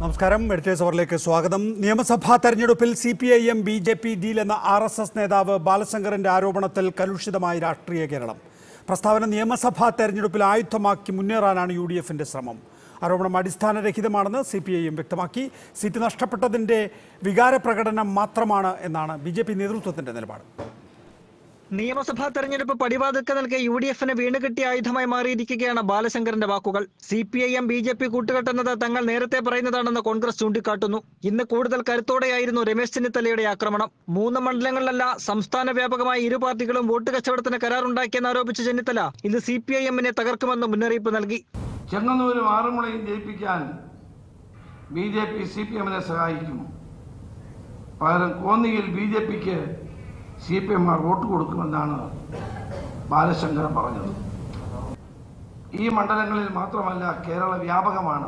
നമസ്കാരം എഡിറ്റേഴ്സ് അവറിലേക്ക് സ്വാഗതം നിയമസഭാ തെരഞ്ഞെടുപ്പിൽ C P I M B J P deal എന്ന ആർ എസ് എസ് നേതാവ് ബാലശങ്കറിന്റെ ആരോപണത്തിൽ കലുഷിതമായി രാഷ്ട്രീയ കേരളം പ്രസ്താവന നിയമസഭാ തെരഞ്ഞെടുപ്പിൽ ആയുധമാക്കി മുന്നേറാനാണ് യു ഡി എഫിന്റെ ശ്രമം ആരോപണം അടിസ്ഥാനരഹിതമാണെന്ന് സി പി ഐ എം വ്യക്തമാക്കി സീറ്റ് നഷ്ടപ്പെട്ടതിന്റെ വികാര പ്രകടനം മാത്രമാണ് എന്നാണ് ബി ജെ പി നേതൃത്വത്തിന്റെ നിലപാട് നിയമസഭാ തെരഞ്ഞെടുപ്പ് പടിവാതിൽക്ക് നൽകിയ യു ഡി എഫിന് വീണുകിട്ടിയ ആയുധമായി മാറിയിരിക്കുകയാണ് ബാലശങ്കറിന്റെ വാക്കുകൾ C P I M B J P കൂട്ടുകെട്ടെന്നത് തങ്ങൾ നേരത്തെ പറയുന്നതാണെന്ന് കോൺഗ്രസ് ചൂണ്ടിക്കാട്ടുന്നു ഇന്ന് കൂടുതൽ കരുത്തോടെയായിരുന്നു രമേശ് ചെന്നിത്തലയുടെ ആക്രമണം മൂന്ന് മണ്ഡലങ്ങളിലല്ല സംസ്ഥാന വ്യാപകമായി ഇരു പാർട്ടികളും വോട്ട് കച്ചവടത്തിന് കരാറുണ്ടാക്കിയെന്ന് ആരോപിച്ച ചെന്നിത്തല ഇത് സി പി ഐ എമ്മിനെ തകർക്കുമെന്ന് മുന്നറിയിപ്പ് നൽകി ചെങ്ങന്നൂരും ആറന്മുളയും ജയിപ്പിക്കാൻ B J P C P എമ്മിനെ സഹായിക്കും പകരം കോന്നിയിൽ ബി ജെ പിക്ക് സി പി എംമാർ വോട്ട് കൊടുക്കുമെന്നാണ് ബാലശങ്കർ പറഞ്ഞത് ഈ മണ്ഡലങ്ങളിൽ മാത്രമല്ല കേരള വ്യാപകമാണ്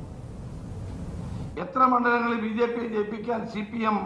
എത്ര മണ്ഡലങ്ങളിൽ ബി ജെ പി ജയിപ്പിക്കാൻ സി പി എം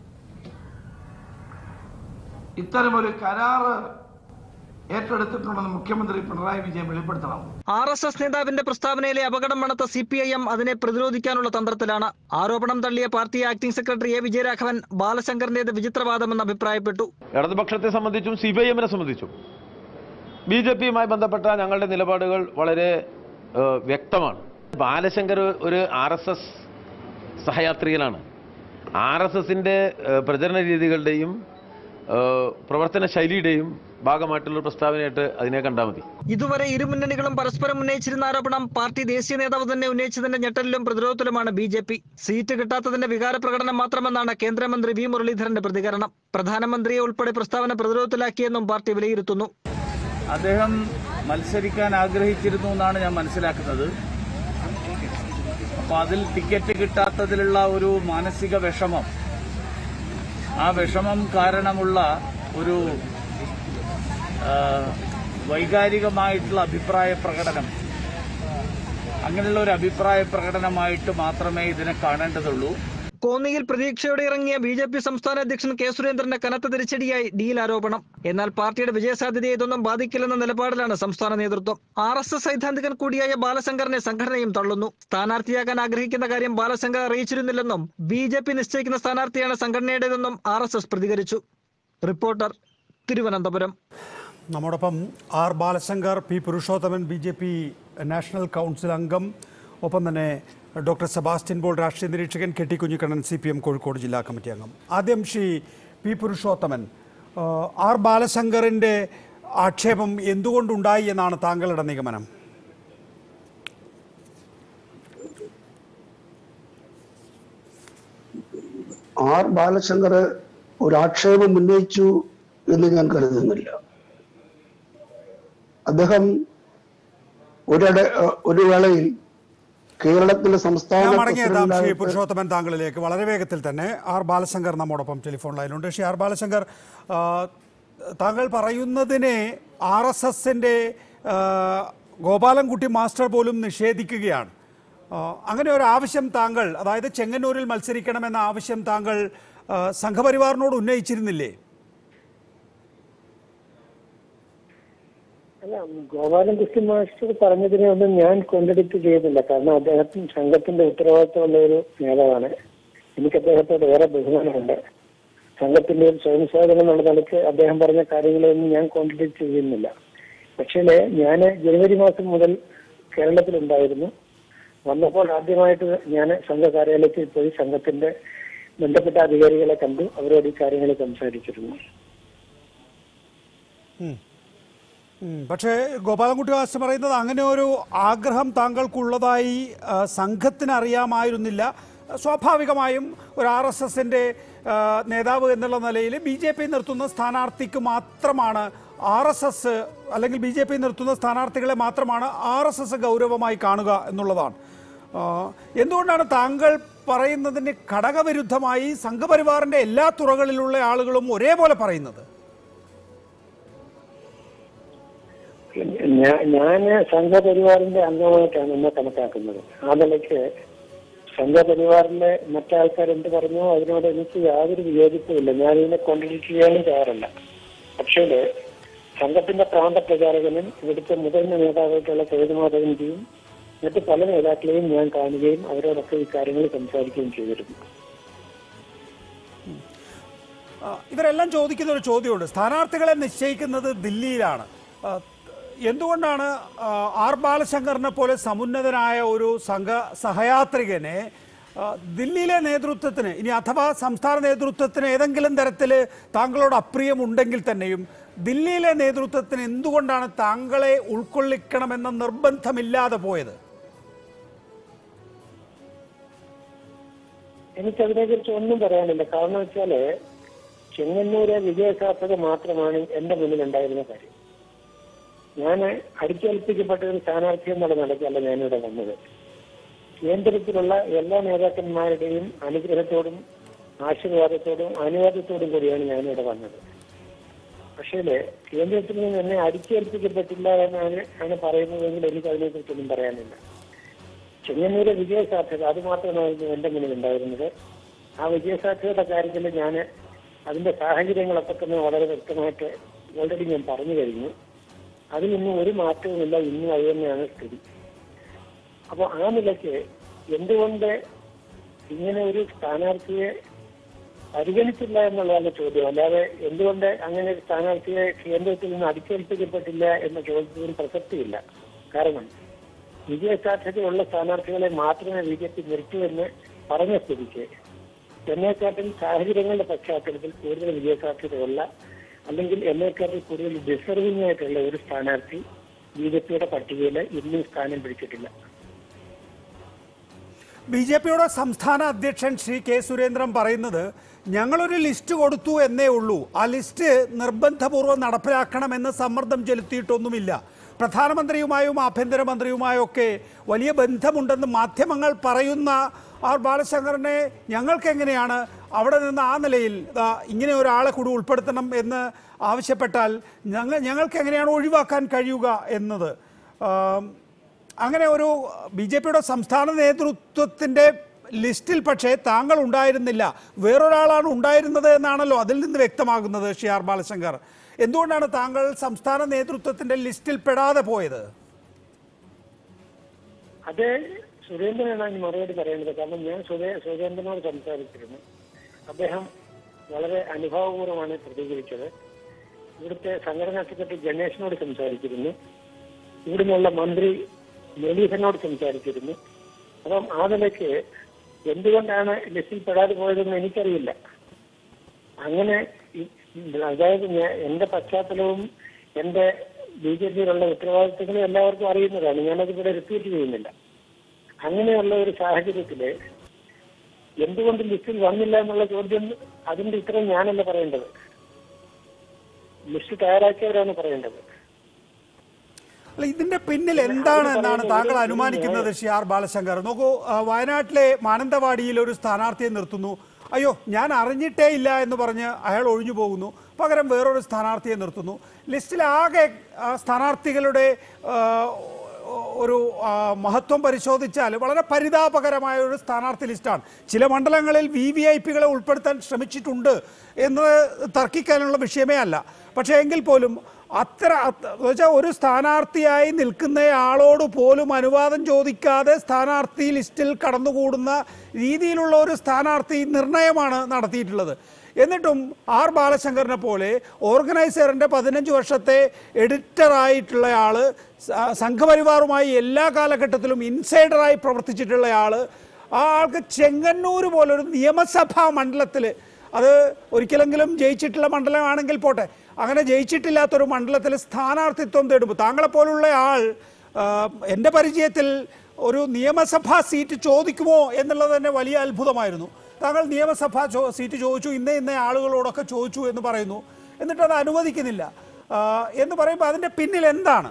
ഇത്തരമൊരു കരാറ് ഏറ്റെടുത്തിട്ടുണ്ടെന്ന് മുഖ്യമന്ത്രി പിണറായി വിജയൻ വെളിപ്പെടുത്തണം ആർ എസ് എസ് നേതാവിന്റെ പ്രസ്താവനയിലെ അപകടം മണത്ത സി പി ഐ എം അതിനെ പ്രതിരോധിക്കാനുള്ള തന്ത്രത്തിലാണ് ആരോപണം തള്ളിയ party acting secretary A Vijayaraghavan ബാലശങ്കറിന്റേത് വിചിത്രവാദമെന്ന് അഭിപ്രായപ്പെട്ടു ഇടതുപക്ഷത്തെ സംബന്ധിച്ചും സി പി ഐ എമ്മിനെ സംബന്ധിച്ചും ബി ജെ പിയുമായി ബന്ധപ്പെട്ട ഞങ്ങളുടെ നിലപാടുകൾ വളരെ ഏഹ്, വ്യക്തമാണ് ബാലശങ്കർ ഒരു ആർ എസ് എസ് സഹയാത്രികനാണ് ആർ എസ് എസിൻ്റെ പ്രചരണ രീതികളുടെയും ഏഹ്, പ്രവർത്തന ശൈലിയുടെയും ഭാഗമായിട്ടുള്ള ഒരു പ്രസ്താവനയായിട്ട് അതിനെ കണ്ടാൽ മതി ഇതുവരെ ഇരു മുന്നണികളും പരസ്പരം ഉന്നയിച്ചിരുന്ന ആരോപണം പാർട്ടി ദേശീയ നേതാവ് തന്നെ ഉന്നയിച്ചതിന്റെ ഞെട്ടലിലും പ്രതിരോധത്തിലുമാണ് ബി ജെ പി സീറ്റ് കിട്ടാത്തതിന്റെ വികാര പ്രകടനം മാത്രമെന്നാണ് കേന്ദ്രമന്ത്രി വി മുരളീധരന്റെ പ്രതികരണം പ്രധാനമന്ത്രിയെ ഉൾപ്പെടെ പ്രസ്താവന പ്രതിരോധത്തിലാക്കിയെന്നും പാർട്ടി വിലയിരുത്തുന്നു അദ്ദേഹം മത്സരിക്കാൻ ആഗ്രഹിച്ചിരുന്നു എന്നാണ് ഞാൻ മനസ്സിലാക്കുന്നത് അപ്പൊ അതിൽ ടിക്കറ്റ് കിട്ടാത്തതിലുള്ള ഒരു മാനസിക വിഷമം ആ വിഷമം കാരണമുള്ള ഒരു ആ, വൈകാരികമായിട്ടുള്ള അഭിപ്രായ പ്രകടനം അങ്ങനെയുള്ള ഒരു അഭിപ്രായ പ്രകടനമായിട്ട് മാത്രമേ ഇതിനെ കാണേണ്ടതുള്ളൂ കോന്നിയിൽ പ്രതീക്ഷയോടെ ഇറങ്ങിയ ബി ജെ പി സംസ്ഥാന അധ്യക്ഷൻ കെ സുരേന്ദ്രന്റെ കനത്ത തിരിച്ചടിയായി ഡീൽ ആരോപണം എന്നാൽ പാർട്ടിയുടെ വിജയസാധ്യതയെ ഇതൊന്നും ബാധിക്കില്ലെന്ന നിലപാടിലാണ് സംസ്ഥാന നേതൃത്വം ആർ എസ് എസ് സൈദ്ധാന്തികൻ കൂടിയായ ബാലശങ്കറിനെ സംഘടനയും തള്ളുന്നു സ്ഥാനാർത്ഥിയാകാൻ ആഗ്രഹിക്കുന്ന കാര്യം ബാലശങ്കർ അറിയിച്ചിരുന്നില്ലെന്നും ബി ജെ പി നിശ്ചയിക്കുന്ന സ്ഥാനാർത്ഥിയാണ് സംഘടനയുടേതെന്നും ആർ എസ് എസ് പ്രതികരിച്ചു റിപ്പോർട്ടർ തിരുവനന്തപുരം നമ്മോടൊപ്പം R Balashankar P Purushothaman B J P national council അംഗം ഒപ്പം തന്നെ ഡോക്ടർ സെബാസ്റ്റ്യൻ ബോൾ രാഷ്ട്രീയ നിരീക്ഷകൻ K T Kunhikannan C P M Kozhikode ജില്ലാ കമ്മിറ്റി അംഗം ആദ്യം ശ്രീ പി പുരുഷോത്തമൻ ആ, ആർ ബാലശങ്കറിൻ്റെ ആക്ഷേപം എന്തുകൊണ്ടുണ്ടായി എന്നാണ് താങ്കളുടെ നിഗമനം ആർ ബാലശങ്കർ ഒരു ആക്ഷേപം ഉന്നയിച്ചു എന്ന് ഞാൻ കരുതുന്നില്ല അദ്ദേഹം ഒരിട ഒരു വേളയിൽ കേരളത്തിലെ സംസ്ഥാന ഞാൻ മടങ്ങിയെത്താം ശ്രീ പ്രസിഡന്റായിട്ട് പുരുഷോത്തമൻ താങ്കളിലേക്ക് വളരെ വേഗത്തിൽ തന്നെ ആർ ബാലശങ്കർ നമ്മോടൊപ്പം ടെലിഫോൺ ലൈനിലുണ്ട് ശ്രീ ആർ ബാലശങ്കർ ആ, താങ്കൾ പറയുന്നതിനെ ആർ എസ് എസിൻ്റെ ഗോപാലൻകുട്ടി മാസ്റ്റർ പോലും നിഷേധിക്കുകയാണ് ആ, അങ്ങനെ ഒരു ആവശ്യം താങ്കൾ അതായത് ചെങ്ങന്നൂരിൽ മത്സരിക്കണമെന്ന ആവശ്യം താങ്കൾ ആ, സംഘപരിവാറിനോട് ഉന്നയിച്ചിരുന്നില്ലേ അല്ല ഗോപാലൻ കൃഷ്ണ മാസ്റ്റർ പറഞ്ഞതിനെ ഒന്നും ഞാൻ കോൺട്രഡിക്ട് ചെയ്യുന്നില്ല കാരണം അദ്ദേഹത്തിന് സംഘത്തിന്റെ ഉത്തരവാദിത്തമുള്ള ഒരു നേതാവാണ് എനിക്ക് അദ്ദേഹത്തോട് ഏറെ ബഹുമാനമുണ്ട് സംഘത്തിന്റെ ഒരു സ്വയം സേവനം എന്നുള്ള നിലയ്ക്ക് അദ്ദേഹം പറഞ്ഞ കാര്യങ്ങളൊന്നും ഞാൻ കോൺട്രഡിക്ട് ചെയ്യുന്നില്ല പക്ഷേ ഞാൻ ജനുവരി മാസം മുതൽ കേരളത്തിലുണ്ടായിരുന്നു വന്നപ്പോൾ ആദ്യമായിട്ട് ഞാൻ സംഘ കാര്യാലയത്തിൽ പോയി സംഘത്തിന്റെ ബന്ധപ്പെട്ട അധികാരികളെ കണ്ടു അവരോട് ഈ കാര്യങ്ങൾ സംസാരിച്ചിരുന്നു ഉം. ഉം. പക്ഷേ ഗോപാലൻകുട്ടി മാസ്റ്റർ പറയുന്നത് അങ്ങനെ ഒരു ആഗ്രഹം താങ്കൾക്കുള്ളതായി ആ, സംഘത്തിന് അറിയാമായിരുന്നില്ല സ്വാഭാവികമായും ഒരു ആർ എസ് എസിൻ്റെ നേതാവ് എന്നുള്ള നിലയിൽ ബി ജെ പി നിർത്തുന്ന സ്ഥാനാർത്ഥിക്ക് മാത്രമാണ് ആർ എസ് എസ് അല്ലെങ്കിൽ ബി ജെ പി നിർത്തുന്ന സ്ഥാനാർത്ഥികളെ മാത്രമാണ് ആർ എസ് എസ് ഗൗരവമായി കാണുക എന്നുള്ളതാണ് ആ, എന്തുകൊണ്ടാണ് താങ്കൾ പറയുന്നതിന് ഘടകവിരുദ്ധമായി സംഘപരിവാറിൻ്റെ എല്ലാ തുറകളിലുള്ള ആളുകളും ഒരേപോലെ പറയുന്നത് ഞാൻ ഞാന് സംഘപരിവാറിന്റെ അംഗമായിട്ടാണ് എന്നെ കണക്കാക്കുന്നത് ആ നിലയ്ക്ക് സംഘപരിവാറിലെ മറ്റാൾക്കാർ എന്ത് പറഞ്ഞോ അതിനോട് എനിക്ക് യാതൊരു വിയോജിപ്പുമില്ല ഞാൻ ഇതിനെ കോൺട്രഡിക്ട് ചെയ്യാനും തയ്യാറല്ല പക്ഷേ സംഘത്തിന്റെ പ്രാന്ത പ്രചാരകനും ഇവിടുത്തെ മുതിർന്ന നേതാവായിട്ടുള്ള സേതുമാധവന്റെയും മറ്റ് പല നേതാക്കളെയും ഞാൻ കാണുകയും അവരോടൊക്കെ ഈ കാര്യങ്ങൾ സംസാരിക്കുകയും ചെയ്തിരുന്നു ആ, ഇവരെല്ലാം ചോദിക്കുന്ന ഒരു ചോദ്യമുണ്ട് സ്ഥാനാർത്ഥികളെ നിശ്ചയിക്കുന്നത് ദില്ലിയിലാണ് ആ, എന്തുകൊണ്ടാണ് ആ, ആർ ബാലശങ്കറിനെ പോലെ സമുന്നതനായ ഒരു സംഘ സഹയാത്രികനെ ആ, ദില്ലിയിലെ നേതൃത്വത്തിന് ഇനി അഥവാ സംസ്ഥാന നേതൃത്വത്തിന് ഏതെങ്കിലും തരത്തിൽ താങ്കളോട് അപ്രിയമുണ്ടെങ്കിൽ തന്നെയും ദില്ലിയിലെ നേതൃത്വത്തിന് എന്തുകൊണ്ടാണ് താങ്കളെ ഉൾക്കൊള്ളിക്കണമെന്ന നിർബന്ധമില്ലാതെ പോയത് എനിക്കതിനെ കുറിച്ച് ഒന്നും പറയാനില്ല കാരണം വെച്ചാല് ചെങ്ങന്നൂരെ വിജയസാധ്യത മാത്രമാണ് എന്റെ മുന്നിൽ ഉണ്ടായിരുന്ന കാര്യം ഞാൻ അടിച്ചേൽപ്പിക്കപ്പെട്ട ഒരു സ്ഥാനാർത്ഥി എന്നുള്ള നിലയ്ക്കല്ല ഞാനിവിടെ വന്നത് കേന്ദ്രത്തിലുള്ള എല്ലാ നേതാക്കന്മാരുടെയും അനുഗ്രഹത്തോടും ആശീർവാദത്തോടും അനുവാദത്തോടും കൂടിയാണ് ഞാനിവിടെ വന്നത് പക്ഷേ കേന്ദ്രത്തിൽ നിന്ന് എന്നെ അടിച്ചേൽപ്പിക്കപ്പെട്ടില്ല എന്നാണ് ആണ് പറയുന്നതെങ്കിൽ എനിക്ക് അതിനെക്കുറിച്ചൊന്നും പറയാനില്ല ചെങ്ങന്നൂരെ വിജയസാധ്യത അത് മാത്രമായിരുന്നു എന്റെ മുന്നിൽ ഉണ്ടായിരുന്നത് ആ വിജയസാധ്യതയുടെ കാര്യത്തിൽ ഞാൻ അതിന്റെ സാഹചര്യങ്ങളൊക്കെ തന്നെ വളരെ വ്യക്തമായിട്ട് ഓൾറെഡി ഞാൻ പറഞ്ഞു കഴിഞ്ഞു അതിനൊന്നും ഒരു മാറ്റവുമില്ല ഇന്നും അത് തന്നെയാണ് സ്ഥിതി അപ്പോൾ ആ നിലയ്ക്ക് എന്തുകൊണ്ട് ഇങ്ങനെ ഒരു സ്ഥാനാർത്ഥിയെ പരിഗണിച്ചില്ല എന്നുള്ളതാണ് ചോദ്യം അല്ലാതെ എന്തുകൊണ്ട് അങ്ങനെ ഒരു സ്ഥാനാർത്ഥിയെ കേന്ദ്രത്തിൽ നിന്ന് അടിച്ചേൽപ്പിക്കപ്പെട്ടില്ല എന്ന ചോദ്യത്തിന് പ്രസക്തിയില്ല കാരണം വിജയസാധ്യതയുള്ള സ്ഥാനാർത്ഥികളെ മാത്രമേ ബി ജെ പി നിർത്തൂ എന്ന് പറഞ്ഞ സ്ഥിതിക്ക് എന്നെക്കാട്ടിൽ സാഹചര്യങ്ങളുടെ പശ്ചാത്തലത്തിൽ കൂടുതൽ വിജയസാധ്യതയുള്ള അല്ലെങ്കിൽ എന്നെക്കാട്ടിൽ കൂടുതൽ ഡിസർവിംഗ് ആയിട്ടുള്ള ഒരു സ്ഥാനാർത്ഥി ബി ജെ പിയുടെ പട്ടികയിൽ ഇന്നും സ്ഥാനം പിടിച്ചിട്ടില്ല ബി ജെ പിയുടെ സംസ്ഥാന അധ്യക്ഷൻ ശ്രീ കെ സുരേന്ദ്രൻ പറയുന്നത് ഞങ്ങളൊരു ലിസ്റ്റ് കൊടുത്തു എന്നേ ഉള്ളൂ ആ ലിസ്റ്റ് നിർബന്ധപൂർവ്വം നടപ്പിലാക്കണമെന്ന് സമ്മർദ്ദം ചെലുത്തിയിട്ടൊന്നുമില്ല പ്രധാനമന്ത്രിയുമായും ആഭ്യന്തരമന്ത്രിയുമായും ഒക്കെ വലിയ ബന്ധമുണ്ടെന്ന് മാധ്യമങ്ങൾ പറയുന്ന ആർ ബാലശങ്കറിനെ ഞങ്ങൾക്ക് എങ്ങനെയാണ് അവിടെ നിന്ന് ആ നിലയിൽ ദാ ഇങ്ങനെ ഒരാളെ കൂടി ഉൾപ്പെടുത്തണം എന്ന് ആവശ്യപ്പെട്ടാൽ ഞങ്ങൾ ഞങ്ങൾക്ക് എങ്ങനെയാണ് ഒഴിവാക്കാൻ കഴിയുക എന്നത് ആം, അങ്ങനെ ഒരു ബി ജെ പിയുടെ സംസ്ഥാന നേതൃത്വത്തിൻ്റെ ലിസ്റ്റിൽ പക്ഷേ താങ്കൾ ഉണ്ടായിരുന്നില്ല വേറൊരാളാണ് ഉണ്ടായിരുന്നത് എന്നാണല്ലോ അതിൽ നിന്ന് വ്യക്തമാകുന്നത് ശ്രീ ആർ ബാലശങ്കർ എന്തുകൊണ്ടാണ് താങ്കൾ സംസ്ഥാന നേതൃത്വത്തിൻ്റെ ലിസ്റ്റിൽ പെടാതെ പോയത് അത് സുരേന്ദ്രനാണ് അതിന് മറുപടി പറയേണ്ടത് കാരണം ഞാൻ സുരേ സുരേന്ദ്രനോട് സംസാരിച്ചിരുന്നു അദ്ദേഹം വളരെ അനുഭവപൂർവ്വമാണ് പ്രതികരിച്ചത് ഇവിടുത്തെ സംഘടനാ സെക്രട്ടറി ഗണേഷിനോട് സംസാരിച്ചിരുന്നു ഇവിടുന്നുള്ള മന്ത്രി മുരളീധരനോട് സംസാരിച്ചിരുന്നു അപ്പം ആ നിലയ്ക്ക് എന്തുകൊണ്ടാണ് ലിസ്റ്റിൽ പെടാതെ പോയതെന്ന് എനിക്കറിയില്ല അങ്ങനെ ഈ- അതായത് ഞാൻ എന്റെ പശ്ചാത്തലവും എന്റെ ബി ജെ പിയിലുള്ള ഉത്തരവാദിത്തങ്ങളും എല്ലാവർക്കും അറിയുന്നതാണ് ഞാനത് ഇവിടെ റിപ്പീറ്റ് ചെയ്യുന്നില്ല അങ്ങനെയുള്ള ഒരു സാഹചര്യത്തില് എന്തുകൊണ്ട് ലിസ്റ്റിൽ വന്നില്ല എന്നുള്ള ചോദ്യം അതിന്റെ ഉത്തരം ഞാനല്ല പറയേണ്ടത് ലിസ്റ്റ് തയ്യാറാക്കിയവരാണ് പറയേണ്ടത് അല്ല ഇതിന്റെ പിന്നിൽ എന്താണ് എന്നാണ് താങ്കൾ അനുമാനിക്കുന്നത് ശ്രീ ആർ ബാലശങ്കർ നോക്കൂ ആ, വയനാട്ടിലെ മാനന്തവാടിയിൽ ഒരു സ്ഥാനാർത്ഥിയെ നിർത്തുന്നു അയ്യോ ഞാൻ അറിഞ്ഞിട്ടേ ഇല്ല എന്ന് പറഞ്ഞ് അയാൾ ഒഴിഞ്ഞു പോകുന്നു പകരം വേറൊരു സ്ഥാനാർത്ഥിയെ നിർത്തുന്നു ലിസ്റ്റിലാകെ ആ, സ്ഥാനാർത്ഥികളുടെ ആ, ഒരു ആ, മഹത്വം പരിശോധിച്ചാൽ വളരെ പരിതാപകരമായ ഒരു സ്ഥാനാർത്ഥി ലിസ്റ്റാണ് ചില മണ്ഡലങ്ങളിൽ വി വി ഐ പികളെ ഉൾപ്പെടുത്താൻ ശ്രമിച്ചിട്ടുണ്ട് എന്ന് തർക്കിക്കാനുള്ള വിഷയമേ അല്ല പക്ഷേ എങ്കിൽ പോലും അത്ര അത് വെച്ചാൽ ഒരു സ്ഥാനാർത്ഥിയായി നിൽക്കുന്നയാളോട് പോലും അനുവാദം ചോദിക്കാതെ സ്ഥാനാർത്ഥി ലിസ്റ്റിൽ കടന്നുകൂടുന്ന രീതിയിലുള്ള ഒരു സ്ഥാനാർത്ഥി നിർണയമാണ് നടത്തിയിട്ടുള്ളത് എന്നിട്ടും ആർ ബാലശങ്കറിനെ പോലെ ഓർഗനൈസറിൻ്റെ പതിനഞ്ച് വർഷത്തെ എഡിറ്ററായിട്ടുള്ള ആൾ സംഘപരിവാറുമായി എല്ലാ കാലഘട്ടത്തിലും ഇൻസൈഡറായി പ്രവർത്തിച്ചിട്ടുള്ള ആൾ ആ ആൾക്ക് ചെങ്ങന്നൂർ പോലൊരു നിയമസഭാ മണ്ഡലത്തിൽ അത് ഒരിക്കലെങ്കിലും ജയിച്ചിട്ടുള്ള മണ്ഡലമാണെങ്കിൽ പോട്ടെ അങ്ങനെ ജയിച്ചിട്ടില്ലാത്തൊരു മണ്ഡലത്തിൽ സ്ഥാനാർത്ഥിത്വം തേടുമ്പോൾ താങ്കളെപ്പോലുള്ള ആൾ ആ, എൻ്റെ പരിചയത്തിൽ ഒരു നിയമസഭാ സീറ്റ് ചോദിക്കുമോ എന്നുള്ളത് തന്നെ വലിയ അത്ഭുതമായിരുന്നു താങ്കൾ നിയമസഭാ ചോ സീറ്റ് ചോദിച്ചു ഇന്ന ഇന്ന ആളുകളോടൊക്കെ ചോദിച്ചു എന്ന് പറയുന്നു എന്നിട്ട് അത് അനുവദിക്കുന്നില്ല ആ, എന്ന് പറയുമ്പോൾ അതിൻ്റെ പിന്നിൽ എന്താണ്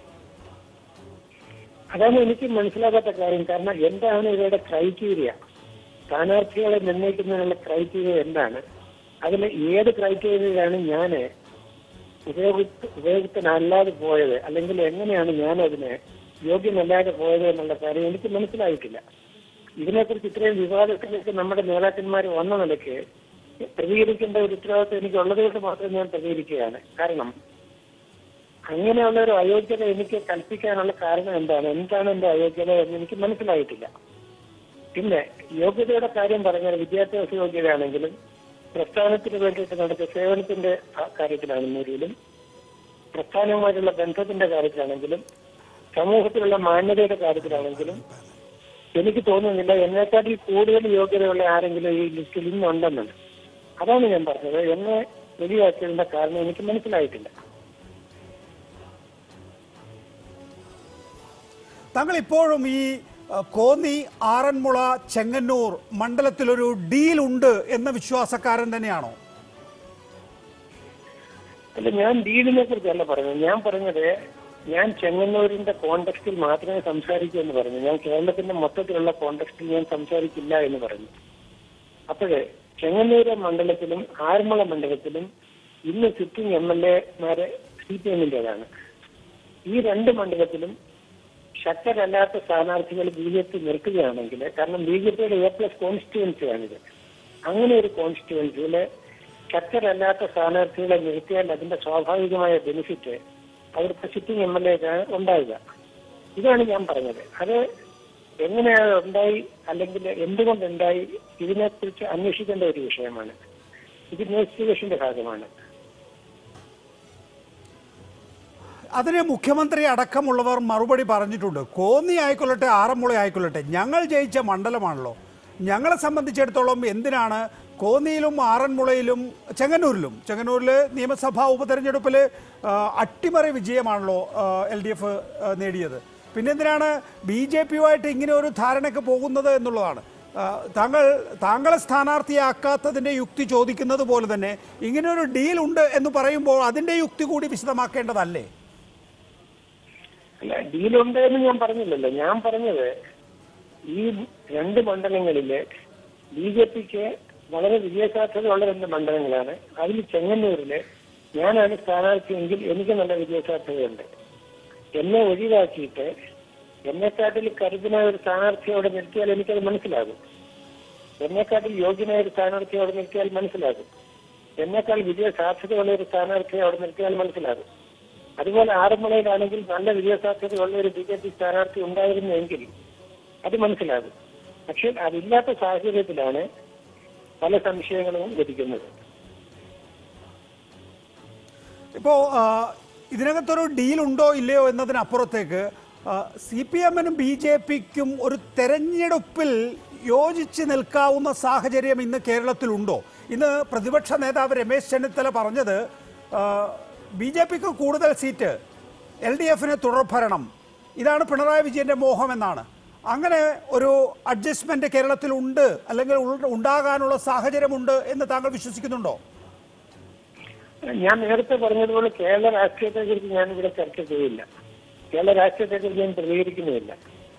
അതാണ് എനിക്ക് മനസ്സിലാകാത്ത കാര്യം കാരണം എന്താണ് ഇവരുടെ ക്രൈറ്റീരിയ സ്ഥാനാർത്ഥികളെ നിർണ്ണയിക്കുന്നതിനുള്ള ക്രൈറ്റീരിയ എന്താണ് അതിൽ ഏത് ക്രൈറ്റീരിയയിലാണ് ഞാൻ ഉപയോഗിച്ച് ഉപയുക്തനല്ലാതെ പോയത് അല്ലെങ്കിൽ എങ്ങനെയാണ് ഞാൻ അതിന് യോഗ്യമല്ലാതെ പോയത് എന്നുള്ള കാര്യം എനിക്ക് മനസ്സിലായിട്ടില്ല ഇതിനെക്കുറിച്ച് ഇത്രയും വിവാദത്തിലേക്ക് നമ്മുടെ നേതാക്കന്മാർ വന്ന നിലയ്ക്ക് പ്രതികരിക്കേണ്ട ഒരു ഉത്തരവാദിത്വം എനിക്ക് ഉള്ളത് കൊണ്ട് മാത്രം ഞാൻ പ്രതികരിക്കുകയാണ് കാരണം അങ്ങനെയുള്ള ഒരു അയോഗ്യത എനിക്ക് കൽപ്പിക്കാനുള്ള കാരണം എന്താണ് എന്താണ് എന്റെ അയോഗ്യത എന്ന് എനിക്ക് മനസ്സിലായിട്ടില്ല പിന്നെ യോഗ്യതയുടെ കാര്യം പറഞ്ഞാൽ വിദ്യാഭ്യാസ യോഗ്യതയാണെങ്കിലും പ്രസ്ഥാനത്തിന് വേണ്ടിയിട്ട് നടത്തിയ സേവനത്തിന്റെ ആ കാര്യത്തിലാണെങ്കിലും പ്രസ്ഥാനവുമായിട്ടുള്ള ബന്ധത്തിന്റെ കാര്യത്തിലാണെങ്കിലും സമൂഹത്തിലുള്ള മാന്യതയുടെ കാര്യത്തിലാണെങ്കിലും എനിക്ക് തോന്നുന്നില്ല എന്നെക്കാട്ടിൽ കൂടുതൽ യോഗ്യതയുള്ള ആരെങ്കിലും ഈ ലിസ്റ്റിൽ ഇന്നുണ്ടെന്നാണ് അതാണ് ഞാൻ പറഞ്ഞത് എന്നെ ഒഴിവാക്കിയതിന്റെ കാരണം എനിക്ക് മനസ്സിലായിട്ടില്ല താങ്കൾ ഇപ്പോഴും ഈ അഹ്, കോന്നി ആറന്മുള ചെങ്ങന്നൂർ മണ്ഡലത്തിലൊരു ഡീൽ ഉണ്ട് എന്ന വിശ്വാസക്കാരൻ തന്നെയാണോ അല്ല ഞാൻ ഡീലിനെ കുറിച്ചല്ല പറഞ്ഞത് ഞാൻ പറഞ്ഞത് ഞാൻ ചെങ്ങന്നൂരിന്റെ കോണ്ടക്സ്റ്റിൽ മാത്രമേ സംസാരിക്കൂ എന്ന് പറഞ്ഞു ഞാൻ കേരളത്തിന്റെ മൊത്തത്തിലുള്ള കോണ്ടക്സ്റ്റിൽ ഞാൻ സംസാരിക്കില്ല എന്ന് പറഞ്ഞു അപ്പോഴേ ചെങ്ങന്നൂര് മണ്ഡലത്തിലും ആറന്മുള മണ്ഡലത്തിലും ഇന്ന് സിറ്റിംഗ് എം എൽ എമാരെ സി പി എമ്മിന്റേതാണ് ഈ രണ്ട് മണ്ഡലത്തിലും ശക്തരല്ലാത്ത സ്ഥാനാർത്ഥികൾ ബി ജെ പി നിർത്തുകയാണെങ്കിൽ കാരണം ബി ജെ പിയുടെ എ പ്ലസ് കോൺസ്റ്റിറ്റ്യുവൻസിയാണിത് അങ്ങനെ ഒരു കോൺസ്റ്റിറ്റ്യുവൻസിയില് ശക്തരല്ലാത്ത സ്ഥാനാർത്ഥികളെ നിർത്തിയാൽ അതിന്റെ സ്വാഭാവികമായ ബെനിഫിറ്റ് അവിടുത്തെ സിറ്റിംഗ് എം എൽ എ ഉണ്ടാവുക ഇതാണ് ഞാൻ പറഞ്ഞത് അത് എങ്ങനെയാണ് ഉണ്ടായി അല്ലെങ്കിൽ എന്തുകൊണ്ടുണ്ടായി ഇതിനെക്കുറിച്ച് അന്വേഷിക്കേണ്ട ഒരു വിഷയമാണ് ഇത് ഇൻവെസ്റ്റിഗേഷന്റെ ഭാഗമാണ് അതിന് മുഖ്യമന്ത്രി അടക്കമുള്ളവർ മറുപടി പറഞ്ഞിട്ടുണ്ട് കോന്നി ആയിക്കൊള്ളട്ടെ ആറന്മുള ആയിക്കൊള്ളട്ടെ ഞങ്ങൾ ജയിച്ച മണ്ഡലമാണല്ലോ ഞങ്ങളെ സംബന്ധിച്ചിടത്തോളം എന്തിനാണ് കോന്നിയിലും ആറന്മുളയിലും ചെങ്ങന്നൂരിലും ചെങ്ങന്നൂരിൽ നിയമസഭാ ഉപതെരഞ്ഞെടുപ്പിൽ ആ, അട്ടിമറി വിജയമാണല്ലോ എൽ ഡി എഫ് നേടിയത് പിന്നെന്തിനാണ് ബി ജെ പിയുമായിട്ട് ഇങ്ങനെ ഒരു ധാരണയ്ക്ക് പോകുന്നത് എന്നുള്ളതാണ് ആ, താങ്കൾ താങ്കളെ സ്ഥാനാർത്ഥിയാക്കാത്തതിൻ്റെ യുക്തി ചോദിക്കുന്നത് പോലെ തന്നെ ഇങ്ങനെ ഒരു ഡീൽ ഉണ്ട് എന്ന് പറയുമ്പോൾ അതിൻ്റെ യുക്തി കൂടി വിശദമാക്കേണ്ടതല്ലേ അല്ല ഡീലുണ്ട് എന്ന് ഞാൻ പറഞ്ഞില്ലല്ലോ ഞാൻ പറഞ്ഞത് ഈ രണ്ട് മണ്ഡലങ്ങളില് ബി ജെ പിക്ക് വളരെ വിജയസാധ്യതയുള്ള രണ്ട് മണ്ഡലങ്ങളാണ് അതിൽ ചെങ്ങന്നൂരില് ഞാനാണ് സ്ഥാനാർത്ഥിയെങ്കിൽ എനിക്ക് നല്ല വിജയസാധ്യതയുണ്ട് എന്നെ ഒഴിവാക്കിയിട്ട് എന്നെക്കാട്ടിൽ കരുതനായ ഒരു സ്ഥാനാർത്ഥിയെ അവിടെ നിർത്തിയാൽ എനിക്കത് മനസ്സിലാകും എന്നെക്കാട്ടിൽ യോഗ്യനായ ഒരു സ്ഥാനാർത്ഥിയെ അവിടെ നിർത്തിയാൽ മനസ്സിലാകും എന്നെക്കാൾ വിജയ സാധ്യതയുള്ള ഒരു സ്ഥാനാർത്ഥിയെ അവിടെ നിർത്തിയാൽ മനസ്സിലാകും അതുപോലെ ആറന്മുളയിലാണെങ്കിൽ നല്ല വിജയസാധ്യതയുള്ള ഒരു ബി ജെ പി സ്ഥാനാർത്ഥി ഉണ്ടായിരുന്നെങ്കിൽ അത് മനസ്സിലാകും പക്ഷെ അതില്ലാത്ത സാഹചര്യത്തിലാണ് പല സംശയങ്ങളും ലഭിക്കുന്നത് ഇപ്പോൾ ഇതിനകത്തൊരു ഡീൽ ഉണ്ടോ ഇല്ലയോ എന്നതിനപ്പുറത്തേക്ക് സി പി എമ്മിനും ബി ജെ പിക്കും ഒരു തെരഞ്ഞെടുപ്പിൽ യോജിച്ച് നിൽക്കാവുന്ന സാഹചര്യം ഇന്ന് കേരളത്തിലുണ്ടോ ഇന്ന് പ്രതിപക്ഷ നേതാവ് രമേശ് ചെന്നിത്തല പറഞ്ഞത് ബി ജെ പിക്ക് കൂടുതൽ സീറ്റ് എൽ ഡി എഫിന് തുടർഭരണം ഇതാണ് പിണറായി വിജയന്റെ മോഹം എന്നാണ് അങ്ങനെ ഒരു അഡ്ജസ്റ്റ്മെന്റ് കേരളത്തിലുണ്ട് അല്ലെങ്കിൽ ഉൾ- ഉണ്ടാകാനുള്ള സാഹചര്യമുണ്ട് എന്ന് താങ്കൾ വിശ്വസിക്കുന്നുണ്ടോ ഞാൻ നേരത്തെ പറഞ്ഞതുപോലെ കേരള രാഷ്ട്രീയത്തെ കുറിച്ച് ഞാൻ ഇവിടെ ചർച്ച ചെയ്യില്ല കേരള രാഷ്ട്രീയത്തെ കുറിച്ച് ഞാൻ പ്രതികരിക്കുന്നുമില്ല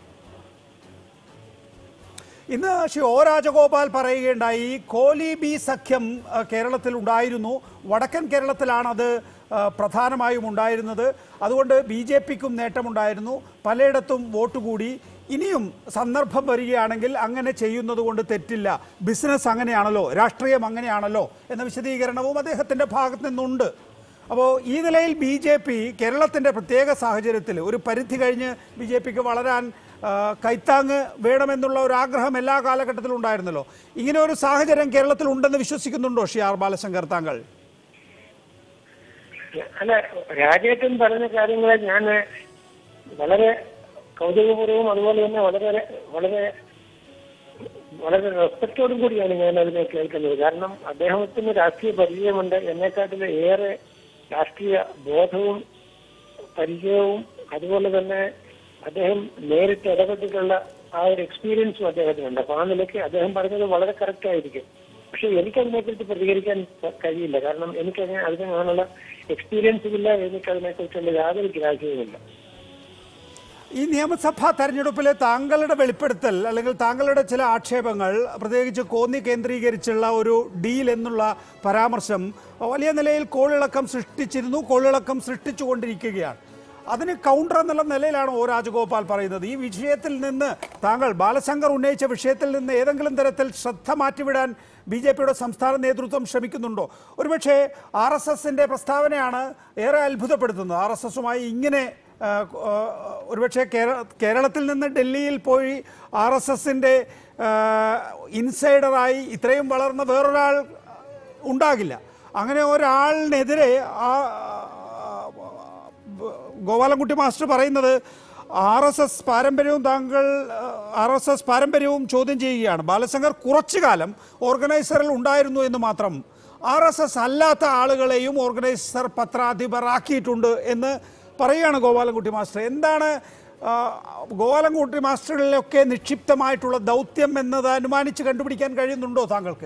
ഇന്ന് ശ്രീ ഒ രാജഗോപാൽ പറയുകയുണ്ടായി കോലി ബി സഖ്യം ആ, കേരളത്തിൽ ഉണ്ടായിരുന്നു വടക്കൻ കേരളത്തിലാണ് അത് ആ, പ്രധാനമായും ഉണ്ടായിരുന്നത് അതുകൊണ്ട് ബി ജെ പിക്കും നേട്ടമുണ്ടായിരുന്നു പലയിടത്തും വോട്ട് കൂടി ഇനിയും സന്ദർഭം വരികയാണെങ്കിൽ അങ്ങനെ ചെയ്യുന്നത് കൊണ്ട് തെറ്റില്ല ബിസിനസ് അങ്ങനെയാണല്ലോ രാഷ്ട്രീയം അങ്ങനെയാണല്ലോ എന്ന വിശദീകരണവും അദ്ദേഹത്തിൻ്റെ ഭാഗത്ത് നിന്നുണ്ട് അപ്പോൾ ഈ നിലയിൽ ബി ജെ പി കേരളത്തിൻ്റെ പ്രത്യേക സാഹചര്യത്തിൽ ഒരു പരിധി കഴിഞ്ഞ് ബി ജെ പിക്ക് വളരാൻ ആ, കൈത്താങ് വേണമെന്നുള്ള ഒരു ആഗ്രഹം എല്ലാ കാലഘട്ടത്തിലും ഉണ്ടായിരുന്നല്ലോ ഇങ്ങനെ ഒരു സാഹചര്യം കേരളത്തിൽ ഉണ്ടെന്ന് വിശ്വസിക്കുന്നുണ്ടോ ശ്രീ ആർ ബാലശങ്കർ താങ്കൾ അല്ല രാജേട്ടൻ പറഞ്ഞ കാര്യങ്ങളെ ഞാൻ വളരെ കൗതുകപൂർവ്വം അതുപോലെ തന്നെ വളരെ വളരെ വളരെ റെസ്പെക്റ്റോടും കൂടിയാണ് ഞാൻ അതിനെ കേൾക്കുന്നത് കാരണം അദ്ദേഹത്തിന് രാഷ്ട്രീയ പരിചയമുണ്ട് എന്നെക്കാട്ടിൽ ഏറെ രാഷ്ട്രീയ ബോധവും പരിചയവും അതുപോലെ തന്നെ അദ്ദേഹം നേരിട്ട് ഇടപെട്ടിട്ടുള്ള ആ ഒരു എക്സ്പീരിയൻസും അദ്ദേഹത്തിനുണ്ട് അപ്പൊ ആ നിലയ്ക്ക് അദ്ദേഹം പറഞ്ഞത് വളരെ കറക്റ്റ് ആയിരിക്കും പക്ഷെ എനിക്കതിനെക്കുറിച്ച് പ്രതികരിക്കാൻ പ- കഴിയില്ല കാരണം എനിക്കതിനെ അതിന് അങ്ങനെയുള്ള എക്സ്പീരിയൻസും ഇല്ല എനിക്കതിനെക്കുറിച്ചുള്ള യാതൊരു ഗ്രാഹ്യവുമില്ല ഈ നിയമസഭാ തെരഞ്ഞെടുപ്പിൽ താങ്കളുടെ വെളിപ്പെടുത്തൽ അല്ലെങ്കിൽ താങ്കളുടെ ചില ആക്ഷേപങ്ങൾ പ്രത്യേകിച്ച് കോന്നി കേന്ദ്രീകരിച്ചുള്ള ഒരു ഡീൽ എന്നുള്ള പരാമർശം വലിയ നിലയിൽ കോളിളക്കം സൃഷ്ടിച്ചിരുന്നു കോളിളക്കം സൃഷ്ടിച്ചുകൊണ്ടിരിക്കുകയാണ് അതിന് കൗണ്ടർ എന്നുള്ള നിലയിലാണ് ഒ രാജഗോപാൽ പറയുന്നത് ഈ വിഷയത്തിൽ നിന്ന് താങ്കൾ ബാലശങ്കർ ഉന്നയിച്ച വിഷയത്തിൽ നിന്ന് ഏതെങ്കിലും തരത്തിൽ ശ്രദ്ധ മാറ്റിവിടാൻ ബി ജെ പിയുടെ സംസ്ഥാന നേതൃത്വം ശ്രമിക്കുന്നുണ്ടോ ഒരുപക്ഷെ ആർ എസ് എസിൻ്റെ പ്രസ്താവനയാണ് ഏറെ അത്ഭുതപ്പെടുത്തുന്നത് ആർ എസ് എസുമായി ഇങ്ങനെ ആ, ആ, ഒരുപക്ഷെ കേര കേരളത്തിൽ നിന്ന് ഡൽഹിയിൽ പോയി ആർ എസ് എസിൻ്റെ ഇൻസൈഡറായി ഇത്രയും വളർന്ന വേറൊരാൾ ഉണ്ടാകില്ല അങ്ങനെ ഒരാളിനെതിരെ ആ ഗോപാലൻകുട്ടി മാസ്റ്റർ പറയുന്നത് ആർ എസ് എസ് പാരമ്പര്യവും താങ്കൾ ആർ എസ് എസ് പാരമ്പര്യവും ചോദ്യം ചെയ്യുകയാണ് ബാലശങ്കർ കുറച്ചു കാലം ഓർഗനൈസറിൽ ഉണ്ടായിരുന്നു എന്ന് മാത്രം ആർ എസ് എസ് അല്ലാത്ത ആളുകളെയും ഓർഗനൈസർ പത്രാധിപരാക്കിയിട്ടുണ്ട് എന്ന് പറയുകയാണ് ഗോപാലൻകുട്ടി മാസ്റ്റർ എന്താണ് ആ, ഗോപാലൻകുട്ടി മാസ്റ്ററുകളിലൊക്കെ നിക്ഷിപ്തമായിട്ടുള്ള ദൗത്യം എന്നത് അനുമാനിച്ച് കണ്ടുപിടിക്കാൻ കഴിയുന്നുണ്ടോ താങ്കൾക്ക്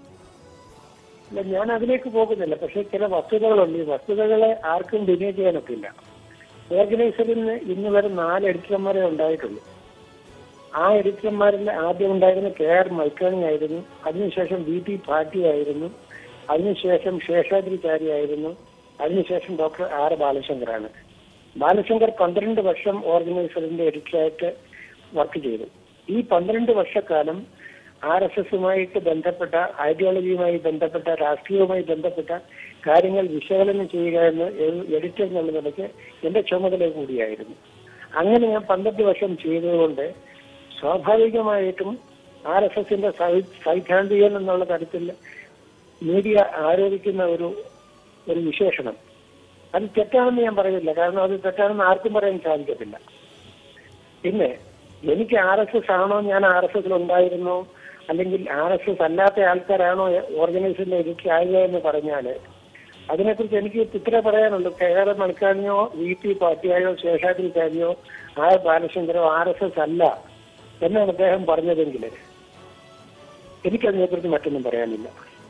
ഇല്ല ഞാൻ അതിലേക്ക് പോകുന്നില്ല പക്ഷെ ചില വസ്തുതകളുണ്ട് ഈ വസ്തുതകളെ ആർക്കും ഡിനേ ചെയ്യാനൊക്കില്ല ഓർഗനൈസറിന് ഇന്ന് വരെ നാല് എഡിറ്റർമാരെ ഉണ്ടായിട്ടുള്ളൂ ആ എഡിറ്റർമാരിൽ ആദ്യം ഉണ്ടായിരുന്ന കെ ആർ മൈക്കാണി ആയിരുന്നു അതിനുശേഷം വി ടി പാട്ടി ആയിരുന്നു അതിനുശേഷം ശേഷാദ്രിചാരി ആയിരുന്നു അതിനുശേഷം ഡോക്ടർ ആർ ബാലശങ്കറാണ് ബാലശങ്കർ പന്ത്രണ്ട് വർഷം ഓർഗനൈസറിന്റെ എഡിറ്ററായിട്ട് വർക്ക് ചെയ്തു ഈ പന്ത്രണ്ട് വർഷക്കാലം ആർ എസ് എസുമായിട്ട് ബന്ധപ്പെട്ട ഐഡിയോളജിയുമായി ബന്ധപ്പെട്ട രാഷ്ട്രീയവുമായി ബന്ധപ്പെട്ട കാര്യങ്ങൾ വിശകലനം ചെയ്യുക എന്ന് ഒരു എഡിറ്റർ എന്നുള്ള നിലയ്ക്ക് എന്റെ ചുമതല കൂടിയായിരുന്നു അങ്ങനെ ഞാൻ പന്ത്രണ്ട് വർഷം ചെയ്തതുകൊണ്ട് സ്വാഭാവികമായിട്ടും ആർ എസ് എസിന്റെ സൈദ്ധാന്തികൻ എന്നുള്ള തരത്തിൽ മീഡിയ ആരോപിക്കുന്ന ഒരു ഒരു വിശേഷണം അത് തെറ്റാണെന്ന് ഞാൻ പറയുന്നില്ല കാരണം അത് തെറ്റാണെന്ന് ആർക്കും പറയാൻ സാധിക്കത്തില്ല പിന്നെ എനിക്ക് ആർ എസ് എസ് ആണോ ഞാൻ ആർ എസ് എസിൽ ഉണ്ടായിരുന്നോ അല്ലെങ്കിൽ ആർ എസ് എസ് അല്ലാത്ത ആൾക്കാരാണോ ഓർഗനൈസേഷനിൽ എനിക്ക് ആകുക എന്ന് പറഞ്ഞാല് അതിനെക്കുറിച്ച് എനിക്ക് ഇത്ര പറയാനുള്ളൂ കേരള മണിക്കാണിയോ വി പി പാർട്ടിയായോ ശേഷാദ്രിക്കാരിയോ ആയ ബാലശങ്കരോ ആർ എസ് എസ് അല്ല എന്നാണ് അദ്ദേഹം പറഞ്ഞതെങ്കിൽ എനിക്കതിനെക്കുറിച്ച് മറ്റൊന്നും പറയാനില്ല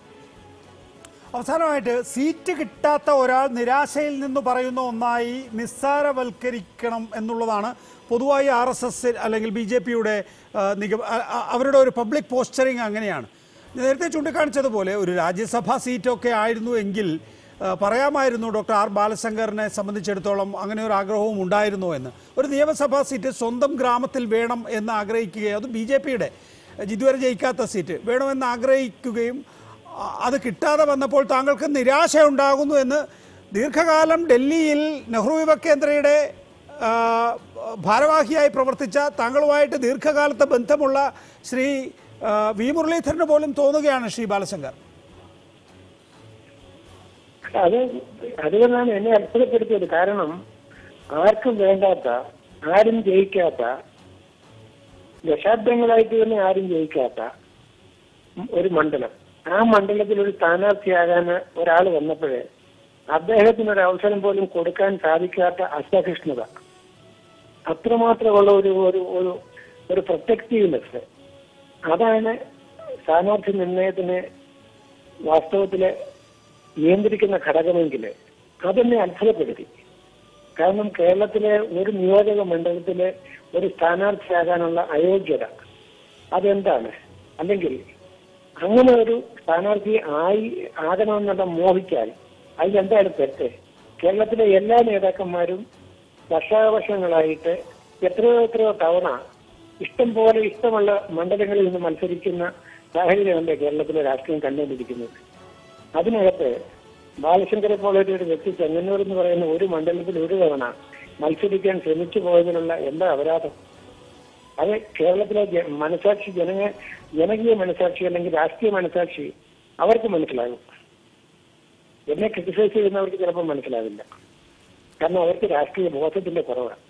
അവസാനമായിട്ട് സീറ്റ് കിട്ടാത്ത ഒരാൾ നിരാശയിൽ നിന്ന് പറയുന്ന ഒന്നായി നിസ്സാരവൽക്കരിക്കണം എന്നുള്ളതാണ് പൊതുവായി ആർ എസ് എസ് അല്ലെങ്കിൽ ബി ജെ പിയുടെ അവരുടെ ഒരു പബ്ലിക് പോസ്ചറിങ് അങ്ങനെയാണ് നേരത്തെ ചൂണ്ടിക്കാണിച്ചതുപോലെ ഒരു രാജ്യസഭാ സീറ്റൊക്കെ ആയിരുന്നു എങ്കിൽ ആ, പറയാമായിരുന്നു ഡോക്ടർ ആർ ബാലശങ്കറിനെ സംബന്ധിച്ചിടത്തോളം അങ്ങനെ ഒരു ആഗ്രഹവും ഉണ്ടായിരുന്നു എന്ന് ഒരു നിയമസഭാ സീറ്റ് സ്വന്തം ഗ്രാമത്തിൽ വേണം എന്ന് ആഗ്രഹിക്കുകയും അത് ബി ജെ പിയുടെ ഇതുവരെ ജയിക്കാത്ത സീറ്റ് വേണമെന്ന് ആഗ്രഹിക്കുകയും ആ, അത് കിട്ടാതെ വന്നപ്പോൾ താങ്കൾക്ക് നിരാശ ഉണ്ടാകുന്നു എന്ന് ദീർഘകാലം ഡൽഹിയിൽ നെഹ്റു യുവ കേന്ദ്രയുടെ ആ, ഭാരവാഹിയായി പ്രവർത്തിച്ച താങ്കളുമായിട്ട് ദീർഘകാലത്തെ ബന്ധമുള്ള ശ്രീ ആ, വി മുരളീധരന് പോലും തോന്നുകയാണ് ശ്രീ ബാലശങ്കർ അത് അതുകൊണ്ടാണ് എന്നെ അത്ഭുതപ്പെടുത്തിയത് കാരണം ആർക്കും വേണ്ടാത്ത ആരും ജയിക്കാത്ത ദശാബ്ദങ്ങളായിട്ട് തന്നെ ആരും ജയിക്കാത്ത ഒരു മണ്ഡലം ആ മണ്ഡലത്തിൽ ഒരു സ്ഥാനാർത്ഥിയാകാൻ ഒരാൾ വന്നപ്പോഴേ അദ്ദേഹത്തിന് ഒരു അവസരം പോലും കൊടുക്കാൻ സാധിക്കാത്ത അസഹിഷ്ണുത അത്രമാത്രമുള്ള ഒരു ഒരു ഒരു ഒരു പ്രൊട്ടക്റ്റീവ്നെസ് അതാണ് സ്ഥാനാർത്ഥി നിർണയത്തിന് വാസ്തവത്തില് നിയന്ത്രിക്കുന്ന ഘടകമെങ്കിൽ അതെന്നെ അത്ഭുതപ്പെടുത്തി കാരണം കേരളത്തിലെ ഒരു നിയോജക മണ്ഡലത്തിലെ ഒരു സ്ഥാനാർത്ഥിയാകാനുള്ള അയോഗ്യത അതെന്താണ് അല്ലെങ്കിൽ അങ്ങനെ ഒരു സ്ഥാനാർത്ഥി ആയി ആകണമെന്നുള്ള മോഹിച്ചാൽ അതിലെന്താണ് തെറ്റ് കേരളത്തിലെ എല്ലാ നേതാക്കന്മാരും വർഷാവർഷങ്ങളായിട്ട് എത്രയോ എത്രയോ തവണ ഇഷ്ടം പോലെ ഇഷ്ടമുള്ള മണ്ഡലങ്ങളിൽ നിന്ന് മത്സരിക്കുന്ന സാഹചര്യമല്ലേ കേരളത്തിലെ രാഷ്ട്രീയം കണ്ടുകൊണ്ടിരിക്കുന്നത് അതിനകത്ത് ബാലശങ്കരെ പോലെ ഒരു വ്യക്തി ചെങ്ങന്നൂർ എന്ന് പറയുന്ന ഒരു മണ്ഡലത്തിൽ ഒരു തവണ മത്സരിക്കാൻ ശ്രമിച്ചു പോയതിനുള്ള എന്താ അപരാധം അത് കേരളത്തിലെ ജ- മനസാക്ഷി ജനങ്ങ ജനകീയ മനസാക്ഷി അല്ലെങ്കിൽ രാഷ്ട്രീയ മനസാക്ഷി അവർക്ക് മനസ്സിലാകും എന്നെ ക്രിട്ടിസൈസ് ചെയ്യുന്നവർക്ക് ചിലപ്പോൾ മനസ്സിലാവില്ല കാരണം അവർക്ക് രാഷ്ട്രീയ ബോധത്തിന്റെ കുറവാണ്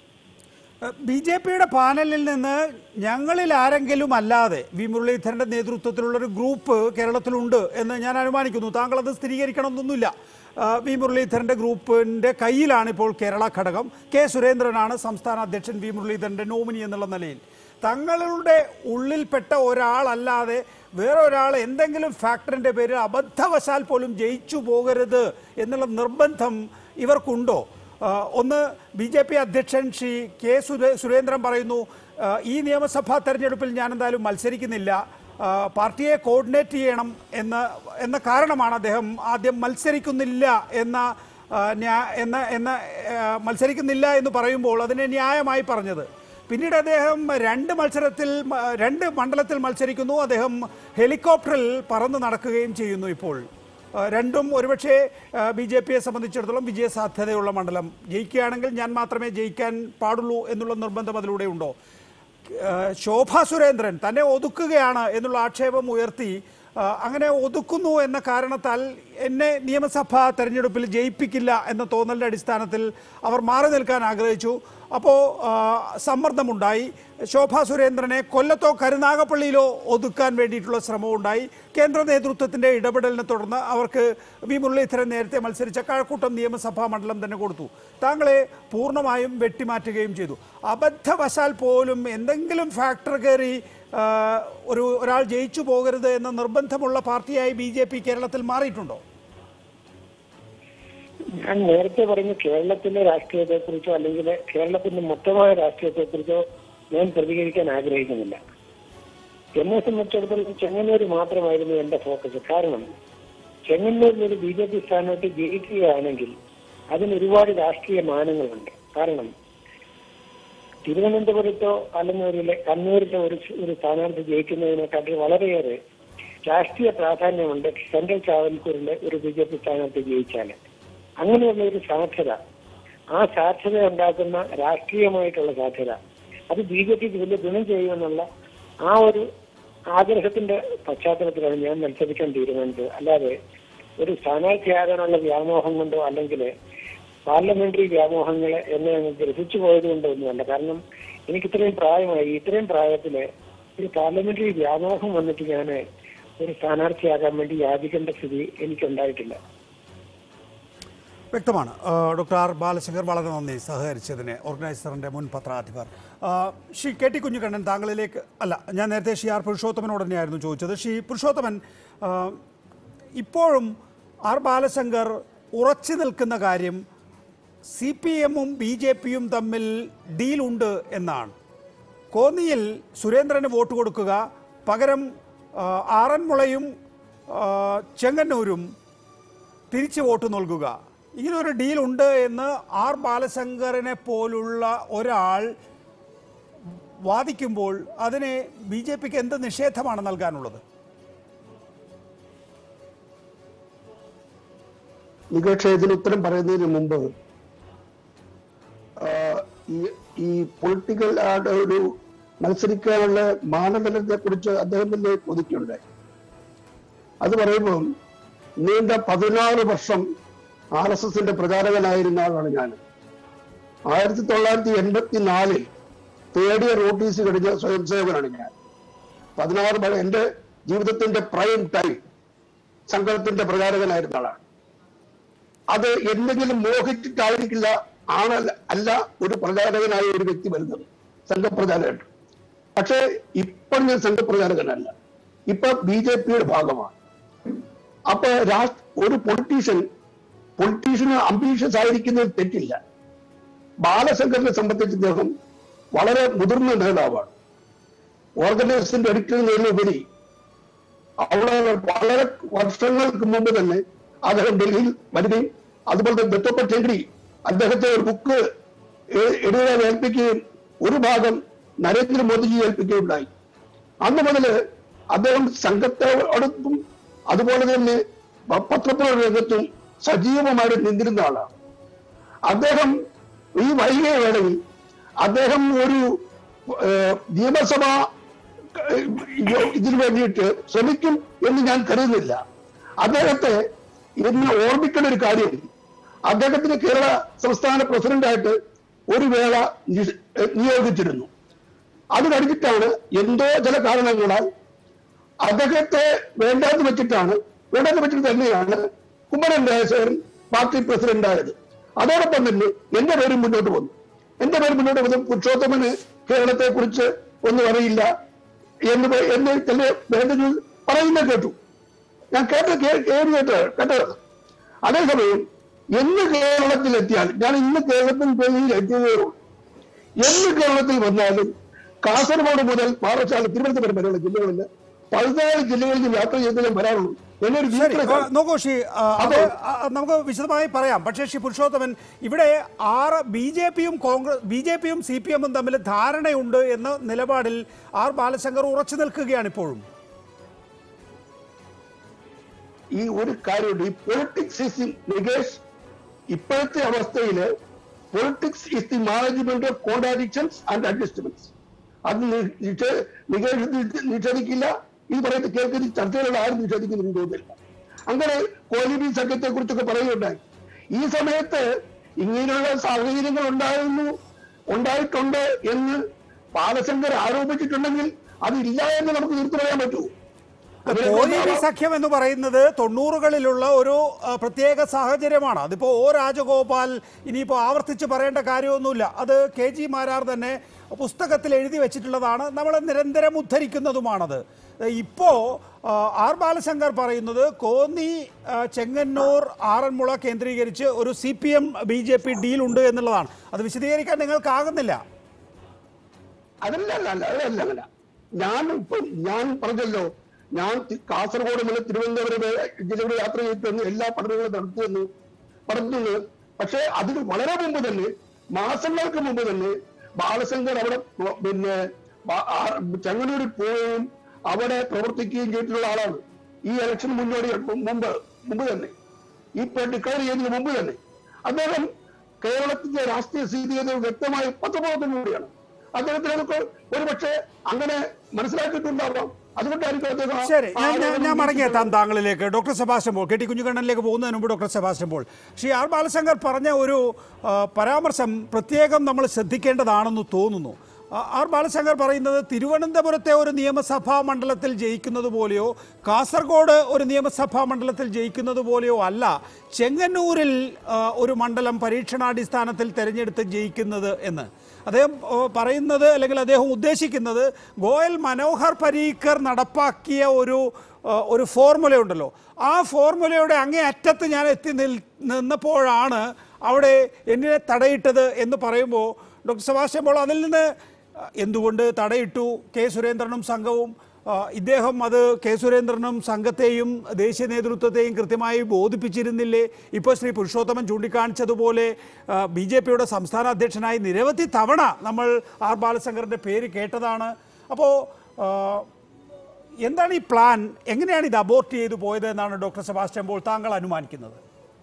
ബി ജെ പിയുടെ പാനലിൽ നിന്ന് ഞങ്ങളിൽ ആരെങ്കിലും അല്ലാതെ വി മുരളീധരന്റെ നേതൃത്വത്തിലുള്ള ഒരു ഗ്രൂപ്പ് കേരളത്തിലുണ്ട് എന്ന് ഞാൻ അനുമാനിക്കുന്നു താങ്കൾ അത് സ്ഥിരീകരിക്കണമെന്നൊന്നുമില്ല ആ, വി മുരളീധരന്റെ ഗ്രൂപ്പിന്റെ കയ്യിലാണ് ഇപ്പോൾ കേരള ഘടകം കെ സുരേന്ദ്രനാണ് സംസ്ഥാന അധ്യക്ഷൻ വി മുരളീധരന്റെ നോമിനി എന്നുള്ള നിലയിൽ തങ്ങളുടെ ഉള്ളിൽപ്പെട്ട ഒരാളല്ലാതെ വേറെ ഒരാൾ എന്തെങ്കിലും ഫാക്ടറിന്റെ പേരിൽ അബദ്ധവശാൽ പോലും ജയിച്ചു പോകരുത് എന്നുള്ള നിർബന്ധം ഇവർക്കുണ്ടോ ആ, ഒന്ന് ബി ജെ പി അധ്യക്ഷൻ ശ്രീ കെ സുരേ- സുരേന്ദ്രൻ പറയുന്നു ആ, ഈ നിയമസഭാ തെരഞ്ഞെടുപ്പിൽ ഞാൻ എന്തായാലും മത്സരിക്കുന്നില്ല ആ, പാർട്ടിയെ കോർഡിനേറ്റ് ചെയ്യണം എന്ന എന്ന കാരണമാണ് അദ്ദേഹം ആദ്യം മത്സരിക്കുന്നില്ല എന്ന ആ, ന്യാ- എന്ന എന്ന ആ, മത്സരിക്കുന്നില്ല എന്ന് പറയുമ്പോൾ അതിനെ ന്യായമായി പറഞ്ഞത് പിന്നീട് അദ്ദേഹം രണ്ട് മത്സരത്തിൽ മ- രണ്ട് മണ്ഡലത്തിൽ മത്സരിക്കുന്നു അദ്ദേഹം ഹെലികോപ്റ്ററിൽ പറന്ന് നടക്കുകയും ചെയ്യുന്നു ഇപ്പോൾ ആ, രണ്ടും ഒരുപക്ഷെ ബി ജെ പിയെ സംബന്ധിച്ചിടത്തോളം വിജയ സാധ്യതയുള്ള മണ്ഡലം ജയിക്കുകയാണെങ്കിൽ ഞാൻ മാത്രമേ ജയിക്കാൻ പാടുള്ളൂ എന്നുള്ള നിർബന്ധം അതിലൂടെ ഉണ്ടോ ഏഹ് ശോഭ സുരേന്ദ്രൻ തന്നെ ഒതുക്കുകയാണ് എന്നുള്ള ആക്ഷേപം ഉയർത്തി ആ, അങ്ങനെ ഒതുക്കുന്നു എന്ന കാരണത്താൽ എന്നെ നിയമസഭാ തെരഞ്ഞെടുപ്പിൽ ജയിപ്പിക്കില്ല എന്ന തോന്നലിൻ്റെ അടിസ്ഥാനത്തിൽ അവർ മാറി നിൽക്കാൻ ആഗ്രഹിച്ചു അപ്പോൾ സമ്മർദ്ദമുണ്ടായി ശോഭ സുരേന്ദ്രനെ കൊല്ലത്തോ കരുനാഗപ്പള്ളിയിലോ ഒതുക്കാൻ വേണ്ടിയിട്ടുള്ള ശ്രമമുണ്ടായി കേന്ദ്ര നേതൃത്വത്തിൻ്റെ ഇടപെടലിനെ തുടർന്ന് അവർക്ക് വി മുരളീധരൻ നേരത്തെ മത്സരിച്ച കഴക്കൂട്ടം നിയമസഭാ മണ്ഡലം തന്നെ കൊടുത്തു താങ്കളെ പൂർണ്ണമായും വെട്ടിമാറ്റുകയും ചെയ്തു അബദ്ധവശാൽ പോലും എന്തെങ്കിലും ഫാക്ടർ കയറി ആ, ഒരു ഒരാൾ ജയിച്ചു പോകരുത് എന്ന നിർബന്ധമുള്ള പാർട്ടിയായി ബി ജെ പി കേരളത്തിൽ മാറിയിട്ടുണ്ടോ ഞാൻ നേരത്തെ പറഞ്ഞ കേരളത്തിലെ രാഷ്ട്രീയത്തെക്കുറിച്ചോ അല്ലെങ്കിൽ കേരളത്തിന്റെ മൊത്തമായ രാഷ്ട്രീയത്തെക്കുറിച്ചോ ഞാൻ പ്രതികരിക്കാൻ ആഗ്രഹിക്കുന്നില്ല എന്നെ സംബന്ധിച്ചിടത്തോളം ചെങ്ങന്നൂർ മാത്രമായിരുന്നു എന്റെ ഫോക്കസ് കാരണം ചെങ്ങന്നൂരിൽ ഒരു ബി ജെ പി സ്ഥാനാർത്ഥി ജയിക്കുകയാണെങ്കിൽ അതിന് ഒരുപാട് രാഷ്ട്രീയ മാനങ്ങളുണ്ട് കാരണം തിരുവനന്തപുരത്തോ അല്ലെങ്കിൽ ഒരു ലെ- കണ്ണൂരിലോ ഒരു ഒരു സ്ഥാനാർത്ഥി ജയിക്കുന്നതിനെക്കാട്ടിൽ വളരെയേറെ രാഷ്ട്രീയ പ്രാധാന്യമുണ്ട് സെൻട്രൽ ട്രാവൻകൂറിലെ ഒരു ബി ജെ പി സ്ഥാനാർത്ഥി ജയിച്ചാല് അങ്ങനെയുള്ള ഒരു സാധ്യത ആ സാധ്യത ഉണ്ടാക്കുന്ന രാഷ്ട്രീയമായിട്ടുള്ള സാധ്യത അത് ബി ജെ പിക്ക് വലിയ ഗുണം ചെയ്യുമെന്നുള്ള ആ ഒരു ആഗ്രഹത്തിന്റെ പശ്ചാത്തലത്തിലാണ് ഞാൻ മത്സരിക്കാൻ തീരുമാനിച്ചത് അല്ലാതെ ഒരു സ്ഥാനാർത്ഥിയാകാനുള്ള വ്യാമോഹം കൊണ്ടോ അല്ലെങ്കിൽ പാർലമെന്ററി വ്യാമോഹങ്ങളെ എന്നെ അങ്ങ് ഗ്രഹിച്ചു പോയത് കൊണ്ടോ ഒന്നുമല്ല കാരണം എനിക്ക് ഇത്രയും പ്രായമായി ഇത്രയും പ്രായത്തില് ഒരു പാർലമെന്ററി വ്യാമോഹം വന്നിട്ട് ഞാൻ ഒരു സ്ഥാനാർത്ഥിയാകാൻ വേണ്ടി യാചിക്കേണ്ട സ്ഥിതി എനിക്കുണ്ടായിട്ടില്ല വ്യക്തമാണ് ആ, ഡോക്ടർ ആർ ബാലശങ്കർ വളരെ നന്ദി സഹകരിച്ചതിന് ഓർഗനൈസറിൻ്റെ മുൻ പത്രാധിപർ ആ, ശ്രീ കെ ടി കുഞ്ഞുകണ്ണൻ താങ്കളിലേക്ക് അല്ല ഞാൻ നേരത്തെ ശ്രീ ആർ പുരുഷോത്തമനോട് തന്നെയായിരുന്നു ചോദിച്ചത് ശ്രീ പുരുഷോത്തമൻ ആ, ഇപ്പോഴും ആർ ബാലശങ്കർ ഉറച്ചു നിൽക്കുന്ന കാര്യം സി പി എമ്മും ബി ജെ പിയും തമ്മിൽ ഡീലുണ്ട് എന്നാണ് കോന്നിയിൽ സുരേന്ദ്രന് വോട്ട് കൊടുക്കുക പകരം ആ, ആറന്മുളയും ആ, ചെങ്ങന്നൂരും തിരിച്ച് വോട്ട് നൽകുക ഇങ്ങനൊരു ഡീൽ ഉണ്ട് എന്ന് ആർ ബാലശങ്കറിനെ പോലുള്ള ഒരാൾ വാദിക്കുമ്പോൾ അതിനെ ബി ജെ പിക്ക് എന്ത് നിഷേധമാണ് നൽകാനുള്ളത് നികേഷ് ഇതിന് ഉത്തരം പറയുന്നതിന് മുമ്പ് ആ, ഈ ഈ പൊളിറ്റിക്കൽ ആടെ ഒരു മത്സരിക്കാനുള്ള മാനദണ്ഡത്തെ കുറിച്ച് അദ്ദേഹം തന്നെ ഒതുക്കിയുണ്ടായി അത് പറയുമ്പോൾ നീണ്ട പതിനാറ് വർഷം ആർ എസ് എസിന്റെ പ്രചാരകനായിരുന്ന ആളാണ് ഞാൻ ആയിരത്തി തൊള്ളായിരത്തി എൺപത്തി നാലിൽ തേർഡ് ഇയർ നോട്ടീസ് കഴിഞ്ഞ സ്വയം സേവകനാണ് ഞാൻ പതിനാറ് വരെ എന്റെ ജീവിതത്തിന്റെ പ്രൈം ടൈം സംഘത്തിന്റെ പ്രചാരകനായിരുന്ന ആളാണ് അത് എന്തെങ്കിലും മോഹിച്ചിട്ടായിരിക്കില്ല ആണല്ല അല്ല ഒരു പ്രചാരകനായ ഒരു വ്യക്തി വരുന്നത് സംഘപ്രചാരകൻ പക്ഷേ ഇപ്പോൾ ഞാൻ സംഘപ്രചാരകനല്ല ഇപ്പൊ ബി ജെ പിയുടെ ഭാഗമാണ് അപ്പൊ രാഷ്ട്ര ഒരു പൊളിറ്റീഷ്യൻ പൊളിറ്റീഷ്യന് അംബീഷ്യസ് ആയിരിക്കുന്നത് തെറ്റില്ല ബാലശങ്കറിനെ സംബന്ധിച്ച് ഇദ്ദേഹം വളരെ മുതിർന്ന നേതാവാണ് ഓർഗനൈസേഷന്റെ എടുക്കുന്നതിലുപരി അവിടെ വളരെ വർഷങ്ങൾക്ക് മുമ്പ് തന്നെ അദ്ദേഹം ഡൽഹിയിൽ വരികയും അതുപോലെ തന്നെ ദത്തോപ്പ ടെങ്കടി അദ്ദേഹത്തെ ഒരു ബുക്ക് എഴുതാൻ ഏൽപ്പിക്കുകയും ഒരു ഭാഗം നരേന്ദ്രമോദിജി ഏൽപ്പിക്കുകയുണ്ടായി അന്ന് മുതൽ അദ്ദേഹം സംഘത്തോടൊപ്പം അതുപോലെ തന്നെ പത്രപ്രവർത്തന രംഗത്തും സജീവമായിട്ട് നിന്നിരുന്ന ആളാണ് അദ്ദേഹം ഈ വൈകിയ വേളയിൽ അദ്ദേഹം ഒരു ഏഹ്, നിയമസഭ ഏഹ്, ഇതിനു വേണ്ടിയിട്ട് ശ്രമിക്കും എന്ന് ഞാൻ കരുതുന്നില്ല അദ്ദേഹത്തെ ഇന്ന് ഓർമ്മിക്കേണ്ട ഒരു കാര്യം അദ്ദേഹത്തിന് കേരള സംസ്ഥാന പ്രസിഡന്റായിട്ട് ഒരു വേള നിഷ്- ഏഹ്, നിയോഗിച്ചിരുന്നു അത് കഴിഞ്ഞിട്ടാണ് എന്തോ ചില കാരണങ്ങളാൽ അദ്ദേഹത്തെ വേണ്ടാന്ന് വെച്ചിട്ടാണ് വേണ്ടാന്ന് വെച്ചിട്ട് തന്നെയാണ് കുമ്മനം രാജശേഖരൻ പാർട്ടി പ്രസിഡന്റ് ആയത് അതോടൊപ്പം തന്നെ എന്റെ പേരും മുന്നോട്ട് വന്നു എന്റെ പേര് മുന്നോട്ട് വന്നു പുരുഷോത്തമന് കേരളത്തെ കുറിച്ച് ഒന്നും അറിയില്ല എന്ന് പ- എന്ന് ചില വേണ്ടത് പറയുന്ന കേട്ടു ഞാൻ കേട്ട കേ- കേട്ട് കേട്ട് കേട്ടത് അതേസമയം എന്ന് കേരളത്തിലെത്തിയാൽ ഞാൻ ഇന്ന് കേരളത്തിൽ പോയി എത്തിയതേ ഉള്ളൂ എന്ന് കേരളത്തിൽ വന്നാലും കാസർഗോഡ് മുതൽ പാറശാല തിരുവനന്തപുരം വരെയുള്ള ജില്ലകളിൽ പതിനാല് ജില്ലകളിൽ യാത്ര ചെയ്ത് ഞാൻ വരാറുള്ളൂ എന്നൊരു ശരി weakness ആ, ആണ്. നോക്കൂ ഷി ആ, അത് അപ്പോൾ- ആ, നമുക്ക് വിശദമായി പറയാം പക്ഷേ ശ്രീ പുരുഷോത്തമൻ ഇവിടെ ആറ് ബി ജെ പിയും കോൺഗ്രസ് ബി ജെ പിയും സി പി എമ്മും തമ്മിൽ ധാരണയുണ്ട് എന്ന നിലപാടിൽ ആർ ബാലശങ്കർ ഉറച്ചു നിൽക്കുകയാണ് ഇപ്പോഴും ഈ ഒരു കാര്യമുണ്ട് ഈ പൊളിറ്റിക്സ് ഈസ് നികേഷ് ഇപ്പോഴത്തെ അവസ്ഥയില് politics is the management of contradictions and adjustments അത് നി- നിഷേ- നികേഷ് നി- നിഷേധിക്കില്ല ഈ പറയുന്ന കേൾക്കുന്ന ഈ ചർച്ചയിലുള്ള ആരും നിഷേധിക്കുന്നുണ്ട് തോന്നില്ല അങ്ങനെ കോലിബി സഖ്യത്തെ കുറിച്ചൊക്കെ പറയുകയുണ്ടായി ഈ സമയത്ത് ഇങ്ങനെയുള്ള സാഹചര്യങ്ങൾ ഉണ്ടായിരുന്നു ഉണ്ടായിട്ടുണ്ട് എന്ന് ബാലശങ്കർ ആരോപിച്ചിട്ടുണ്ടെങ്കിൽ അതില്ല എന്ന് നമുക്ക് തീർത്തു പറയാൻ പറ്റൂ അങ്ങനെ കോലീബി ഉണ്ടാവാം. സഖ്യം എന്ന് പറയുന്നത് തൊണ്ണൂറുകളിലുള്ള ഒരു ആ, പ്രത്യേക സാഹചര്യമാണ് അതിപ്പോൾ ഒ രാജഗോപാൽ ഇനിയിപ്പോൾ ആവർത്തിച്ച് പറയേണ്ട കാര്യമൊന്നുമില്ല അത് കെ ജി മാരാർ തന്നെ പുസ്തകത്തിൽ എഴുതി വെച്ചിട്ടുള്ളതാണ് നമ്മൾ നിരന്തരം ഉദ്ധരിക്കുന്നതുമാണത് ഇപ്പോൾ ആർ ബാലശങ്കർ പറയുന്നത് കോന്നി ആ, ചെങ്ങന്നൂർ ആറന്മുള കേന്ദ്രീകരിച്ച് ഒരു C P M B J P ഡീലുണ്ട് എന്നുള്ളതാണ് അത് വിശദീകരിക്കാൻ നിങ്ങൾക്കാകുന്നില്ല അതല്ല അല്ല അല്ല അതല്ല അല്ല ഞാൻ ഇപ്പൊ ഞാൻ പറഞ്ഞല്ലോ ഞാൻ തി- കാസർഗോഡ് മുതൽ തിരുവനന്തപുരം വരെ ജില്ലയുടെ യാത്ര ചെയ്തിട്ട് എല്ലാ പഠനങ്ങളും നടത്തിയെന്ന് പറഞ്ഞത് പക്ഷേ അതിന് വളരെ മുമ്പ് തന്നെ മാസങ്ങൾക്ക് മുമ്പ് തന്നെ ബാലശങ്കർ അവിടെ പ്ര- പിന്നെ ബാ- ആ- ചെങ്ങന്നൂരിൽ പോവുകയും അവിടെ പ്രവർത്തിക്കുകയും ചെയ്തിട്ടുള്ള ആളാണ് ഈ ഇലക്ഷൻ മുന്നോടി മുമ്പ് മുമ്പ് തന്നെ ഇപ്പൊ ഡിക്ലെയർ ചെയ്യുന്നതിന് മുമ്പ് തന്നെ അദ്ദേഹം കേരളത്തിന്റെ രാഷ്ട്രീയ സ്ഥിതിഗതി വ്യക്തമായി പത്രബോധത്തിലൂടെയാണ് അദ്ദേഹത്തിന് നമുക്ക് ഒരുപക്ഷെ അങ്ങനെ മനസ്സിലാക്കിയിട്ടുണ്ടാവാം അതുകൊണ്ടായിരിക്കും അദ്ദേഹം ആ- ശരി ഞാൻ ആ ഞാൻ ഞാൻ ആരോപണം മടങ്ങിയെത്താം താങ്കളിലേക്ക് doctor Sebastian Paul K T കുഞ്ഞുകണ്ണനിലേക്ക് പോകുന്നതിന് മുമ്പ് ഡോക്ടർ സെബാസ്റ്റ്യൻ പോൾ ശ്രീ ആർ ബാലശങ്കർ പറഞ്ഞ ഒരു ആ, പരാമർശം പ്രത്യേകം നമ്മൾ ശ്രദ്ധിക്കേണ്ടതാണെന്ന് തോന്നുന്നു ആ, ആർ ബാലശങ്കർ പറയുന്നത് തിരുവനന്തപുരത്തെ ഒരു നിയമസഭാ മണ്ഡലത്തിൽ ജയിക്കുന്നത് പോലെയോ കാസർഗോഡ് ഒരു നിയമസഭാ മണ്ഡലത്തിൽ ജയിക്കുന്നത് പോലെയോ അല്ല ചെങ്ങന്നൂരിൽ ആ, ഒരു മണ്ഡലം പരീക്ഷണാടിസ്ഥാനത്തിൽ തെരഞ്ഞെടുത്ത് ജയിക്കുന്നത് എന്ന് അദ്ദേഹം ഓ, പറയുന്നത് അല്ലെങ്കിൽ അദ്ദേഹം ഉദ്ദേശിക്കുന്നത് ഗോയൽ മനോഹർ പരീക്കർ നടപ്പാക്കിയ ഒരു ആ, ഒരു ഫോർമുല ഉണ്ടല്ലോ ആ ഫോർമുലയുടെ അങ്ങേ അറ്റത്ത് ഞാൻ എത്തി നിൽ നിന്നപ്പോഴാണ് അവിടെ എന്നെ തടയിട്ടത് എന്ന് പറയുമ്പോൾ ഡോക്ടർ സെബാസ്റ്റ്യൻ പോൾ അതിൽ നിന്ന് ആ, എന്തുകൊണ്ട് തടയിട്ടു കെ സുരേന്ദ്രനും സംഘവും ആ, ഇദ്ദേഹം അത് കെ സുരേന്ദ്രനും സംഘത്തെയും ദേശീയ നേതൃത്വത്തെയും കൃത്യമായി ബോധിപ്പിച്ചിരുന്നില്ലേ ഇപ്പോൾ ശ്രീ പുരുഷോത്തമൻ ചൂണ്ടിക്കാണിച്ചതുപോലെ ബി ജെ പിയുടെ സംസ്ഥാന അധ്യക്ഷനായി നിരവധി തവണ നമ്മൾ ആർ ബാലശങ്കറിൻ്റെ പേര് കേട്ടതാണ് അപ്പോൾ എന്താണ് ഈ പ്ലാൻ എങ്ങനെയാണ് ഇത് അബോർട്ട് ചെയ്തു പോയത് എന്നാണ് ഡോക്ടർ സെബാസ്റ്റ്യൻ പോൾ താങ്കൾ അനുമാനിക്കുന്നത്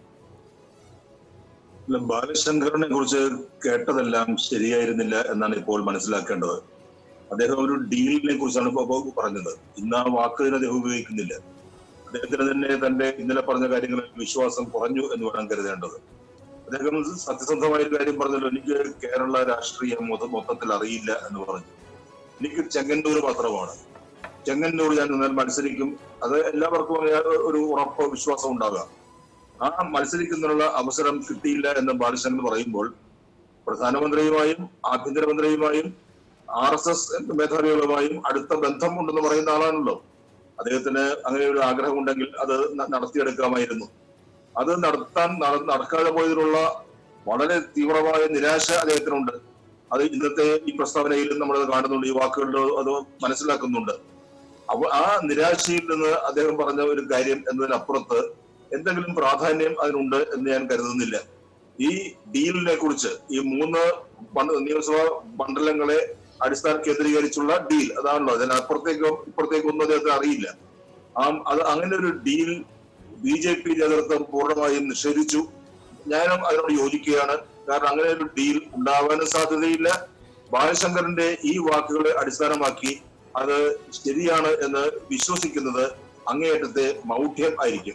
അല്ല, ബാലശങ്കറിനെ കുറിച്ച് കേട്ടതെല്ലാം ശരിയായിരുന്നില്ല എന്നാണ് ഇപ്പോൾ മനസ്സിലാക്കേണ്ടത് അദ്ദേഹം ഒരു ഡീലിനെ കുറിച്ചാണ് ഇപ്പൊ ഇപ്പൊ പറഞ്ഞത് ഇന്ന് ആ വാക്ക് തന്നെ അദ്ദേഹം ഉപയോഗിക്കുന്നില്ല അദ്ദേഹത്തിന് തന്നെ തന്റെ ഇന്നലെ പറഞ്ഞ കാര്യങ്ങളിൽ വിശ്വാസം കുറഞ്ഞു എന്ന് വേണം കരുതേണ്ടത് അദ്ദേഹം സത്യസന്ധമായ ഒരു കാര്യം പറഞ്ഞല്ലോ എനിക്ക് കേരള രാഷ്ട്രീയം മൊത്ത- മൊത്തത്തിൽ അറിയില്ല എന്ന് പറഞ്ഞു എനിക്ക് ചെങ്ങന്നൂർ മാത്രമാണ് ചെങ്ങന്നൂർ ഞാൻ നിന്നാൽ മത്സരിക്കും അത് എല്ലാവർക്കും അങ്ങനെ ഒരു ഉറപ്പ് വിശ്വാസം ഉണ്ടാകാം ആ മത്സരിക്കുന്നതിനുള്ള അവസരം കിട്ടിയില്ല എന്ന് ബാലശങ്കർ പറയുമ്പോൾ പ്രധാനമന്ത്രിയുമായും ആഭ്യന്തരമന്ത്രിയുമായും ആർ എസ് എസ് മേധാവികളുമായും അടുത്ത ബന്ധം ഉണ്ടെന്ന് പറയുന്ന ആളാണല്ലോ അദ്ദേഹത്തിന് അങ്ങനെ ഒരു ആഗ്രഹം ഉണ്ടെങ്കിൽ അത് ന- നടത്തിയെടുക്കാമായിരുന്നു അത് നടത്താൻ നട- നടക്കാതെ പോയതിലുള്ള വളരെ തീവ്രമായ നിരാശ അദ്ദേഹത്തിനുണ്ട് അത് ഇന്നത്തെ ഈ പ്രസ്താവനയിൽ നമ്മൾ കാണുന്നുണ്ട് ഈ വാക്കുകളിൽ അത് മനസ്സിലാക്കുന്നുണ്ട് അപ്പൊ ആ നിരാശയിൽ നിന്ന് അദ്ദേഹം പറഞ്ഞ ഒരു കാര്യം എന്നതിനപ്പുറത്ത് എന്തെങ്കിലും പ്രാധാന്യം അതിനുണ്ട് എന്ന് ഞാൻ കരുതുന്നില്ല ഈ ഡീലിനെ കുറിച്ച് ഈ മൂന്ന് മണ്ഡ- നിയമസഭാ മണ്ഡലങ്ങളെ അടിസ്ഥാന കേന്ദ്രീകരിച്ചുള്ള ഡീൽ അതാണല്ലോ അതിനപ്പുറത്തേക്കോ ഇപ്പുറത്തേക്കോ ഒന്നും അദ്ദേഹത്തിന് അറിയില്ല ആ അത് അങ്ങനെ ഒരു ഡീൽ ബി ജെ പി നേതൃത്വം പൂർണ്ണമായും നിഷേധിച്ചു ഞാനും അതിനോട് യോജിക്കുകയാണ് കാരണം അങ്ങനെ ഒരു ഡീൽ ഉണ്ടാവാനും സാധ്യതയില്ല ബാലശങ്കറിന്റെ ഈ വാക്കുകളെ അടിസ്ഥാനമാക്കി അത് ശരിയാണ് എന്ന് വിശ്വസിക്കുന്നത് അങ്ങേയറ്റത്തെ മൗഢ്യം ആയിരിക്കും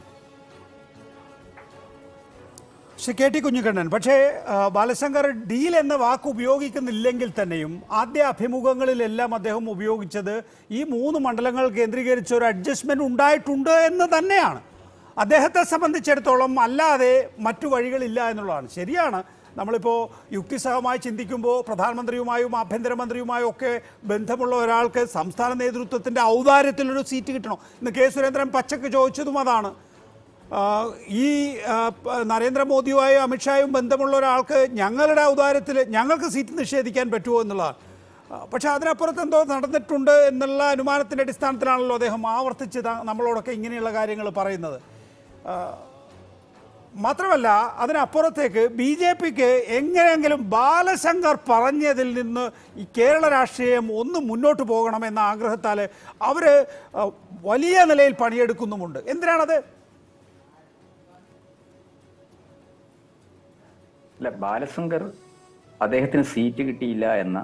ശ്രീ കെ ടി കുഞ്ഞിക്കണ്ണൻ പക്ഷേ ആ, ബാലശങ്കർ ഡീൽ എന്ന വാക്ക് ഉപയോഗിക്കുന്നില്ലെങ്കിൽ തന്നെയും ആദ്യ അഭിമുഖങ്ങളിലെല്ലാം അദ്ദേഹം ഉപയോഗിച്ചത് ഈ മൂന്ന് മണ്ഡലങ്ങൾ കേന്ദ്രീകരിച്ച് ഒരു അഡ്ജസ്റ്റ്മെന്റ് ഉണ്ടായിട്ടുണ്ട് എന്ന് തന്നെയാണ് അദ്ദേഹത്തെ സംബന്ധിച്ചിടത്തോളം അല്ലാതെ മറ്റു വഴികളില്ല എന്നുള്ളതാണ് ശരിയാണ് നമ്മളിപ്പോൾ യുക്തിസഹമായി ചിന്തിക്കുമ്പോൾ പ്രധാനമന്ത്രിയുമായും ആഭ്യന്തരമന്ത്രിയുമായും ഒക്കെ ബന്ധമുള്ള ഒരാൾക്ക് സംസ്ഥാന നേതൃത്വത്തിൻ്റെ ഔദാര്യത്തിലൊരു സീറ്റ് കിട്ടണോ ഇന്ന് കെ സുരേന്ദ്രൻ പച്ചക്ക് ചോദിച്ചതും അതാണ് ആ, ഈ ആ, പ- നരേന്ദ്രമോദിയുമായും അമിത്ഷായും ബന്ധമുള്ള ഒരാൾക്ക് ഞങ്ങളുടെ ഔദാര്യത്തിൽ ഞങ്ങൾക്ക് സീറ്റ് നിഷേധിക്കാൻ പറ്റുമോ എന്നുള്ളതാണ് ആ, പക്ഷേ അതിനപ്പുറത്ത് എന്തോ നടന്നിട്ടുണ്ട് എന്നുള്ള അനുമാനത്തിൻ്റെ അടിസ്ഥാനത്തിലാണല്ലോ അദ്ദേഹം ആവർത്തിച്ച് ത- നമ്മളോടൊക്കെ ഇങ്ങനെയുള്ള കാര്യങ്ങൾ പറയുന്നത് ആ, മാത്രമല്ല അതിനപ്പുറത്തേക്ക് ബി ജെ പിക്ക് എങ്ങനെയെങ്കിലും ബാലശങ്കർ പറഞ്ഞതിൽ നിന്ന് ഈ കേരള രാഷ്ട്രീയം ഒന്ന് മുന്നോട്ട് പോകണമെന്ന ആഗ്രഹത്താൽ അവർ വലിയ നിലയിൽ പണിയെടുക്കുന്നുമുണ്ട് എന്തിനാണത് അല്ല ബാലശങ്കർ അദ്ദേഹത്തിന് സീറ്റ് കിട്ടിയില്ല എന്ന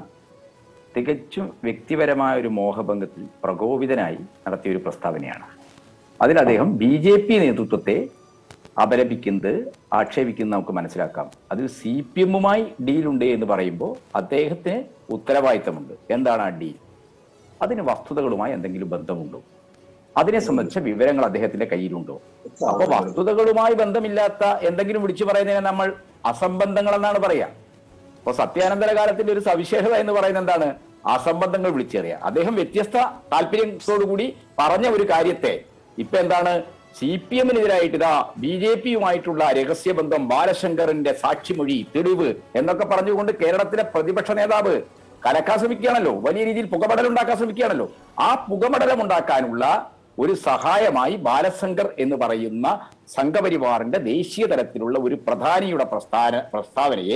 തികച്ചും വ്യക്തിപരമായ ഒരു മോഹഭംഗത്തിൽ പ്രകോപിതനായി നടത്തിയ ഒരു പ്രസ്താവനയാണ് അതിൽ അദ്ദേഹം ബി ജെ പി നേതൃത്വത്തെ അപലപിക്കുന്നത് ആക്ഷേപിക്കുന്നത് നമുക്ക് മനസ്സിലാക്കാം അതിൽ സി പി എമ്മുമായി ഡീലുണ്ട് എന്ന് പറയുമ്പോൾ അദ്ദേഹത്തിന് ഉത്തരവാദിത്തമുണ്ട് എന്താണ് ആ ഡീൽ അതിന് വസ്തുതകളുമായി എന്തെങ്കിലും ബന്ധമുണ്ടോ അതിനെ സംബന്ധിച്ച വിവരങ്ങൾ അദ്ദേഹത്തിന്റെ കയ്യിലുണ്ടോ അപ്പൊ വസ്തുതകളുമായി ബന്ധമില്ലാത്ത എന്തെങ്കിലും വിളിച്ചു പറയുന്നതിനെ നമ്മൾ അസംബന്ധങ്ങൾ എന്നാണ് പറയാ അപ്പൊ സത്യാനന്തര കാലത്തിന്റെ ഒരു സവിശേഷത എന്ന് പറയുന്നത് എന്താണ് അസംബന്ധങ്ങൾ വിളിച്ചറിയ അദ്ദേഹം വ്യത്യസ്ത താല്പര്യത്തോടു കൂടി പറഞ്ഞ ഒരു കാര്യത്തെ ഇപ്പൊ എന്താണ് സി പി എമ്മിനെതിരായിട്ട് ഇതാ ബി ജെ പിയുമായിട്ടുള്ള രഹസ്യബന്ധം ബാലശങ്കറിന്റെ സാക്ഷിമൊഴി തെളിവ് എന്നൊക്കെ പറഞ്ഞുകൊണ്ട് കേരളത്തിലെ പ്രതിപക്ഷ നേതാവ് കലക്കാൻ ശ്രമിക്കുകയാണല്ലോ വലിയ രീതിയിൽ പുകപടലം ഉണ്ടാക്കാൻ ശ്രമിക്കുകയാണല്ലോ ആ പുകപടലം ഉണ്ടാക്കാനുള്ള ഒരു സഹായമായി ബാലശങ്കർ എന്ന് പറയുന്ന സംഘപരിവാറിന്റെ ദേശീയ തലത്തിലുള്ള ഒരു പ്രധാനിയുടെ പ്രസ്ഥാന പ്രസ്താവനയെ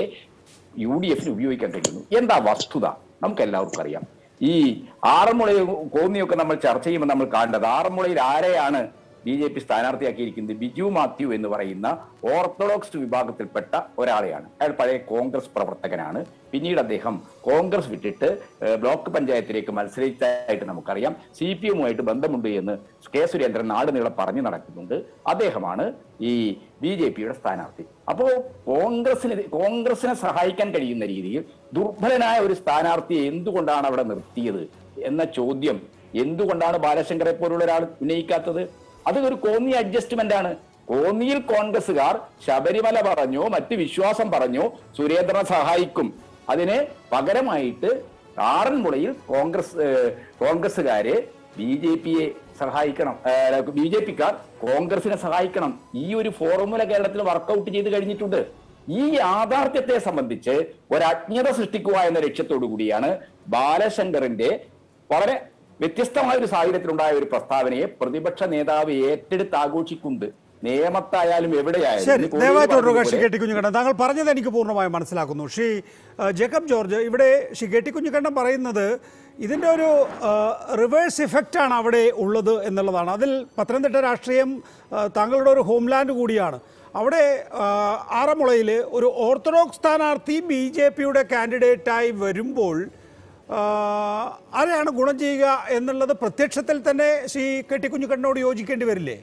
യു ഡി എഫിന് ഉപയോഗിക്കാൻ കഴിയുന്നു എന്താ വസ്തുത നമുക്ക് എല്ലാവർക്കും അറിയാം ഈ ആറന്മുളയും കോന്നിയൊക്കെ നമ്മൾ ചർച്ച ചെയ്യുമ്പോൾ നമ്മൾ കാണേണ്ടത് ആറന്മുളയിൽ ആരെയാണ് ബി ജെ പി സ്ഥാനാർത്ഥിയാക്കിയിരിക്കുന്നത് ബിജു മാത്യു എന്ന് പറയുന്ന ഓർത്തഡോക്സ് വിഭാഗത്തിൽപ്പെട്ട ഒരാളെയാണ് അയാൾ പഴയ കോൺഗ്രസ് പ്രവർത്തകനാണ് പിന്നീട് അദ്ദേഹം കോൺഗ്രസ് വിട്ടിട്ട് ഏഹ്, ബ്ലോക്ക് പഞ്ചായത്തിലേക്ക് മത്സരിച്ചതായിട്ട് നമുക്കറിയാം സി പി എമ്മുമായിട്ട് ബന്ധമുണ്ട് എന്ന് കെ സുരേന്ദ്രൻ നാട് നീളെ പറഞ്ഞു നടക്കുന്നുണ്ട് അദ്ദേഹമാണ് ഈ ബി ജെ പിയുടെ സ്ഥാനാർത്ഥി അപ്പോ കോൺഗ്രസിന് കോൺഗ്രസിനെ സഹായിക്കാൻ കഴിയുന്ന രീതിയിൽ ദുർബലനായ ഒരു സ്ഥാനാർത്ഥിയെ എന്തുകൊണ്ടാണ് അവിടെ നിർത്തിയത് എന്ന ചോദ്യം എന്തുകൊണ്ടാണ് ബാലശങ്കറെ പോലുള്ള ഒരാൾ ഉന്നയിക്കാത്തത് അത് ഒരു കോന്നി അഡ്ജസ്റ്റ്മെന്റ് ആണ് കോന്നിയിൽ കോൺഗ്രസുകാർ ശബരിമല പറഞ്ഞോ മറ്റ് വിശ്വാസം പറഞ്ഞോ സുരേന്ദ്രനെ സഹായിക്കും അതിന് പകരമായിട്ട് ആറന്മുളയിൽ കോൺഗ്രസ് ഏഹ്, കോൺഗ്രസുകാര് ബി ജെ പിയെ സഹായിക്കണം ബി ജെ പിക്കാർ കോൺഗ്രസിനെ സഹായിക്കണം ഈ ഒരു ഫോർമുല കേരളത്തിൽ വർക്കൗട്ട് ചെയ്ത് കഴിഞ്ഞിട്ടുണ്ട് ഈ യാഥാർത്ഥ്യത്തെ സംബന്ധിച്ച് ഒരു അജ്ഞത സൃഷ്ടിക്കുക എന്ന ലക്ഷ്യത്തോടു കൂടിയാണ് ബാലശങ്കറിന്റെ വളരെ വ്യത്യസ്തമായ ഒരു സാഹചര്യത്തിലുണ്ടായ ഒരു പ്രസ്താവനയെ പ്രതിപക്ഷ നേതാവ് ഏറ്റെടുത്ത് ആഘോഷിക്കുന്നത് നിയമത്തായാലും എവിടെയായാലും ശരി ഇനി കോടതി ദയവായി തുടരുക പറഞ്ഞതുപോലെ ശ്രീ കെട്ടി കുഞ്ഞുകണ്ഠൻ താങ്കൾ പറഞ്ഞത് എനിക്ക് പൂർണ്ണമായും മനസ്സിലാക്കുന്നു ശ്രീ ആ, ജേക്കബ് ജോർജ് ഇവിടെ ശ്രീ കെട്ടി കുഞ്ഞുകണ്ഠൻ പറയുന്നത് ഇതിൻ്റെ ഒരു റിവേഴ്സ് ഇഫക്റ്റാണ് അവിടെ ഉള്ളത് എന്നുള്ളതാണ് അതിൽ പത്തനംതിട്ട രാഷ്ട്രീയം ആ, താങ്കളുടെ ഒരു ഹോംലാൻഡ് കൂടിയാണ് അവിടെ ആ, ആറന്മുളയിൽ ഒരു ഓർത്തഡോക്സ് സ്ഥാനാർത്ഥി ബി ജെ പിയുടെ കാൻഡിഡേറ്റായി വരുമ്പോൾ ആ, ആരെയാണ് ഗുണം ചെയ്യുക എന്നുള്ളത് പ്രത്യക്ഷത്തിൽ തന്നെ ശ്രീ കെട്ടി കുഞ്ഞുകണ്ണനോട് യോജിക്കേണ്ടി വരില്ലേ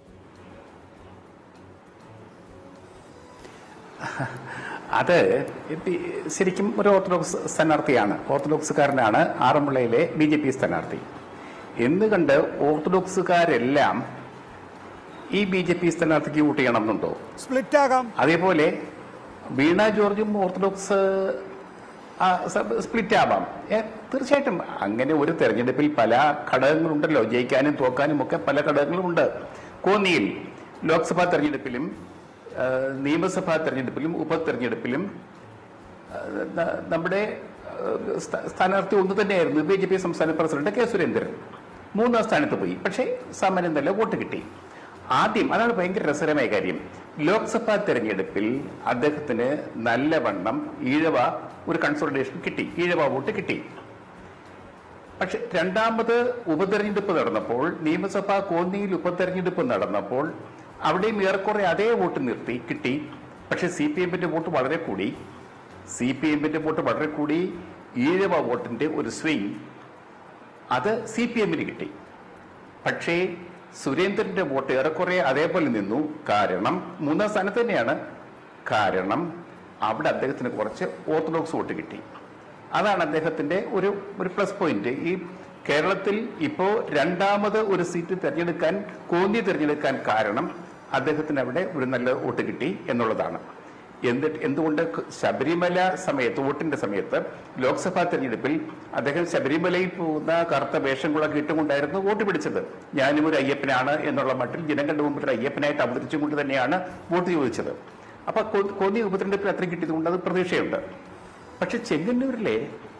അത് ഇത് ശരിക്കും ഒരു ഓർത്തഡോക്സ് സ്ഥാനാർത്ഥിയാണ് ഓർത്തഡോക്സുകാരനാണ് ആറന്മുളയിലെ ബി ജെ പി സ്ഥാനാർത്ഥി എന്തുകൊണ്ട് ഓർത്തഡോക്സുകാരെല്ലാം ഈ ബി ജെ പി സ്ഥാനാർത്ഥിക്ക് വോട്ട് ചെയ്യണമെന്നുണ്ടോ സ്പ്ലിറ്റ് ആകാം അതേപോലെ വീണ ജോർജും ഓർത്തഡോക്സ് ആ, സ- സ്പ്ലിറ്റ് ആവാം ഏ, തീർച്ചയായിട്ടും അങ്ങനെ ഒരു തെരഞ്ഞെടുപ്പിൽ പല ഘടകങ്ങളുണ്ടല്ലോ ജയിക്കാനും തോക്കാനും ഒക്കെ പല ഘടകങ്ങളുമുണ്ട് കോന്നിയിൽ ലോക്സഭാ തെരഞ്ഞെടുപ്പിലും ആ, നിയമസഭാ തെരഞ്ഞെടുപ്പിലും ഉപതെരഞ്ഞെടുപ്പിലും ആ, ന- നമ്മുടെ ആ, സ്ഥാ- സ്ഥാനാർത്ഥി ഒന്ന് തന്നെയായിരുന്നു ബി ജെ പി സംസ്ഥാന പ്രസിഡന്റ് കെ സുരേന്ദ്രൻ മൂന്നാം സ്ഥാനത്ത് പോയി പക്ഷേ സാമാന്യം നല്ല വോട്ട് കിട്ടി ആദ്യം അതാണ് ഭയങ്കര രസകരമായ കാര്യം ലോക്സഭാ തെരഞ്ഞെടുപ്പിൽ അദ്ദേഹത്തിന് നല്ലവണ്ണം ഈഴവ ഒരു കൺസോളിഡേഷൻ കിട്ടി ഈഴവ വോട്ട് കിട്ടി പക്ഷെ രണ്ടാമത് ഉപതെരഞ്ഞെടുപ്പ് നടന്നപ്പോൾ നിയമസഭാ കോന്നിയിൽ ഉപതെരഞ്ഞെടുപ്പ് നടന്നപ്പോൾ അവിടെയും ഏറെക്കുറെ അതേ വോട്ട് നിർത്തി കിട്ടി പക്ഷെ സി പി എമ്മിന്റെ വോട്ട് വളരെ കൂടി സി പി എമ്മിന്റെ വോട്ട് വളരെ കൂടി ഈഴവ വോട്ടിന്റെ ഒരു സ്വിംഗ് അത് സി പി എമ്മിന് കിട്ടി പക്ഷേ സുരേന്ദ്രന്റെ വോട്ട് ഏറെക്കുറെ അതേപോലെ നിന്നു കാരണം മൂന്നാം സ്ഥാനത്ത് തന്നെയാണ് കാരണം അവിടെ അദ്ദേഹത്തിന് കുറച്ച് ഓർത്തഡോക്സ് വോട്ട് കിട്ടി അതാണ് അദ്ദേഹത്തിന്റെ ഒരു ഒരു പ്ലസ് പോയിന്റ് ഈ കേരളത്തിൽ ഇപ്പോ രണ്ടാമത് ഒരു സീറ്റ് തിരഞ്ഞെടുക്കാൻ കോന്നി തിരഞ്ഞെടുക്കാൻ കാരണം അദ്ദേഹത്തിന് അവിടെ ഒരു നല്ല വോട്ട് കിട്ടി എന്നുള്ളതാണ് എന്നിട്ട് എന്തുകൊണ്ട് ശബരിമല സമയത്ത് വോട്ടിന്റെ സമയത്ത് ലോക്സഭാ തെരഞ്ഞെടുപ്പിൽ അദ്ദേഹം ശബരിമലയിൽ പോകുന്ന കറുത്ത വേഷങ്ങളൊക്കെ ഇട്ടുകൊണ്ടായിരുന്നു വോട്ട് പിടിച്ചത് ഞാനും ഒരു അയ്യപ്പനാണ് എന്നുള്ള മട്ടിൽ ജനങ്ങളുടെ മുമ്പിൽ ഒരു അയ്യപ്പനായിട്ട് അവതരിച്ചുകൊണ്ട് തന്നെയാണ് വോട്ട് ചോദിച്ചത് അപ്പൊ കോ- കോന്നി ഉപതെരഞ്ഞെടുപ്പിൽ അത്രയും കിട്ടിയത് കൊണ്ട് അത് പ്രതീക്ഷയുണ്ട് പക്ഷെ ചെങ്ങന്നൂരിലെ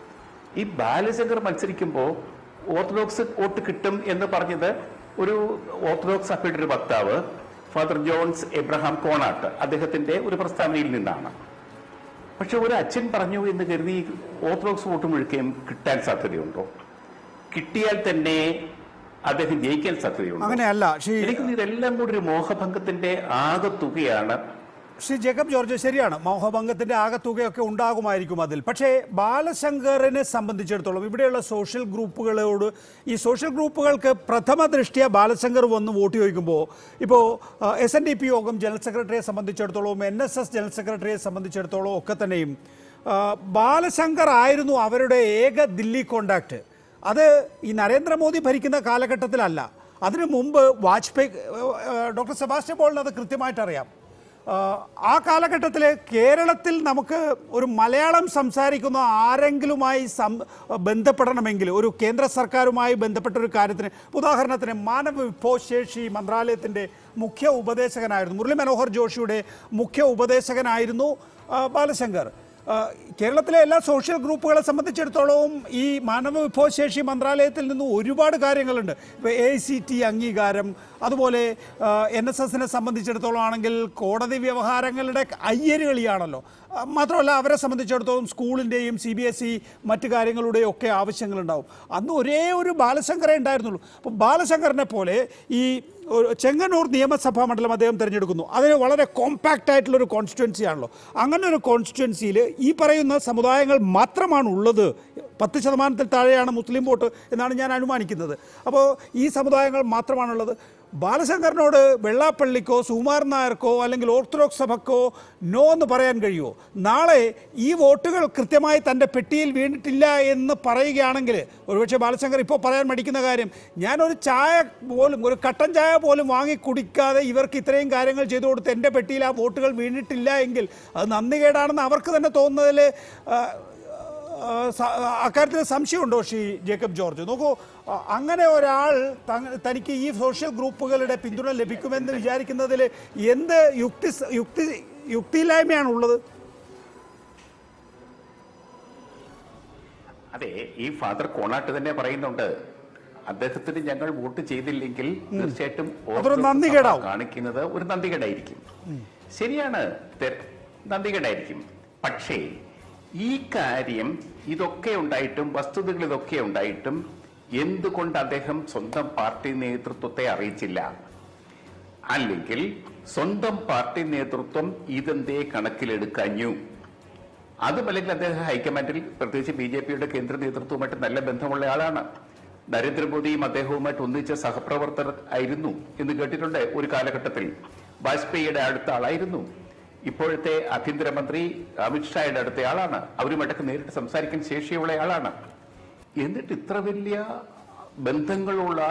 ഈ ബാലശങ്കർ മത്സരിക്കുമ്പോൾ ഓർത്തഡോക്സ് വോട്ട് കിട്ടും എന്ന് പറഞ്ഞത് ഒരു ഓർത്തഡോക്സ് സഭയുടെ ഒരു വക്താവ് ഫാദർ ജോൺസ് എബ്രഹാം കോണാട്ട് അദ്ദേഹത്തിന്റെ ഒരു പ്രസ്താവനയിൽ നിന്നാണ് പക്ഷെ ഒരു അച്ഛൻ പറഞ്ഞു എന്ന് കരുതി ഓർത്തഡോക്സ് വോട്ട് മുഴുക്കുകയും കിട്ടാൻ സാധ്യതയുണ്ടോ കിട്ടിയാൽ തന്നെ അദ്ദേഹം ജയിക്കാൻ സാധ്യതയുണ്ടോ അങ്ങനെയല്ല ശ്രീ എനിക്ക് തോന്നുന്നു ഇതെല്ലാം കൂടി ഒരു മോഹഭംഗത്തിന്റെ ആകെ തുകയാണ് ശ്രീ ജേക്കബ് ജോർജ് ശരിയാണ് മോഹഭംഗത്തിന്റെ ആകത്തുകയൊക്കെ ഉണ്ടാകുമായിരിക്കും അതിൽ പക്ഷേ ബാലശങ്കറിനെ സംബന്ധിച്ചിടത്തോളം ഇവിടെയുള്ള സോഷ്യൽ ഗ്രൂപ്പുകളോട് ഈ സോഷ്യൽ ഗ്രൂപ്പുകൾക്ക് പ്രഥമ ദൃഷ്ടിയ ബാലശങ്കർ വന്ന് വോട്ട് ചോദിക്കുമ്പോൾ ഇപ്പോൾ S N D P Yogam general സെക്രട്ടറിയെ സംബന്ധിച്ചിടത്തോളം എൻ എസ് എസ് ജനറൽ സെക്രട്ടറിയെ സംബന്ധിച്ചിടത്തോളം ഒക്കെ തന്നെയും ആ, ബാലശങ്കർ ആയിരുന്നു അവരുടെ ഏക ദില്ലി കോണ്ടാക്ട് അത് ഈ നരേന്ദ്രമോദി ഭരിക്കുന്ന കാലഘട്ടത്തിലല്ല അതിനു മുമ്പ് വാജ്പേയി ഡോക്ടർ സെബാസ്റ്റ്യൻ പോളിന് അത് കൃത്യമായിട്ട് അറിയാം ആഹ് ആ കാലഘട്ടത്തിൽ കേരളത്തിൽ നമുക്ക് ഒരു മലയാളം സംസാരിക്കുന്ന ആരെങ്കിലുമായി സം ബന്ധപ്പെടണമെങ്കിൽ ഒരു കേന്ദ്ര സർക്കാരുമായി ബന്ധപ്പെട്ട ഒരു കാര്യത്തിന് ഉദാഹരണത്തിന് മാനവ വിഭവശേഷി മന്ത്രാലയത്തിൻ്റെ മുഖ്യ ഉപദേശകനായിരുന്നു മുരളി മനോഹർ ജോഷിയുടെ മുഖ്യ ഉപദേശകനായിരുന്നു ആഹ് ബാലശങ്കർ ആഹ് കേരളത്തിലെ എല്ലാ സോഷ്യൽ ഗ്രൂപ്പുകളെ സംബന്ധിച്ചിടത്തോളവും ഈ മാനവ വിഭവശേഷി മന്ത്രാലയത്തിൽ നിന്ന് ഒരുപാട് കാര്യങ്ങളുണ്ട് ഇപ്പോൾ എ സി ടി അംഗീകാരം അതുപോലെ എൻ എസ് എസിനെ സംബന്ധിച്ചിടത്തോളം ആണെങ്കിൽ കോടതി വ്യവഹാരങ്ങളുടെ അയ്യരുകളിയാണല്ലോ ആ, മാത്രമല്ല അവരെ സംബന്ധിച്ചിടത്തോളം സ്കൂളിൻ്റെയും സി ബി എസ് ഇ മറ്റു കാര്യങ്ങളുടെയും ഒക്കെ ആവശ്യങ്ങളുണ്ടാവും അന്ന് ഒരേ ഒരു ബാലശങ്കരേ ഉണ്ടായിരുന്നുള്ളൂ അപ്പോൾ ബാലശങ്കറിനെ പോലെ ഈ ഒരു ചെങ്ങന്നൂർ നിയമസഭാ മണ്ഡലം അദ്ദേഹം തിരഞ്ഞെടുക്കുന്നു അതിന് വളരെ കോമ്പാക്റ്റ് ആയിട്ടുള്ളൊരു കോൺസ്റ്റിറ്റ്യുവൻസി ആണല്ലോ അങ്ങനെ ഒരു കോൺസ്റ്റിറ്റ്യുവൻസിയിൽ ഈ പറയുന്ന സമുദായങ്ങൾ മാത്രമാണ് ഉള്ളത് പത്ത് ശതമാനത്തിൽ താഴെയാണ് മുസ്ലിം വോട്ട് എന്നാണ് ഞാൻ അനുമാനിക്കുന്നത് അപ്പോൾ ഈ സമുദായങ്ങൾ മാത്രമാണുള്ളത് ബാലശങ്കറിനോട് വെള്ളാപ്പള്ളിക്കോ സുകുമാരൻ നായർക്കോ അല്ലെങ്കിൽ ഓർത്തഡോക്സ് സഭക്കോ നോ എന്ന് പറയാൻ കഴിയുമോ നാളെ ഈ വോട്ടുകൾ കൃത്യമായി തൻ്റെ പെട്ടിയിൽ വീണിട്ടില്ല എന്ന് പറയുകയാണെങ്കിൽ ഒരുപക്ഷെ ബാലശങ്കർ ഇപ്പോൾ പറയാൻ മടിക്കുന്ന കാര്യം ഞാനൊരു ചായ പോലും ഒരു കട്ടൻ ചായ പോലും വാങ്ങി കുടിക്കാതെ ഇവർക്ക് ഇത്രയും കാര്യങ്ങൾ ചെയ്തു കൊടുത്ത് എൻ്റെ പെട്ടിയിൽ ആ വോട്ടുകൾ വീണിട്ടില്ല എങ്കിൽ അത് നന്ദികേടാണെന്ന് അവർക്ക് തന്നെ തോന്നുന്നതിൽ ആ, സ- അക്കാര്യത്തിൽ സംശയമുണ്ടോ ശ്രീ ജേക്കബ് ജോർജ് നോക്കൂ ആ, അങ്ങനെ ഒരാൾ തങ്ങ- തനിക്ക് ഈ സോഷ്യൽ ഗ്രൂപ്പുകളുടെ പിന്തുണ ലഭിക്കുമെന്ന് വിചാരിക്കുന്നതിൽ എന്ത് യുക്തി സ- യുക്തി യുക്തിയില്ലായ്മയാണ് ഉള്ളത് അതെ ഈ ഫാദർ കോണാട്ട് തന്നെ പറയുന്നുണ്ട് അദ്ദേഹത്തിന് ഞങ്ങൾ വോട്ട് ചെയ്തില്ലെങ്കിൽ തീർച്ചയായിട്ടും അതൊരു ഓർത്തഡോക്സ് നന്ദികേടാവും. സഭ കാണിക്കുന്നത് ഒരു നന്ദികേടായിരിക്കും ശരിയാണ് തെ- നന്ദികേടായിരിക്കും പക്ഷേ ഈ കാര്യം ഇതൊക്കെ ഉണ്ടായിട്ടും വസ്തുതകൾ ഇതൊക്കെ ഉണ്ടായിട്ടും എന്തുകൊണ്ട് അദ്ദേഹം സ്വന്തം പാർട്ടി നേതൃത്വത്തെ അറിയിച്ചില്ല അല്ലെങ്കിൽ സ്വന്തം പാർട്ടി നേതൃത്വം ഇതെന്തേ കണക്കിലെടുക്കഞ്ഞു അതുമല്ലെങ്കിൽ അദ്ദേഹം ഹൈക്കമാൻഡിൽ പ്രത്യേകിച്ച് ബി ജെ പിയുടെ കേന്ദ്ര നേതൃത്വവുമായിട്ട് നല്ല ബന്ധമുള്ള ആളാണ് നരേന്ദ്രമോദിയും അദ്ദേഹവുമായിട്ട് ഒന്നിച്ച സഹപ്രവർത്തകർ ആയിരുന്നു എന്ന് കേട്ടിട്ടുണ്ട് ഒരു കാലഘട്ടത്തിൽ വാജ്പേയിയുടെ അടുത്ത ആളായിരുന്നു ഇപ്പോഴത്തെ ആഭ്യന്തരമന്ത്രി അമിത്ഷായുടെ അടുത്ത ആളാണ് അവരുമായിട്ടൊക്കെ നേരിട്ട് സംസാരിക്കാൻ ശേഷിയുള്ള ആളാണ് എന്നിട്ട് ഇത്ര വലിയ ബന്ധങ്ങളുള്ള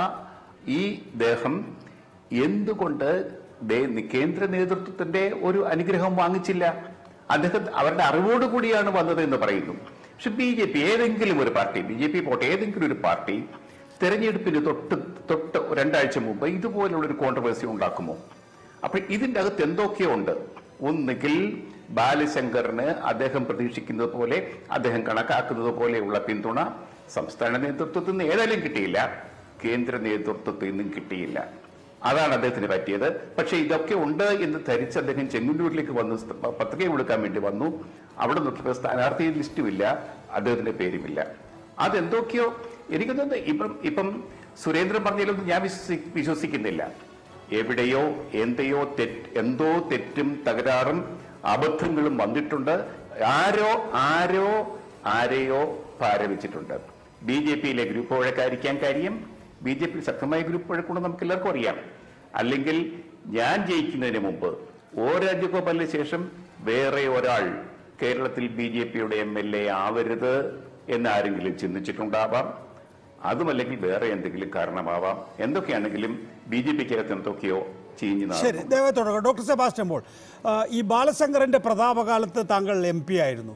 ഈ ദേഹം എന്തുകൊണ്ട് ദേ- കേന്ദ്ര നേതൃത്വത്തിന്റെ ഒരു അനുഗ്രഹം വാങ്ങിച്ചില്ല അദ്ദേഹം അവരുടെ അറിവോട് കൂടിയാണ് വന്നത് എന്ന് പറയുന്നു പക്ഷെ ബി ജെ പി ഏതെങ്കിലും ഒരു പാർട്ടി ബി ജെ പി പോട്ടെ ഏതെങ്കിലും ഒരു പാർട്ടി തെരഞ്ഞെടുപ്പിന് തൊട്ട് തൊട്ട് രണ്ടാഴ്ച മുമ്പ് ഇതുപോലുള്ള ഒരു കോൺട്രവേഴ്സി ഉണ്ടാക്കുമോ അപ്പൊ ഇതിന്റെ അകത്ത് എന്തൊക്കെയോ ഉണ്ട് ഒന്നുകിൽ ബാലശങ്കറിന് അദ്ദേഹം പ്രതീക്ഷിക്കുന്നത് പോലെ അദ്ദേഹം കണക്കാക്കുന്നത് പോലെയുള്ള പിന്തുണ സംസ്ഥാന നേതൃത്വത്തിൽ നിന്ന് ഏതായാലും കിട്ടിയില്ല കേന്ദ്ര നേതൃത്വത്തിൽ നിന്നും കിട്ടിയില്ല അതാണ് അദ്ദേഹത്തിന് പറ്റിയത് പക്ഷെ ഇതൊക്കെ ഉണ്ട് എന്ന് ധരിച്ച് അദ്ദേഹം ചെങ്ങന്നൂരിലേക്ക് വന്ന് സ്ഥ- പത്രിക കൊടുക്കാൻ വേണ്ടി വന്നു അവിടെ നോക്കിയപ്പോൾ സ്ഥാനാർത്ഥി ലിസ്റ്റുമില്ല അദ്ദേഹത്തിന്റെ പേരുമില്ല അതെന്തൊക്കെയോ എനിക്ക് തോന്നുന്നു ഇപ്പം ഇപ്പം സുരേന്ദ്രൻ പറഞ്ഞതിലൊന്നും ഞാൻ വിശ്വസി വിശ്വസിക്കുന്നില്ല എവിടെയോ എന്തെയോ തെറ്റ് എന്തോ തെറ്റും തകരാറും അബദ്ധങ്ങളും വന്നിട്ടുണ്ട് ആരോ ആരോ ആരെയോ പാരവെച്ചിട്ടുണ്ട് ബി ജെ പിയിലെ ഗ്രൂപ്പ് വഴക്കായിരിക്കാൻ കാര്യം ബി ജെ പി ശക്തമായ ഗ്രൂപ്പ് വഴക്കൂടെ നമുക്ക് എല്ലാവർക്കും അറിയാം അല്ലെങ്കിൽ ഞാൻ ജയിക്കുന്നതിന് മുമ്പ് ഒ രാജഗോപാലിന് ശേഷം വേറെ ഒരാൾ കേരളത്തിൽ ബി ജെ പിയുടെ എം എൽ എ ആവരുത് എന്ന് ആരെങ്കിലും ചിന്തിച്ചിട്ടുണ്ടാവാം അതുമല്ലെങ്കിൽ വേറെ എന്തെങ്കിലും കാരണമാവാം എന്തൊക്കെയാണെങ്കിലും ബി ജെ പിക്കകത്ത് എന്തൊക്കെയോ ചീഞ്ഞു ശരി നടന്നു ദയവായി തുടങ്ങുക ഡോക്ടർ സെബാസ്റ്റ്യൻ പോൾ ആ, ഈ ബാലശങ്കറിന്റെ പ്രതാപകാലത്ത് താങ്കൾ എം പി ആയിരുന്നു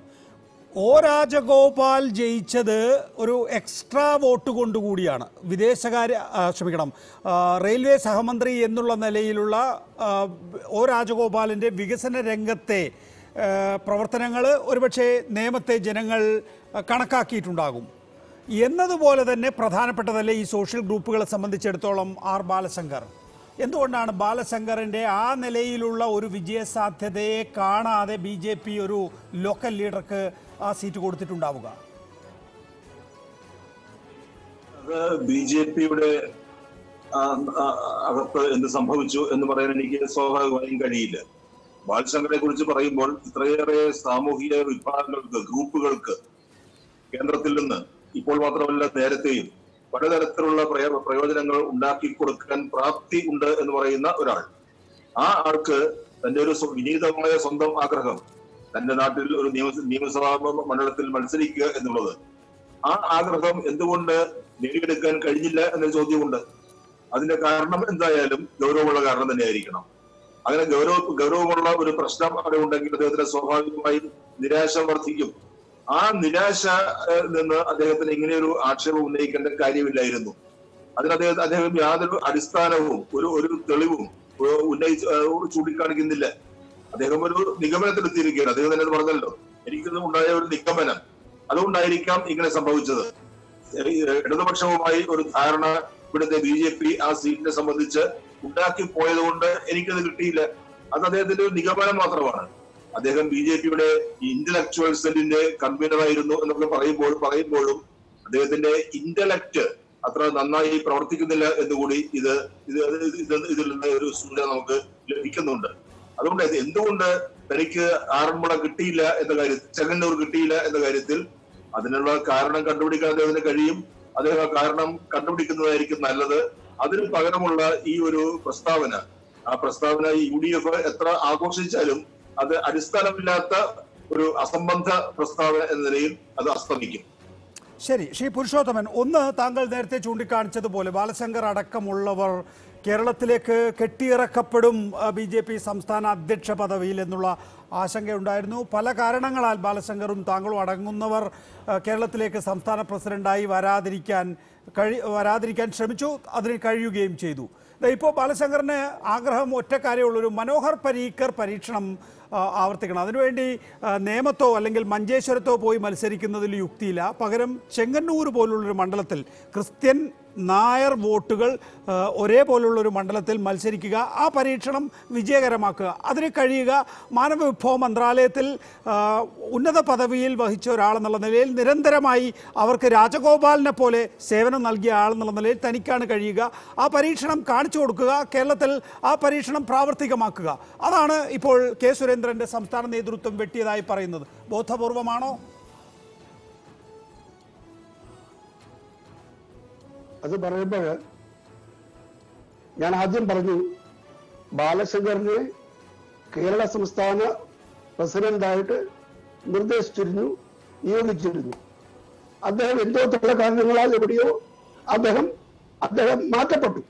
ഒ രാജഗോപാൽ ജയിച്ചത് ഒരു എക്സ്ട്രാ വോട്ട് കൊണ്ടുകൂടിയാണ് വിദേശകാര്യ ആ, ക്ഷമിക്കണം ആ, റെയിൽവേ സഹമന്ത്രി എന്നുള്ള നിലയിലുള്ള ആ, ഒ രാജഗോപാലിൻ്റെ വികസന രംഗത്തെ പ്രവർത്തനങ്ങൾ ഒരുപക്ഷെ നിയമത്തെ ജനങ്ങൾ ആ, കണക്കാക്കിയിട്ടുണ്ടാകും എന്നതുപോലെ തന്നെ പ്രധാനപ്പെട്ടതല്ലേ ഈ സോഷ്യൽ ഗ്രൂപ്പുകളെ സംബന്ധിച്ചിടത്തോളം ആർ ബാലശങ്കർ എന്തുകൊണ്ടാണ് ബാലശങ്കറിൻ്റെ ആ നിലയിലുള്ള ഒരു വിജയസാധ്യതയെ കാണാതെ ബി ജെ പി ഒരു ലോക്കൽ ലീഡർക്ക് ആ സീറ്റ് കൊടുത്തിട്ടുണ്ടാവുക അത് ബി ജെ പിയുടെ അകത്ത് എന്ത് സംഭവിച്ചു എന്ന് പറയാൻ എനിക്ക് സ്വാഭാവികമായും കഴിയില്ല ബാലശങ്കറെ കുറിച്ച് പറയുമ്പോൾ ഇത്രയേറെ സാമൂഹിക വിഭാഗങ്ങൾക്ക് ഗ്രൂപ്പുകൾക്ക് കേന്ദ്രത്തിൽ നിന്ന് ഇപ്പോൾ മാത്രമല്ല നേരത്തെയും പലതരത്തിലുള്ള പ്രയ- പ്രയോജനങ്ങൾ ഉണ്ടാക്കി കൊടുക്കാൻ പ്രാപ്തി ഉണ്ട് എന്ന് പറയുന്ന ഒരാൾ ആ ആൾക്ക് തന്റെ ഒരു സ്വ- വിനീതമായ സ്വന്തം ആഗ്രഹം തന്റെ നാട്ടിൽ ഒരു നിയമ- നിയമസഭാ മണ്ഡലത്തിൽ മത്സരിക്കുക എന്നുള്ളത് ആ ആഗ്രഹം എന്തുകൊണ്ട് നേടിയെടുക്കാൻ കഴിഞ്ഞില്ല എന്നൊരു ചോദ്യമുണ്ട് അതിന്റെ കാരണം എന്തായാലും ഗൗരവമുള്ള കാരണം തന്നെയായിരിക്കണം അങ്ങനെ ഗൗരവ ഗൗരവമുള്ള ഒരു പ്രശ്നം അവിടെ ഉണ്ടെങ്കിൽ അദ്ദേഹത്തിന് സ്വാഭാവികമായും നിരാശ വർദ്ധിക്കും ആ നിരാശ ഏഹ്, നിന്ന് അദ്ദേഹത്തിന് ഇങ്ങനെയൊരു ആക്ഷേപം ഉന്നയിക്കേണ്ട കാര്യമില്ലായിരുന്നു അതിന് അദ്ദേഹം അദ്ദേഹം യാതൊരു അടിസ്ഥാനവും ഒരു ഒരു തെളിവും ഏഹ്, ഉന്നയിച്ച് ഏഹ്, ചൂണ്ടിക്കാണിക്കുന്നില്ല അദ്ദേഹം ഒരു നിഗമനത്തിലെത്തിയിരിക്കുകയാണ് അദ്ദേഹം തന്നെ ഇത് പറഞ്ഞല്ലോ എനിക്കിത് ഉണ്ടായ ഒരു നിഗമനം അതുകൊണ്ടായിരിക്കാം ഇങ്ങനെ സംഭവിച്ചത് ഏഹ് ഇടതുപക്ഷവുമായി ഒരു ധാരണ ഇവിടുത്തെ ബി ജെ പി ആ സീറ്റിനെ സംബന്ധിച്ച് ഉണ്ടാക്കി പോയത് കൊണ്ട് എനിക്കത് കിട്ടിയില്ല അത് അദ്ദേഹത്തിന്റെ ഒരു നിഗമനം മാത്രമാണ് അദ്ദേഹം ബി ജെ പിയുടെ ഇന്റലക്ച്വൽ സെല്ലിന്റെ കൺവീനർ ആയിരുന്നു എന്നൊക്കെ പറയുമ്പോൾ പറയുമ്പോഴും അദ്ദേഹത്തിന്റെ ഇന്റലക്ട് അത്ര നന്നായി പ്രവർത്തിക്കുന്നില്ല എന്നുകൂടി ഇത് ഇത് ഇത് ഇതിൽ നിന്ന് ഒരു സൂചന നമുക്ക് ലഭിക്കുന്നുണ്ട് അതുകൊണ്ട് ഇത് എന്തുകൊണ്ട് തനിക്ക് ആറന്മുള കിട്ടിയില്ല എന്ന കാര്യത്തിൽ ചെങ്ങന്നൂർ കിട്ടിയില്ല എന്ന കാര്യത്തിൽ അതിനുള്ള കാരണം കണ്ടുപിടിക്കാൻ അദ്ദേഹത്തിന് കഴിയും അദ്ദേഹം ആ കാരണം കണ്ടുപിടിക്കുന്നതായിരിക്കും നല്ലത് അതിന് പകരമുള്ള ഈ ഒരു പ്രസ്താവന ആ പ്രസ്താവന യു ഡി എഫ് എത്ര ആഘോഷിച്ചാലും അത് അടിസ്ഥാനമില്ലാത്ത ഒരു അസംബന്ധ പ്രസ്താവന എന്ന നിലയിൽ അത് അസ്തമിക്കും ശരി ശ്രീ പുരുഷോത്തമൻ ഒന്ന് താങ്കൾ നേരത്തെ ചൂണ്ടിക്കാണിച്ചതുപോലെ ബാലശങ്കർ അടക്കമുള്ളവർ കേരളത്തിലേക്ക് കെട്ടിയിറക്കപ്പെടും ബി ജെ പി സംസ്ഥാന അധ്യക്ഷ പദവിയിൽ എന്നുള്ള ആശങ്കയുണ്ടായിരുന്നു പല കാരണങ്ങളാൽ ബാലശങ്കറും താങ്കളും അടങ്ങുന്നവർ ആ, കേരളത്തിലേക്ക് സംസ്ഥാന പ്രസിഡന്റായി വരാതിരിക്കാൻ കഴി വരാതിരിക്കാൻ ശ്രമിച്ചു അതിന് കഴിയുകയും ചെയ്തു ദാ ഇപ്പോൾ ബാലശങ്കറിന് ആഗ്രഹം ഒറ്റ കാര്യമുള്ളൊരു മനോഹർ പരീക്കർ പരീക്ഷണം ആ, ആവർത്തിക്കണം അതിനുവേണ്ടി ആ, നേമത്തോ അല്ലെങ്കിൽ മഞ്ചേശ്വരത്തോ പോയി മത്സരിക്കുന്നതിൽ യുക്തിയില്ല പകരം ചെങ്ങന്നൂർ പോലുള്ളൊരു മണ്ഡലത്തിൽ ക്രിസ്ത്യൻ നായർ വോട്ടുകൾ ആ, ഒരേപോലുള്ള ഒരു മണ്ഡലത്തിൽ മത്സരിക്കുക ആ പരീക്ഷണം വിജയകരമാക്കുക അതിന് കഴിയുക മാനവവിഭവ മന്ത്രാലയത്തിൽ ആ, ഉന്നത പദവിയിൽ വഹിച്ച ഒരാളെന്നുള്ള നിലയിൽ നിരന്തരമായി അവർക്ക് രാജഗോപാലിനെ പോലെ സേവനം നൽകിയ ആളെന്നുള്ള നിലയിൽ തനിക്കാണ് കഴിയുക ആ പരീക്ഷണം കാണിച്ചു കൊടുക്കുക കേരളത്തിൽ ആ പരീക്ഷണം പ്രാവർത്തികമാക്കുക അതാണ് ഇപ്പോൾ കെ സുരേന്ദ്രന്റെ സംസ്ഥാന നേതൃത്വം വെട്ടിയതായി പറയുന്നത് ബോധപൂർവമാണോ അത് പറയുമ്പോൾ ഞാൻ ആദ്യം പറഞ്ഞു ബാലശങ്കറിനെ കേരള സംസ്ഥാന പ്രസിഡന്റായിട്ട് നിർദ്ദേശിച്ചിരുന്നു നിയോഗിച്ചിരുന്നു അദ്ദേഹം എന്തോ ചില കാരണങ്ങളാൽ എവിടെയോ അദ്ദേഹം അദ്ദേഹം മാറ്റപ്പെട്ടു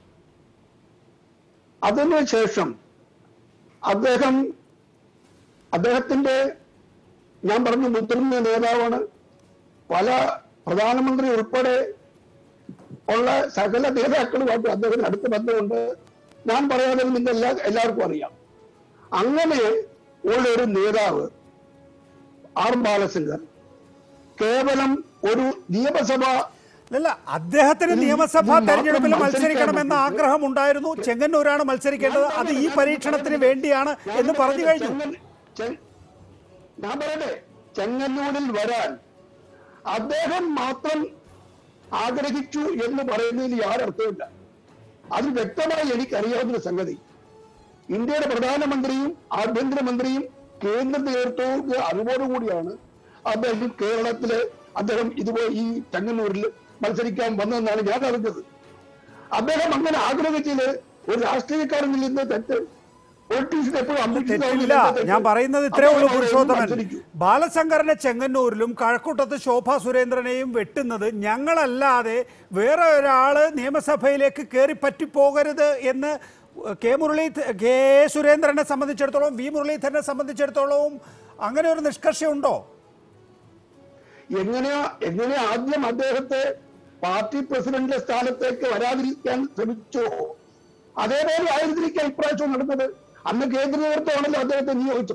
അതിനുശേഷം അദ്ദേഹം അദ്ദേഹത്തിന്റെ ഞാൻ പറഞ്ഞു മുതിർന്ന നേതാവാണ് പല പ്രധാനമന്ത്രി ഉൾപ്പെടെ ഉള്ള സകല നേതാക്കളുമായിട്ട് അദ്ദേഹത്തിന് അടുത്ത ബന്ധമുണ്ട് ഞാൻ പറയാതെ നിങ്ങൾ എല്ലാ എല്ലാവർക്കും അറിയാം അങ്ങനെ ഉള്ള ഒരു നേതാവ് ആർ ബാലശങ്കർ കേവലം ഒരു നിയമസഭ അല്ല അദ്ദേഹത്തിന് ഇതിൽ നിയമസഭാ മാത്രം തെരഞ്ഞെടുപ്പിൽ മത്സരിക്കാൻ മത്സരിക്കണമെന്ന പറ്റും. ആഗ്രഹം ഉണ്ടായിരുന്നു ചെങ്ങന്നൂരാണ് മത്സരിക്കേണ്ടത് അത് ഈ പരീക്ഷണത്തിന് വേണ്ടിയാണ് എന്ന് പറഞ്ഞു കഴിഞ്ഞു ചെങ്ങൻ- ചെ- ഞാൻ പറയട്ടെ ചെങ്ങന്നൂരിൽ വരാൻ അദ്ദേഹം മാത്രം ആഗ്രഹിച്ചു എന്ന് പറയുന്നതിൽ യാതൊരർത്ഥമില്ല അത് വ്യക്തമായി എനിക്കറിയാവുന്ന ഒരു സംഗതി ഇന്ത്യയുടെ പ്രധാനമന്ത്രിയും ആഭ്യന്തരമന്ത്രിയും കേന്ദ്ര നേതൃത്വവും അറിവോടുകൂടിയാണ് അദ്ദേഹം കേരളത്തില് അദ്ദേഹം ഇതുപോലെ ഈ ചെങ്ങന്നൂരിൽ മത്സരിക്കാൻ വന്നതെന്നാണ് ഞാൻ അറിഞ്ഞത് അദ്ദേഹം അങ്ങനെ ആഗ്രഹിച്ചത് ഒരു രാഷ്ട്രീയക്കാരനിൽ നിന്ന് തെറ്റ് പൊളിറ്റീഷ്യൻ എപ്പോഴും തെറ്റില്ല ഞാൻ പറയുന്നത് ഇത്രേ ഉള്ളൂ പുരുഷോത്തമൻ ബാലശങ്കറിനെ ചെങ്ങന്നൂരിലും കഴക്കൂട്ടത്ത് ശോഭ സുരേന്ദ്രനെയും വെട്ടുന്നത് ഞങ്ങളല്ലാതെ വേറെ ഒരാള് നിയമസഭയിലേക്ക് കയറി പറ്റിപ്പോകരുത് എന്ന് കെ മുരളീ കെ സുരേന്ദ്രനെ സംബന്ധിച്ചിടത്തോളം വി മുരളീധരനെ സംബന്ധിച്ചിടത്തോളവും അങ്ങനെ ഒരു നിഷ്കർഷയുണ്ടോ എങ്ങനെയാ എങ്ങനെ ആദ്യം അദ്ദേഹത്തെ പാർട്ടി പ്രസിഡന്റിന്റെ സ്ഥാനത്തേക്ക് വരാതിരിക്കാൻ ശ്രമിച്ചോ അതേപോലെ ആയിരുന്നിരിക്കാൻ ഇപ്രാവശ്യം നടന്നത് അന്ന് കേന്ദ്ര നേതൃത്വമാണല്ലോ അദ്ദേഹത്തെ നിയോഗിച്ചത്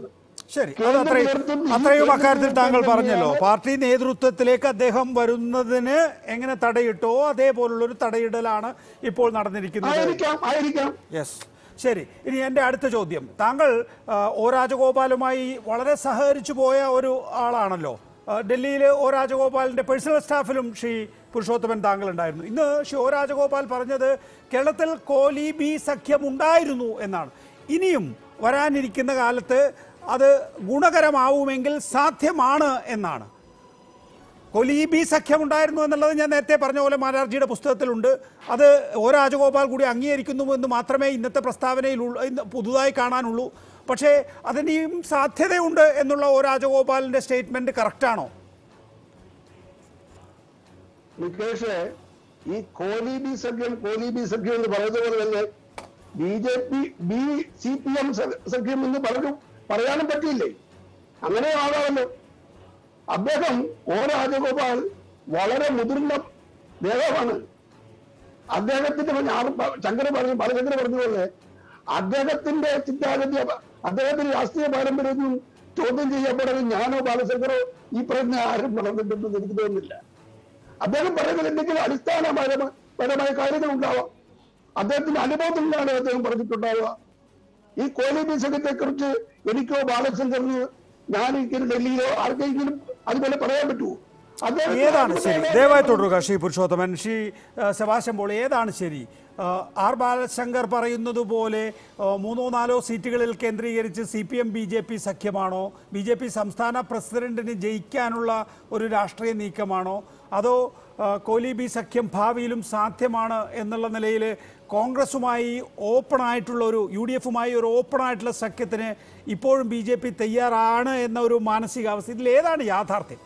ശരി അത് കേന്ദ്ര അത്രയും നേതൃത്വം ഈ അത്രയും കേന്ദ്ര അക്കാര്യത്തിൽ താങ്കൾ നേതൃത്വം പറഞ്ഞല്ലോ തന്നെയാണ് പാർട്ടി നേതൃത്വത്തിലേക്ക് അദ്ദേഹം വരുന്നതിന് എങ്ങനെ തടയിട്ടോ അതേപോലുള്ളൊരു തടയിടലാണ് ഇപ്പോൾ നടന്നിരിക്കുന്നത് ആയിരിക്കാം ആയിരിക്കാം യെസ് ശരി ഇനി എൻ്റെ അടുത്ത ചോദ്യം താങ്കൾ ആ, ഒ രാജഗോപാലുമായി വളരെ സഹകരിച്ചു പോയ ഒരു ആളാണല്ലോ ഡൽഹിയിൽ ഒ രാജഗോപാലിൻ്റെ പേഴ്സണൽ സ്റ്റാഫിലും ശ്രീ പുരുഷോത്തമൻ താങ്കൾ ഉണ്ടായിരുന്നു ഇന്ന് ശ്രീ ഒ രാജഗോപാൽ പറഞ്ഞത് കേരളത്തിൽ കോലി ബി സഖ്യം ഉണ്ടായിരുന്നു എന്നാണ് ഇനിയും വരാനിരിക്കുന്ന കാലത്ത് അത് ഗുണകരമാവുമെങ്കിൽ സാധ്യമാണ് എന്നാണ് കൊലീബി സഖ്യമുണ്ടായിരുന്നു എന്നുള്ളത് ഞാൻ നേരത്തെ പറഞ്ഞ പോലെ മാരാർജിയുടെ പുസ്തകത്തിലുണ്ട് അത് ഒ രാജഗോപാൽ കൂടി അംഗീകരിക്കുന്നു എന്ന് മാത്രമേ ഇന്നത്തെ പ്രസ്താവനയിൽ ഇന്ന് പുതുതായി കാണാനുള്ളൂ പക്ഷേ അതിനെയും സാധ്യതയുണ്ട് എന്നുള്ള ഒ രാജഗോപാലിൻ്റെ സ്റ്റേറ്റ്മെൻറ്റ് കറക്റ്റാണോ നികേഷ് ഈ കോലി ബി സഖ്യം കോലി ബി സഖ്യം എന്ന് പറയുന്നത് പോലെ തന്നെ B J P B C P M സഖ്യം എന്ന് പലരും പറയാനും പറ്റില്ലേ അങ്ങനെ ആകാമല്ലോ അദ്ദേഹം ഓ രാജഗോപാൽ വളരെ മുതിർന്ന നേതാവാണ് അദ്ദേഹത്തിന്റെ പിന്നെ ആറ് പ- ശങ്കർ പറഞ്ഞു ബാലചന്ദ്രൻ പറഞ്ഞ പോലെ അദ്ദേഹത്തിന്റെ ചിന്താഗതി അദ്ദേഹത്തിന്റെ രാഷ്ട്രീയ പാരമ്പര്യവും ചോദ്യം ചെയ്യപ്പെടാൻ ഞാനോ ബാലശങ്കറോ ഈ പറയുന്ന ആരും വളർന്നിട്ടുണ്ടെന്ന് എനിക്ക് തോന്നുന്നില്ല അദ്ദേഹം പറയുന്നത് എന്തെങ്കിലും അടിസ്ഥാനപരമായ പരമായ കാര്യങ്ങൾ ഉണ്ടാവാം അദ്ദേഹത്തിന്റെ അനുഭവത്തിലാണ് അദ്ദേഹം പറഞ്ഞിട്ടുണ്ടാവുക ഈ കോലി സംഘത്തെ കുറിച്ച് എനിക്കോ ബാലചന്ദ്രനോ ഞാൻ ഡൽഹിയിലോ ആർക്കെങ്കിലും അതുപോലെ പറയാൻ പറ്റുമോ അദ്ദേഹത്തിന് ഏതാണ് ശരി അതിന്റെ ദയവായി തുടരുക ശ്രീ പുരുഷോത്തമൻ ശ്രീ ആ, സെബാസ്റ്റ്യൻ പോൾ ഏതാണ് ശരി ആ, ആർ ബാലശങ്കർ പറയുന്നത് പോലെ ആ, മൂന്നോ നാലോ സീറ്റുകളിൽ കേന്ദ്രീകരിച്ച് C P M B J P സഖ്യമാണോ ബി ജെ പി സംസ്ഥാന പ്രസിഡന്റിന് ജയിക്കാനുള്ള ഒരു രാഷ്ട്രീയ നീക്കമാണോ അതോ ആ, കോലി ബി സഖ്യം ഭാവിയിലും സാധ്യമാണ് എന്നുള്ള നിലയിൽ കോൺഗ്രസുമായി ഓപ്പൺ ആയിട്ടുള്ള ഒരു യു ഡി എഫുമായി ഒരു ഓപ്പൺ ആയിട്ടുള്ള സഖ്യത്തിന് ഇപ്പോഴും ബി ജെ പി തയ്യാറാണ് എന്ന ഒരു മാനസികാവസ്ഥ ഇതിൽ ഏതാണ് യാഥാർത്ഥ്യം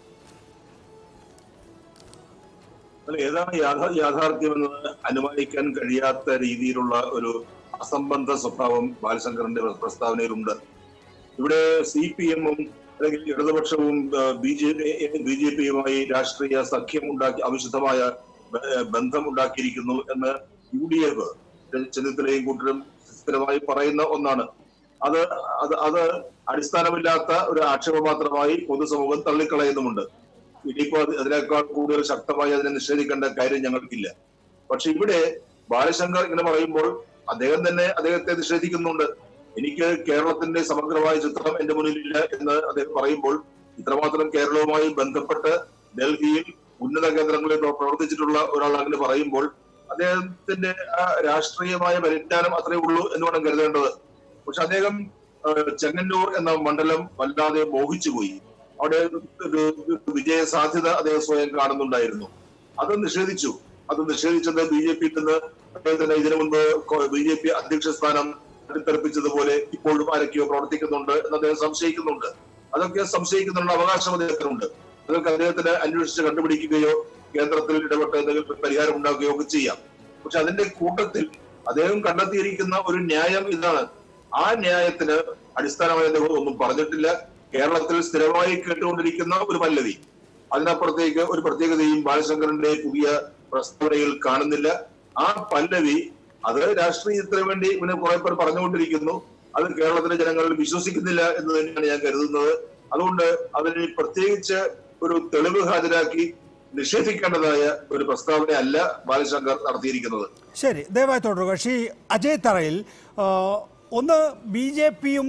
അല്ല, ഏതാണ് യാഥാ- യാഥാർത്ഥ്യമെന്ന് അനുമാനിക്കാൻ കഴിയാത്ത രീതിയിലുള്ള ഒരു അസംബന്ധ സ്വഭാവം ബാലശങ്കറിന്റെ പ്രസ്താവനയിലുണ്ട് ഇവിടെ സി പി എമ്മും അല്ലെങ്കിൽ ഇടതുപക്ഷവും ബി ജെ ബി ജെ പിയുമായി രാഷ്ട്രീയ സഖ്യം ഉണ്ടാക്കി അവിശുദ്ധമായ ബ- ബന്ധം ഉണ്ടാക്കിയിരിക്കുന്നു എന്ന് യു ഡി എഫ് ചെന്നിത്തലയും കൂട്ടരും സ്ഥിരമായി പറയുന്ന ഒന്നാണ് അത് അത് അത് അടിസ്ഥാനമില്ലാത്ത ഒരു ആക്ഷേപം മാത്രമായി പൊതുസമൂഹം തള്ളിക്കളയുന്നുമുണ്ട് ഇനിയിപ്പോ അത് അതിനേക്കാൾ കൂടുതൽ ശക്തമായി അതിനെ നിഷേധിക്കേണ്ട കാര്യം ഞങ്ങൾക്കില്ല പക്ഷെ ഇവിടെ ബാലശങ്കർ ഇങ്ങനെ പറയുമ്പോൾ അദ്ദേഹം തന്നെ അദ്ദേഹത്തെ നിഷേധിക്കുന്നുണ്ട് എനിക്ക് കേരളത്തിന്റെ സമഗ്രമായ ചിത്രം എന്റെ മുന്നിലില്ല എന്ന് അദ്ദേഹം പറയുമ്പോൾ ഇത്രമാത്രം കേരളവുമായി ബന്ധപ്പെട്ട് ഡൽഹിയിൽ ഉന്നത കേന്ദ്രങ്ങളിൽ പ്ര- പ്രവർത്തിച്ചിട്ടുള്ള ഒരാൾ അങ്ങനെ പറയുമ്പോൾ അദ്ദേഹത്തിന്റെ ആ രാഷ്ട്രീയമായ പരിജ്ഞാനം അത്രേ ഉള്ളൂ എന്ന് വേണം കരുതേണ്ടത് പക്ഷെ അദ്ദേഹം ആ, ചെങ്ങന്നൂർ എന്ന മണ്ഡലം വല്ലാതെ മോഹിച്ചുപോയി അവിടെ ഒരു വിജയ സാധ്യത അദ്ദേഹം സ്വയം കാണുന്നുണ്ടായിരുന്നു അത് നിഷേധിച്ചു അത് നിഷേധിച്ചത് ബി ജെ പിയിൽ നിന്ന് അദ്ദേഹത്തിന് ഇതിനു മുൻപ് ബി ജെ പി അധ്യക്ഷ സ്ഥാനം അടിത്തറപ്പിച്ചതുപോലെ ഇപ്പോഴും ആരൊക്കെയോ പ്രവർത്തിക്കുന്നുണ്ട് എന്ന് അദ്ദേഹം സംശയിക്കുന്നുണ്ട് അതൊക്കെ സംശയിക്കുന്നുള്ള അവകാശം അദ്ദേഹത്തിനുണ്ട് അതൊക്കെ അദ്ദേഹത്തിന് അന്വേഷിച്ച് കണ്ടുപിടിക്കുകയോ കേന്ദ്രത്തിൽ ഇടപെട്ട് എന്തെങ്കിലും പരിഹാരം ഉണ്ടാക്കുകയോ ഒക്കെ ചെയ്യാം പക്ഷെ അതിന്റെ കൂട്ടത്തിൽ അദ്ദേഹം കണ്ടെത്തിയിരിക്കുന്ന ഒരു ന്യായം ഇതാണ് ആ ന്യായത്തിന് അടിസ്ഥാനമായി അദ്ദേഹം ഒന്നും പറഞ്ഞിട്ടില്ല കേരളത്തിൽ സ്ഥിരമായി കേട്ടുകൊണ്ടിരിക്കുന്ന ഒരു പല്ലവി അതിനപ്പുറത്തേക്ക് ഒരു പ്രത്യേകതയും ബാലശങ്കറിന്റെ പുതിയ പ്രസ്താവനയിൽ കാണുന്നില്ല ആ പല്ലവി അത് രാഷ്ട്രീയത്തിന് വേണ്ടി പിന്നെ കുറെ പേർ പറഞ്ഞുകൊണ്ടിരിക്കുന്നു അത് കേരളത്തിലെ ജനങ്ങൾ വിശ്വസിക്കുന്നില്ല എന്ന് തന്നെയാണ് ഞാൻ കരുതുന്നത് അതുകൊണ്ട് അതിന് പ്രത്യേകിച്ച് ഒരു തെളിവ് ഹാജരാക്കി നിഷേധിക്കേണ്ടതായ ഒരു പ്രസ്താവനയല്ല ബാലശങ്കർ നടത്തിയിരിക്കുന്നത് ശരി ദയവായി തുടരുക ശ്രീ അജയ് തറയിൽ ആ, ഒന്ന് ബി ജെ പിയും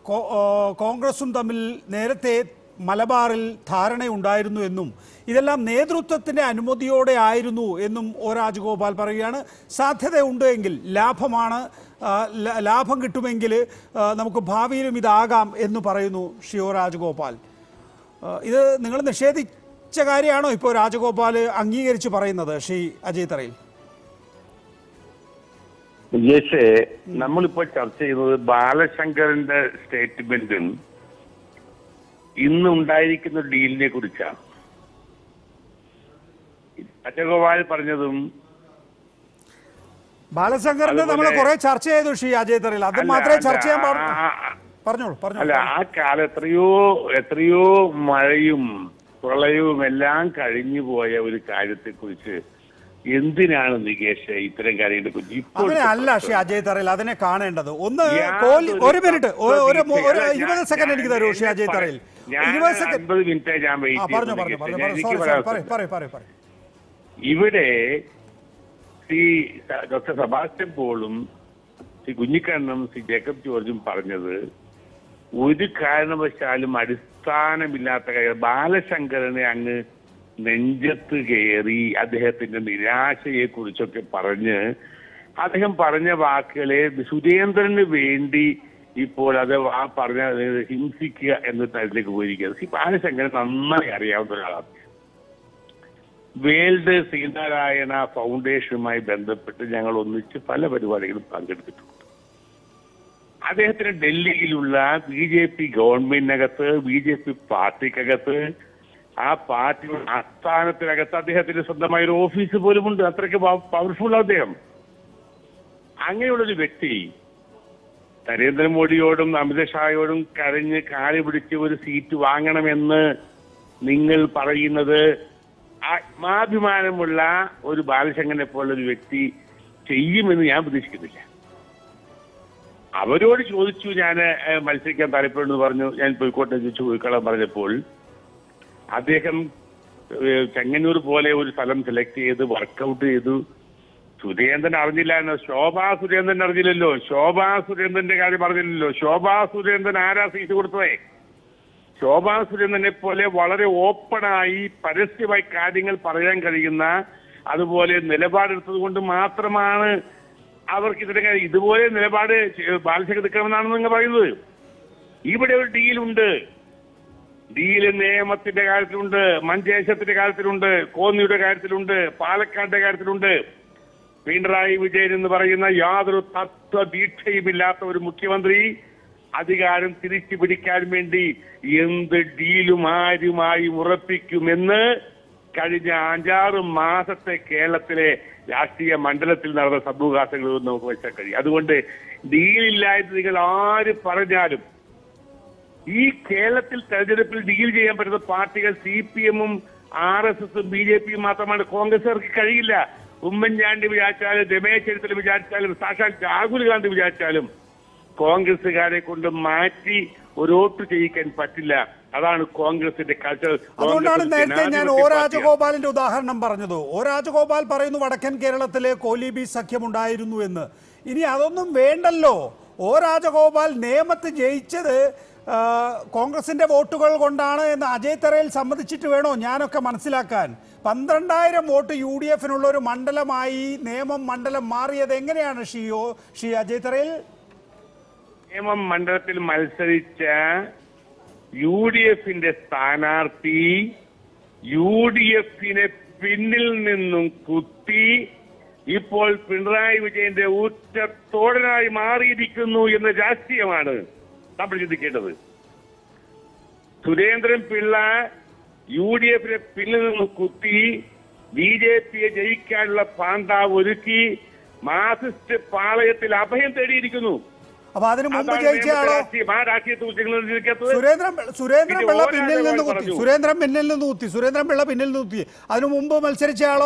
കോൺഗ്രസും തമ്മിൽ നേരത്തെ മലബാറിൽ ധാരണയുണ്ടായിരുന്നു എന്നും ഇതെല്ലാം നേതൃത്വത്തിൻ്റെ അനുമതിയോടെ ആയിരുന്നു എന്നും ഒ രാജഗോപാൽ പറയുകയാണ് സാധ്യതയുണ്ട് എങ്കിൽ ലാഭമാണ് ആ, ല- ലാഭം കിട്ടുമെങ്കിൽ ആ, നമുക്ക് ഭാവിയിലും ഇതാകാം എന്ന് പറയുന്നു ശ്രീ ഒ രാജഗോപാൽ ആ, ഇത് നിങ്ങൾ നിഷേധിച്ച കാര്യമാണോ ഇപ്പോൾ രാജഗോപാൽ അംഗീകരിച്ച് പറയുന്നത് ശ്രീ അജയ് തറയിൽ യേശേ നമ്മളിപ്പോ ചർച്ച ചെയ്യുന്നത് ബാലശങ്കറിന്റെ സ്റ്റേറ്റ്മെന്റും ഇന്ന് ഉണ്ടായിരിക്കുന്ന ഡീലിനെ കുറിച്ചാണ് അജഗോപാൽ പറഞ്ഞതും ബാലശങ്കറിന്റെ നമ്മൾ അതുപോലെ- കുറെ ചർച്ച ചെയ്തു ശ്രീ അജയ് തറയിൽ അത് അല്ല, മാത്രമേ അല്ല, ചർച്ച ചെയ്യാൻ ആ- പാടുള്ളൂ ആ- ആ- പറഞ്ഞോളൂ അല്ല പറഞ്ഞോളൂ ആ കാലം എത്രയോ എത്രയോ മഴയും പ്രളയവും എല്ലാം കഴിഞ്ഞു പോയ ഒരു കാര്യത്തെക്കുറിച്ച് എന്തിനാണ് നികേഷ് ഇത്തരം കാര്യങ്ങളെ കുറിച്ച് ഇപ്പോൾ അങ്ങനെ അല്ല ശ്രീ അജയ് തറയിൽ അതിനെ കാണേണ്ടത് ഒന്ന് യാതൊരു കോഹ്ലി ഒരു മിനിറ്റ് ഒരു- ഒരു മു- ഒരു പ്രതീക്ഷയും- ഇരുപത് ഞാൻ- സെക്കൻഡ് എനിക്ക് തരൂ ശ്രീ ഞാൻ അജയ് തറയിൽ ഞാൻ ഇരുപത് സെക്കൻഡ് അൻപത് മിനിറ്റ് ഞാൻ ആ വെയിറ്റ് പറഞ്ഞു പറഞ്ഞു പറഞ്ഞു പറഞ്ഞു എനിക്ക് സോറി സോറി പറയാൻ പറയൂ പറയൂ പറയൂ പറയൂ ഇവിടെ ശ്രീ ഡോക്ടർ സെബാസ്റ്റ്യൻ പോളും ശ്രീ കുഞ്ഞിക്കണ്ണനും ശ്രീ ജേക്കബ് ജോർജും പറഞ്ഞത് ഒരു കാരണവശാലും അടിസ്ഥാനമില്ലാത്ത കാര്യം ബാലശങ്കരനെ അങ്ങ് നെഞ്ചത്ത് കയറി അദ്ദേഹത്തിന്റെ നിരാശയെ കുറിച്ചൊക്കെ പറഞ്ഞ് അദ്ദേഹം പറഞ്ഞ വാക്കുകളെ സുരേന്ദ്രന് വേണ്ടി ഇപ്പോൾ അത് ആ പറഞ്ഞ ഹിംസിക്കുക എന്ന തരത്തിലേക്ക് പോയിരിക്കുന്നത് ശ്രീ ബാലശങ്കരൻ നന്നായി അറിയാവുന്ന ഒരാളാണ് വേൾഡ് ശ്രീനാരായണ ഫൗണ്ടേഷനുമായി ബന്ധപ്പെട്ട് ഞങ്ങൾ ഒന്നിച്ച് പല പരിപാടികളും പങ്കെടുത്തിട്ടുണ്ട് അദ്ദേഹത്തിന് ഡൽഹിയിലുള്ള ബി ജെ പി ഗവൺമെന്റിനകത്ത് ബി ജെ പി പാർട്ടിക്കകത്ത് ആ പാർട്ടിയുടെ ആസ്ഥാനത്തിനകത്ത് അദ്ദേഹത്തിന് സ്വന്തമായ ഒരു ഓഫീസ് പോലുമുണ്ട് അത്രയ്ക്ക് പവർഫുൾ അദ്ദേഹം അങ്ങനെയുള്ളൊരു വ്യക്തി നരേന്ദ്രമോദിയോടും അമിത്ഷായോടും കരഞ്ഞ് കാല് പിടിച്ച് ഒരു സീറ്റ് വാങ്ങണമെന്ന് നിങ്ങൾ പറയുന്നത് ആത്മാഭിമാനമുള്ള ഒരു ബാലശങ്കരനെ പോലുള്ള ഒരു വ്യക്തി ചെയ്യുമെന്ന് ഞാൻ പ്രതീക്ഷിക്കുന്നില്ല അവരോട് ചോദിച്ചു ഞാൻ മത്സരിക്കാൻ താല്പര്യമെന്ന് പറഞ്ഞു ഞാൻ പോയിക്കോട്ടെ ചോദിച്ചു പോയിക്കോളാൻ പറഞ്ഞപ്പോൾ അദ്ദേഹം ഏഹ്, ചെങ്ങന്നൂർ പോലെ ഒരു സ്ഥലം സെലക്ട് ചെയ്ത് വർക്കൗട്ട് ചെയ്തു സുരേന്ദ്രൻ അറിഞ്ഞില്ല എന്ന് ശോഭാ സുരേന്ദ്രൻ അറിഞ്ഞില്ലല്ലോ ശോഭാ സുരേന്ദ്രന്റെ കാര്യം പറഞ്ഞില്ലല്ലോ ശോഭാ സുരേന്ദ്രൻ ആരാ സീറ്റ് കൊടുത്തതേ ശോഭാ സുരേന്ദ്രനെ പോലെ വളരെ ഓപ്പണായി പരസ്യമായി കാര്യങ്ങൾ പറയാൻ കഴിയുന്ന അതുപോലെ നിലപാടെടുത്തത് കൊണ്ട് മാത്രമാണ് അവർക്ക് ഇതിനെ ഇതുപോലെ നിലപാട് ബാലശേഖർ എടുക്കണമെന്നാണ് നിങ്ങൾ പറയുന്നത് ഇവിടെ ഒരു ഡീലുണ്ട് ഡീല് നിയമത്തിന്റെ കാര്യത്തിലുണ്ട് മഞ്ചേശ്വരത്തിന്റെ കാര്യത്തിലുണ്ട് കോന്നിയുടെ കാര്യത്തിലുണ്ട് പാലക്കാടിന്റെ കാര്യത്തിലുണ്ട് പിണറായി വിജയൻ എന്ന് പറയുന്ന യാതൊരു തത്വദീക്ഷയുമില്ലാത്ത ഒരു മുഖ്യമന്ത്രി അധികാരം തിരിച്ചു പിടിക്കാൻ വേണ്ടി എന്ത് ഡീലും ആരുമായി ഉറപ്പിക്കുമെന്ന് കഴിഞ്ഞ അഞ്ചാറ് മാസത്തെ കേരളത്തിലെ രാഷ്ട്രീയ മണ്ഡലത്തിൽ നടന്ന സംഭവകാശങ്ങൾ നമുക്ക് വെച്ചാൽ കഴിയും അതുകൊണ്ട് ഡീലില്ലായിട്ട് നിങ്ങൾ ആര് പറഞ്ഞാലും ഈ കേരളത്തിൽ തെരഞ്ഞെടുപ്പിൽ ഡീൽ ചെയ്യാൻ പറ്റുന്ന പാർട്ടികൾ സി പി എമ്മും ആർ എസ് എസും ബി ജെ പിയും മാത്രമാണ് കോൺഗ്രസുകാർക്ക് കഴിയില്ല ഉമ്മൻചാണ്ടി വിചാരിച്ചാലും രമേശ് ചെന്നിത്തല വിചാരിച്ചാലും സാക്ഷാൽ രാഹുൽ ഗാന്ധി വിചാരിച്ചാലും കോൺഗ്രസുകാരെ കൊണ്ട് മാറ്റി ഒരു വോട്ട് ചെയ്യിക്കാൻ പറ്റില്ല അതാണ് കോൺഗ്രസിന്റെ കൾച്ചർ അതുകൊണ്ടാണ് കോൺഗ്രസ് നേരത്തെ ഞാൻ ജനാധിപത്യ ഒ പാർട്ടിയാണ്. രാജഗോപാലിന്റെ ഉദാഹരണം പറഞ്ഞത് ഒ രാജഗോപാൽ പറയുന്നു വടക്കൻ കേരളത്തിലെ കോലീബി സഖ്യമുണ്ടായിരുന്നു എന്ന് ഇനി അതൊന്നും വേണ്ടല്ലോ ഒ രാജഗോപാൽ നേമത്ത് ജയിച്ചത് ആ, കോൺഗ്രസിന്റെ വോട്ടുകൾ കൊണ്ടാണ് എന്ന് അജയ് തറയിൽ സമ്മതിച്ചിട്ട് വേണോ ഞാനൊക്കെ മനസ്സിലാക്കാൻ പന്ത്രണ്ടായിരം വോട്ട് യു ഡി എഫിനുള്ള ഒരു മണ്ഡലമായി നേമം മണ്ഡലം മാറിയത് എങ്ങനെയാണ് ഷീ ഒ ഷീ അജയ് തറയിൽ നേമം മണ്ഡലത്തിൽ മത്സരിച്ച യു ഡി എഫിന്റെ സ്ഥാനാർത്ഥി യു ഡി എഫിനെ പിന്നിൽ നിന്നും കുത്തി ഇപ്പോൾ പിണറായി വിജയന്റെ ഊറ്റത്തോടനായി മാറിയിരിക്കുന്നു എന്ന രാഷ്ട്രീയമാണ് നമ്മൾ ചിന്തിക്കേണ്ടത് സുരേന്ദ്രൻ പിള്ള യു ഡി എഫിനെ പിന്നിൽ നിന്നും കുത്തി ബി ജെ പിയെ ജയിക്കാനുള്ള പാന്താവ് ഒരുക്കി മാർക്സിസ്റ്റ് പാളയത്തിൽ അഭയം തേടിയിരിക്കുന്നു അപ്പൊ അതിനു മുമ്പ് അതാണ് ജയിച്ച നേമത്തെ ആളോ രാഷ്ട്രീയം. ആ രാഷ്ട്രീയത്തെ കുറിച്ച് നിങ്ങൾ ചിന്തിക്കാത്തത് സുരേന്ദ്രൻ സുരേന്ദ്രൻ പിന്നെ പിള്ള ഓ പിന്നിൽ നിന്ന് രാജഗോപാൽ കുത്തി പറഞ്ഞു. സുരേന്ദ്രൻ പിന്നിൽ നിന്ന് കുത്തി സുരേന്ദ്രൻ പിള്ള പിന്നിൽ നിന്ന് കുത്തി അതിനു മുമ്പ് മത്സരിച്ച ആളോ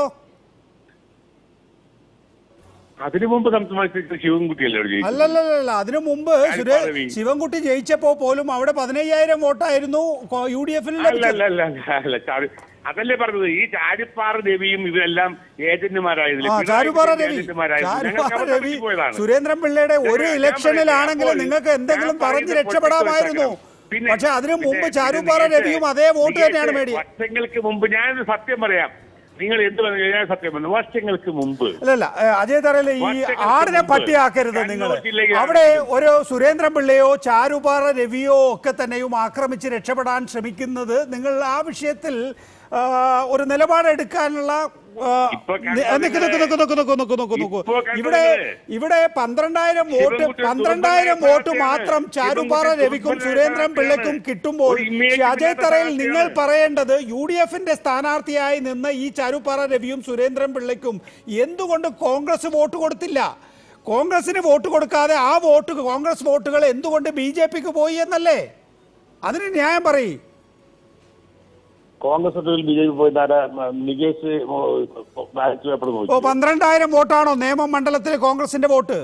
അതിനു മുമ്പ് സംസാരിച്ച ശിവൻകുട്ടിയല്ലേ അവിടെ ജയിച്ചത്? അല്ലല്ലല്ല അതിനു മുമ്പ് സുരേ പാർവതി. ശിവൻകുട്ടി ജയിച്ചപ്പോ പോലും അവിടെ പതിനയ്യായിരം വോട്ടായിരുന്നു കോ- യു ഡി എഫിൽ അല്ല ലഭിച്ചത് അല്ല അല്ല അല്ല, അല്ല ചാരു അതല്ലേ പറഞ്ഞത് ഈ ചാരിപ്പാറ രവിയും ഇവരെല്ലാം ഏജന്റുമാരായതിൽ ആ ചാരുപാറ രവി ചാരുപാറ രവി സുരേന്ദ്രൻ പിള്ളയുടെ ഒരു ഞാൻ- ഞാൻ ഇലക്ഷനിലാണെങ്കിൽ പറയട്ടെ, നിങ്ങൾക്ക് എന്തെങ്കിലും ഞാൻ പറഞ്ഞ് പറയുന്നത് രക്ഷപ്പെടാമായിരുന്നു പിന്നെ- പക്ഷെ അതിനു മുമ്പ് പിന്നെ- ചാരുപാറ പിന്നെ രവിയും അതേ വോട്ട് തന്നെയാണ് നേരത്തെ മേടിയത് വർഷങ്ങൾക്ക് മുമ്പ് ഞാനൊരു സത്യം പറയാം നിങ്ങൾ എന്ത് പറഞ്ഞു ഞാൻ സത്യം പറഞ്ഞു വർഷങ്ങൾക്ക് മുമ്പ് അല്ലല്ല ഏ, അജയ് തറയിലെ ഈ വർഷങ്ങൾക്ക് ആടിനെ മുമ്പ് പട്ടിയാക്കരുത് നിങ്ങൾ കണ്ണൂർ ജില്ലയിൽ അവിടെ ഒരു സുരേന്ദ്രൻ പിള്ളയോ ചാരുപാറ രവിയോ ഒക്കെ തന്നെയും ആക്രമിച്ച് രക്ഷപ്പെടാൻ ശ്രമിക്കുന്നത് നിങ്ങൾ ആ വിഷയത്തിൽ ആ, ഒരു നിലപാടെടുക്കാനുള്ള ആ, ഇപ്പൊ നി- നിക്ക് നിക്ക് നിക്ക് നിക്ക് നിക്ക് നിക്ക് നിക്ക് നിക്ക്. ഇപ്പൊ കണ്ടത് ഇവിടെ ഇവിടെ പന്ത്രണ്ടായിരം വോട്ട് ശിവൻകുട്ടി പന്ത്രണ്ടായിരം ദുർബലനായ വോട്ട് മാത്രം പാർട്ടിയാണ്. ചാരുപാറ ശിവൻകുട്ടി രവിക്കും ദുർബലനായ സുരേന്ദ്രൻ പിള്ളയ്ക്കും പാർട്ടിയാണ്. കിട്ടുമ്പോൾ ഒരു image ശ്രീ അജയ് ഇല്ലാത്ത തറയിൽ നിങ്ങൾ പാർട്ടിയാണ്. പറയേണ്ടത് യു ഡി എഫിന്റെ സ്ഥാനാർത്ഥിയായി നിന്ന് ഈ ചരുപ്പാറ രവിയും സുരേന്ദ്രൻ പിള്ളയ്ക്കും എന്തുകൊണ്ട് കോൺഗ്രസ് വോട്ട് കൊടുത്തില്ല കോൺഗ്രസിന് വോട്ട് കൊടുക്കാതെ ആ വോട്ട് കോൺഗ്രസ് വോട്ടുകൾ എന്തുകൊണ്ട് ബി ജെ പിക്ക് പോയി എന്നല്ലേ അതിന് ന്യായം പറയും കോൺഗ്രസ് ബി ജെ പി പോയി താര നികേഷ് ബാലറ്റ് പേപ്പർ ഓ നോക്കി പന്ത്രണ്ടായിരം വോട്ടാണോ നേമം മണ്ഡലത്തിൽ കോൺഗ്രസിന്റെ വോട്ട്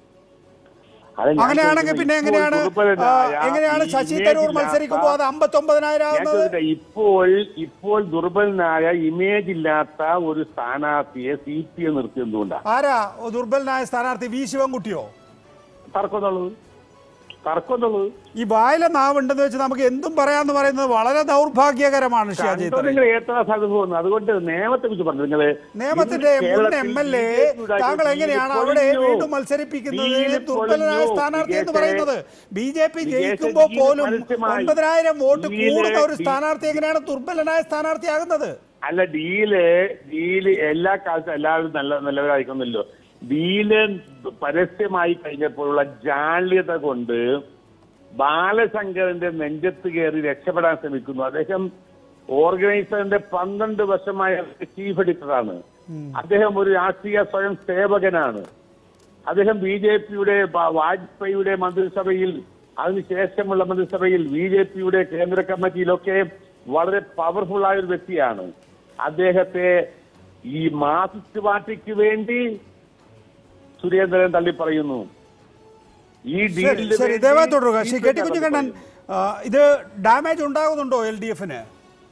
അത് ഞാൻ അങ്ങനെയാണെങ്കിൽ പിന്നെ ചോദിക്കുന്നത് എങ്ങനെയാണ് ഇപ്പോൾ ആ, ദുർബലനായ എങ്ങനെയാണ് ഈ ശശി image തരൂർ ഇല്ലാത്ത- മത്സരിക്കുമ്പോൾ അത് അമ്പത്തൊമ്പതിനായിരം ഞാൻ ആകുന്നത് ചോദിക്കട്ടെ, ഇപ്പോൾ ഇപ്പോൾ ദുർബലനായ ഇമേജ് ഇല്ലാത്ത ഒരു സ്ഥാനാർത്ഥിയെ സി പി എം നിർത്തി എന്തുകൊണ്ടാ ആരാ ഓ, ദുർബലനായ സ്ഥാനാർത്ഥി വി ശിവൻകുട്ടിയോ തർക്കം എന്നുള്ളത് തർക്കം എന്നുള്ളത് ഈ വായിലെ നാവുണ്ടെന്ന് വെച്ച് നമുക്ക് എന്തും പറയാന്ന് പറയുന്നത് വളരെ ദൗർഭാഗ്യകരമാണ് ഷാജി കണ്ടോ നിങ്ങൾ എത്ര അനുഭവം അതുകൊണ്ട് നിയമത്തെ കുറിച്ച് പറഞ്ഞു നിങ്ങള് നിയമത്തിന്റെ ഇന്ന് മുൻ കേരളത്തിൽ എം എൽ എ BJP യുടെ താങ്കൾ ഡീല് എങ്ങനെയാണ് പൊളിഞ്ഞു. അവിടെ വീണ്ടും മത്സരിപ്പിക്കുന്നത് ഡീല് ദുർബലനായ പൊളിഞ്ഞു. സ്ഥാനാർത്ഥി എന്ന് വിജയത്തെ- പറയുന്നത് ബി ജെ പി വിജയത്തെ ജയിക്കുമ്പോൾ ഡീല് പോലും പരസ്യമായി. ഒൻപതിനായിരം വോട്ട് ഡീല് കൂടുന്ന ഒരു ഡീ- സ്ഥാനാർത്ഥി എങ്ങനെയാണ് ദുർബലനായ സ്ഥാനാർത്ഥിയാകുന്നത് അല്ല ഡീല് ഡീല് എല്ലാ കാലത്തും എല്ലാവരും നല്ല നല്ലവരായിരിക്കുന്നില്ലോ ഡീല് പരസ്യമായി കഴിഞ്ഞപ്പോഴുള്ള ജാള്യത കൊണ്ട് ബാലശങ്കറിന്റെ നെഞ്ചത്ത് കയറി രക്ഷപ്പെടാൻ ശ്രമിക്കുന്നു അദ്ദേഹം ഓർഗനൈസറിന്റെ പന്ത്രണ്ട് വർഷമായ ചീഫ് എഡിറ്ററാണ് അദ്ദേഹം ഒരു രാഷ്ട്രീയ സ്വയം സേവകനാണ് അദ്ദേഹം ബി ജെ പിയുടെ വാജ്പേയിയുടെ മന്ത്രിസഭയിൽ അതിനുശേഷമുള്ള മന്ത്രിസഭയിൽ ബി ജെ പിയുടെ കേന്ദ്ര കമ്മിറ്റിയിലൊക്കെ വളരെ പവർഫുൾ ആയ ഒരു വ്യക്തിയാണ് അദ്ദേഹത്തെ ഈ മാർക്സിസ്റ്റ് പാർട്ടിക്ക് വേണ്ടി സുരേന്ദ്രൻ തള്ളി പറയുന്നു ഈ ശരി ഡീലിന് ശരി വേണ്ടി ദയവായി തുടരുക ശ്രീ ഈ കെ ടി കുഞ്ഞുകണ്ണൻ ആ, ഇത് ഡാമേജ് ഉണ്ടാകുന്നുണ്ടോ എൽ ഡി എഫിന്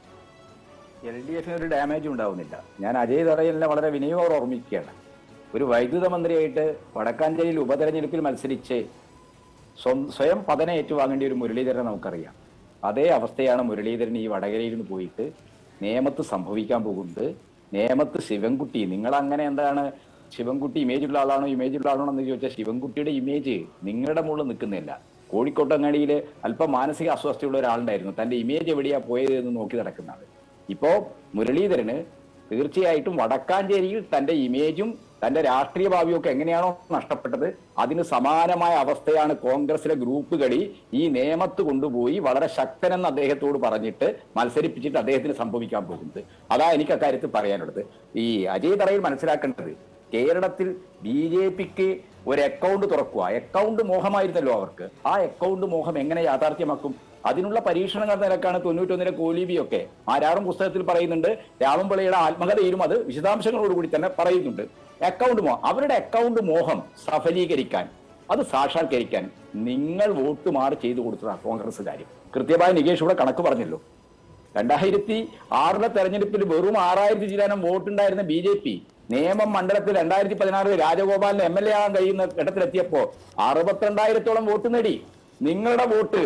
എൽ ഡി എഫിന് ഒരു ഡാമേജ് ഉണ്ടാവുന്നില്ല ഞാൻ അജയ് തറയലിനെ വളരെ വിനയത്തോടെ ഓർമ്മിക്കുകയാണ് ഒരു വൈദ്യുത മന്ത്രിയായിട്ട് വടക്കാഞ്ചേരിയിൽ ഉപതെരഞ്ഞെടുപ്പിൽ മത്സരിച്ച് സ്വം- സ്വയം പതനം ഏറ്റുവാങ്ങേണ്ട ഒരു മുരളീധരനെ നമുക്കറിയാം അതേ അവസ്ഥയാണ് മുരളീധരൻ ഈ വടകരയിൽ നിന്ന് പോയിട്ട് നേമത്ത് സംഭവിക്കാൻ പോകുന്നത് നേമത്ത് ശിവൻകുട്ടി നിങ്ങൾ അങ്ങനെ എന്താണ് ശിവൻകുട്ടി ഇമേജ് ഉള്ള ആളാണോ ഇമേജ് ഉള്ള ആളാണോ എന്ന് ചോദിച്ചാൽ ശിവൻകുട്ടിയുടെ ഇമേജ് നിങ്ങളുടെ മുകളിൽ നിൽക്കുന്നില്ല കോഴിക്കോട്ടങ്ങാടിയിൽ അല്പം മാനസിക അസ്വസ്ഥയുള്ള ഒരാളുണ്ടായിരുന്നു തന്റെ ഇമേജ് എവിടെയാ പോയത് എന്ന് നോക്കി നടക്കുന്ന ആള് ഇപ്പോ മുരളീധരന് തീർച്ചയായിട്ടും വടക്കാഞ്ചേരിയിൽ തന്റെ ഇമേജും തന്റെ രാഷ്ട്രീയ ഭാവിയും ഒക്കെ എങ്ങനെയാണോ നഷ്ടപ്പെട്ടത് അതിന് സമാനമായ അവസ്ഥയാണ് കോൺഗ്രസിലെ ഗ്രൂപ്പുകളിൽ ഈ നിയമത്ത് കൊണ്ടുപോയി വളരെ ശക്തനെന്ന് അദ്ദേഹത്തോട് പറഞ്ഞിട്ട് മത്സരിപ്പിച്ചിട്ട് അദ്ദേഹത്തിന് സംഭവിക്കാൻ പോകുന്നത് അതാ എനിക്ക് അക്കാര്യത്തിൽ പറയാനുള്ളത് ഈ അജയ് തറയിൽ മനസ്സിലാക്കേണ്ടത് കേരളത്തിൽ ബി ജെ പിക്ക് ഒരു അക്കൗണ്ട് തുറക്കുക അക്കൗണ്ട് മോഹമായിരുന്നല്ലോ അവർക്ക് ആ അക്കൗണ്ട് മോഹം എങ്ങനെ യാഥാർത്ഥ്യമാക്കും അതിനുള്ള പരീക്ഷണങ്ങൾ നിരക്കാണ് തൊണ്ണൂറ്റൊന്നിലെ കോലീബിയൊക്കെ ആരാറും പുസ്തകത്തിൽ പറയുന്നുണ്ട് രാമൻപിള്ളയുടെ ആത്മകഥയിലും അത് വിശദാംശങ്ങളോടുകൂടി തന്നെ പറയുന്നുണ്ട് അക്കൗണ്ട് മോഹം അവരുടെ അക്കൗണ്ട് മോഹം സഫലീകരിക്കാൻ അത് സാക്ഷാത്കരിക്കാൻ നിങ്ങൾ വോട്ട് മാറി ചെയ്തു കൊടുത്തതാണ് കോൺഗ്രസ്സുകാർ കൃത്യമായി നികേഷ് ഇവിടെ കണക്ക് പറഞ്ഞല്ലോ രണ്ടായിരത്തി ആറിലെ തെരഞ്ഞെടുപ്പിൽ വെറും ആറായിരത്തി ചില്ലാനം വോട്ടുണ്ടായിരുന്ന ബി ജെ പി നേമം മണ്ഡലത്തിൽ രണ്ടായിരത്തി പതിനാറിൽ രാജഗോപാലിന് എം എൽ എ ആകാൻ കഴിയുന്ന ഘട്ടത്തിലെത്തിയപ്പോ അറുപത്തിരണ്ടായിരത്തോളം വോട്ട് നേടി നിങ്ങളുടെ വോട്ട്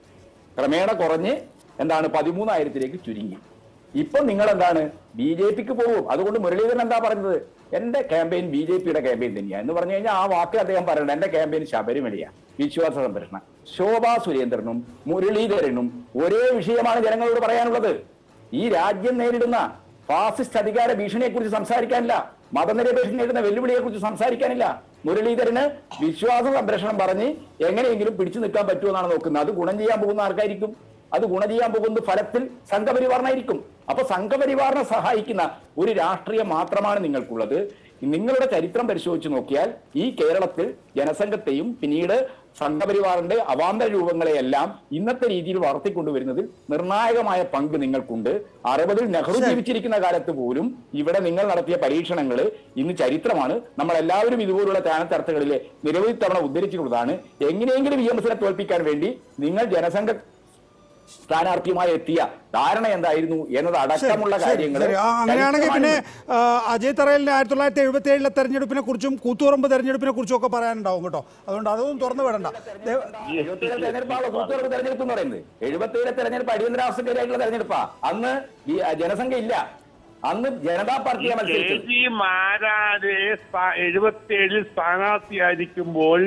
ക്രമേണ കുറഞ്ഞ് എന്താണ് പതിമൂന്നായിരത്തിലേക്ക് ചുരുങ്ങി ഇപ്പൊ നിങ്ങൾ എന്താണ് ബി ജെ പിക്ക് പോകും അതുകൊണ്ട് മുരളീധരൻ എന്താ പറഞ്ഞത് എന്റെ ക്യാമ്പയിൻ ബി ജെ പിയുടെ ക്യാമ്പയിൻ തന്നെയാണ് എന്ന് പറഞ്ഞു കഴിഞ്ഞാൽ ആ വാക്ക് അദ്ദേഹം പറയണ്ട എന്റെ ക്യാമ്പയിൻ ശബരിമലയാണ് വിശ്വാസ സംരക്ഷണം ശോഭാ സുരേന്ദ്രനും മുരളീധരനും ഒരേ വിഷയമാണ് ജനങ്ങളോട് പറയാനുള്ളത് ഈ രാജ്യം നേരിടുന്ന ഫാസിസ്റ്റ് അധികാര ഭീഷണിയെ കുറിച്ച് സംസാരിക്കാനില്ല മതനിരപേക്ഷ നേരിടുന്ന വെല്ലുവിളിയെ കുറിച്ച് സംസാരിക്കാനില്ല മുരളീധരന് വിശ്വാസ സംരക്ഷണം പറഞ്ഞ് എങ്ങനെയെങ്കിലും പിടിച്ചു നിൽക്കാൻ പറ്റുമെന്നാണ് നോക്കുന്നത് അത് ഗുണം ചെയ്യാൻ പോകുന്ന ആർക്കായിരിക്കും അത് ഗുണം ചെയ്യാൻ പോകുന്നത് ഫലത്തിൽ സംഘപരിവാറിനായിരിക്കും അപ്പൊ സംഘപരിവാറിനെ സഹായിക്കുന്ന ഒരു രാഷ്ട്രീയം മാത്രമാണ് നിങ്ങൾക്കുള്ളത് നിങ്ങളുടെ ചരിത്രം പരിശോധിച്ച് നോക്കിയാൽ ഈ കേരളത്തിൽ ജനസംഘത്തെയും പിന്നീട് സംഘപരിവാറിന്റെ അവാന്തര രൂപങ്ങളെയെല്ലാം ഇന്നത്തെ രീതിയിൽ വളർത്തിക്കൊണ്ടുവരുന്നതിൽ നിർണായകമായ പങ്ക് നിങ്ങൾക്കുണ്ട് അറുപതിൽ നെഹ്റു ജീവിച്ചിരിക്കുന്ന കാലത്ത് പോലും ഇവിടെ നിങ്ങൾ നടത്തിയ പരീക്ഷണങ്ങൾ ഇന്ന് ചരിത്രമാണ് നമ്മൾ എല്ലാവരും ഇതുപോലുള്ള ചാനൽ ചർച്ചകളിൽ നിരവധി തവണ ഉദ്ധരിച്ചിട്ടുള്ളതാണ് എങ്ങനെയെങ്കിലും വി എം എസിനെ തോൽപ്പിക്കാൻ വേണ്ടി നിങ്ങൾ ജനസംഘ സ്ഥാനാർത്ഥിയുമായി എത്തിയ ധാരണ എന്തായിരുന്നു എന്നത് അടക്കമുള്ള കാര്യങ്ങൾ ശരി ആ, അങ്ങനെയാണെങ്കിൽ പിന്നെ ആ, അജയ് തറയലിന്റെ ആയിരത്തി തൊള്ളായിരത്തി എഴുപത്തി ഏഴിലെ തെരഞ്ഞെടുപ്പിനെ കുറിച്ചും കൂത്തുപറമ്പ് തെരഞ്ഞെടുപ്പിനെ കുറിച്ചും ഒക്കെ പറയാനുണ്ടാവും കേട്ടോ അതുകൊണ്ട് അതൊന്നും തുറന്നു വിടണ്ട ദേ- എഴുപത്തിയേഴ് തെരഞ്ഞെടുപ്പാണല്ലോ കൂത്തുപറമ്പ് തെരഞ്ഞെടുപ്പ് എന്ന് പറയുന്നത് എഴുപത്തിയേഴ് തെരഞ്ഞെടുപ്പ് അടിയന്തരാവസ്ഥക്കാരായിട്ടുള്ള തെരഞ്ഞെടുപ്പാ അന്ന് ഈ ജനസംഖ്യ ഇല്ല അന്ന് ജനതാ പാർട്ടിയെ കെ മത്സരിച്ചത് ജി മാരാരെ എഴുപത്തിയേഴിൽ സ്ഥാനാർത്ഥിയായിരിക്കുമ്പോൾ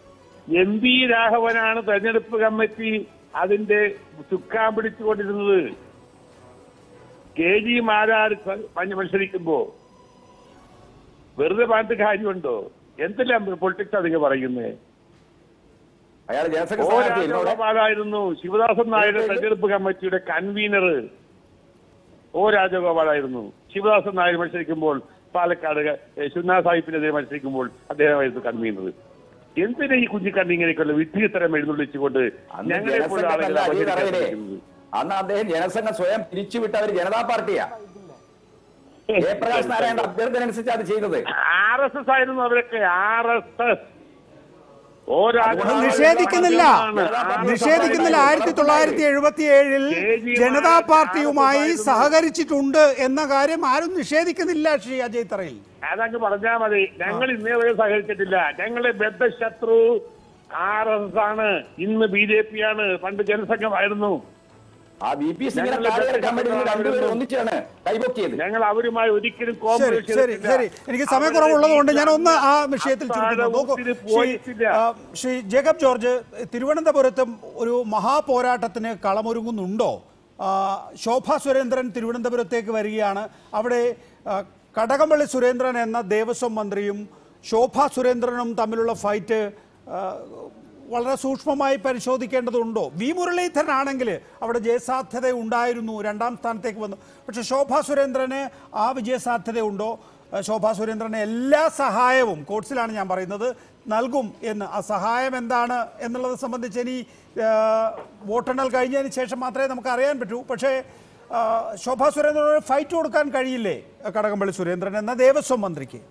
എം പി രാഘവനാണ് തെരഞ്ഞെടുപ്പ് കമ്മിറ്റി അതിന്റെ ചുക്കാൻ പിടിച്ചുകൊണ്ടിരുന്നത് കെ ജി മാരാർ പഞ്ഞ് മത്സരിക്കുമ്പോ വെറുതെ പറഞ്ഞിട്ട് കാര്യമുണ്ടോ എന്തെല്ലാം പൊളിറ്റിക്സ് അധികം പറയുന്നത് അയാൾ ജനസംഘ ഓ സ്ഥാനാർത്ഥി എന്നോട് രാജഗോപാലായിരുന്നു ശിവദാസൻ നായരുടെ തെരഞ്ഞെടുപ്പ് കമ്മിറ്റിയുടെ കൺവീനർ ഓ രാജഗോപാലായിരുന്നു ശിവദാസൻ നായർ മത്സരിക്കുമ്പോൾ പാലക്കാട് ശുന്നാ സാഹിബിനെതിരെ മത്സരിക്കുമ്പോൾ അദ്ദേഹമായിരുന്നു കൺവീനർ എന്തിനാ ഈ കുഞ്ഞിക്കണ്ണി ഇങ്ങനെയൊക്കെയുള്ള വിഡ്ഢിത്തരം എഴുന്നള്ളിച്ചുകൊണ്ട് അന്ന് ഞങ്ങളെ പോലുള്ള ആളുകളെ ജനസംഘത്തല്ല അജയ് അവഹേളിക്കാൻ തറയിലെ ശ്രമിക്കുന്നത്? അന്ന് അദ്ദേഹം ജനസംഘം സ്വയം പിരിച്ചുവിട്ട ഒരു ജനതാ പാർട്ടിയാ ജയപ്രകാശ് നാരായണ അഭ്യർത്ഥന അനുസരിച്ച് അത് ചെയ്തത് ആർ എസ് എസ് ആയിരുന്നു അവരൊക്കെ ആർ എസ് എസ് അത് നിഷേധിക്കുന്നില്ല നിഷേധിക്കുന്നില്ല ആയിരത്തി തൊള്ളായിരത്തി എഴുപത്തി ഏഴിൽ ജനതാ പാർട്ടിയുമായി സഹകരിച്ചിട്ടുണ്ട് എന്ന കാര്യം ആരും നിഷേധിക്കുന്നില്ല ശ്രീ അജയ് തറയിൽ അതങ്ങ് പറഞ്ഞാ മതി ഞങ്ങൾ ഇന്നേ വരെ സഹകരിച്ചിട്ടില്ല ഞങ്ങളുടെ ബദ്ധശത്രു ആർ എസ് എസ് ആണ് ഇന്ന് ബി ജെ പി ആണ് പണ്ട് ജനസംഘമായിരുന്നു ആ ബി പി സിംഗിനെ താഴെ ഇറക്കാൻ വേണ്ടി നിങ്ങൾ രണ്ടുപേരും ഒന്നിച്ചാണ് കൈപൊക്കിയത് ഞങ്ങൾ അവരുമായി ഒരിക്കലും ശരി കോംപ്രമൈസ് ശരി ശരി എനിക്ക് സമയക്കുറവുള്ളത് കൊണ്ട് ഞാൻ ഒന്ന് ആ വിഷയത്തിൽ ചുരുക്കുന്നു നോക്കൂ താഴെ ശ്രീ പോയിട്ടില്ല. ആ, ശ്രീ ജേക്കബ് ജോർജ് തിരുവനന്തപുരത്തും ഒരു മഹാപോരാട്ടത്തിന് കളമൊരുങ്ങുന്നുണ്ടോ ആ, ശോഭാ സുരേന്ദ്രൻ തിരുവനന്തപുരത്തേക്ക് വരികയാണ് അവിടെ ആ, കടകംപള്ളി സുരേന്ദ്രൻ എന്ന ദേവസ്വം മന്ത്രിയും ശോഭാ സുരേന്ദ്രനും തമ്മിലുള്ള ഫൈറ്റ് ആ, വളരെ സൂക്ഷ്മമായി പരിശോധിക്കേണ്ടതുണ്ടോ വി മുരളീധരനാണെങ്കിൽ അവിടെ ജയസാധ്യത ഉണ്ടായിരുന്നു രണ്ടാം സ്ഥാനത്തേക്ക് വന്നു പക്ഷേ ശോഭാ സുരേന്ദ്രന് ആ വിജയസാധ്യതയുണ്ടോ ആ, ശോഭാ സുരേന്ദ്രന് എല്ലാ സഹായവും കോഴ്സിലാണ് ഞാൻ പറയുന്നത് നൽകും എന്ന് ആ സഹായം എന്താണ് എന്നുള്ളത് സംബന്ധിച്ച് ഇനി ആ, വോട്ടെണ്ണൽ കഴിഞ്ഞതിന് ശേഷം മാത്രമേ നമുക്ക് അറിയാൻ പറ്റൂ പക്ഷേ ആ, ശോഭാ സുരേന്ദ്രന് ഫൈറ്റ് കൊടുക്കാൻ കഴിയില്ലേ കടകംപള്ളി സുരേന്ദ്രൻ എന്ന ദേവസ്വം മന്ത്രിക്ക്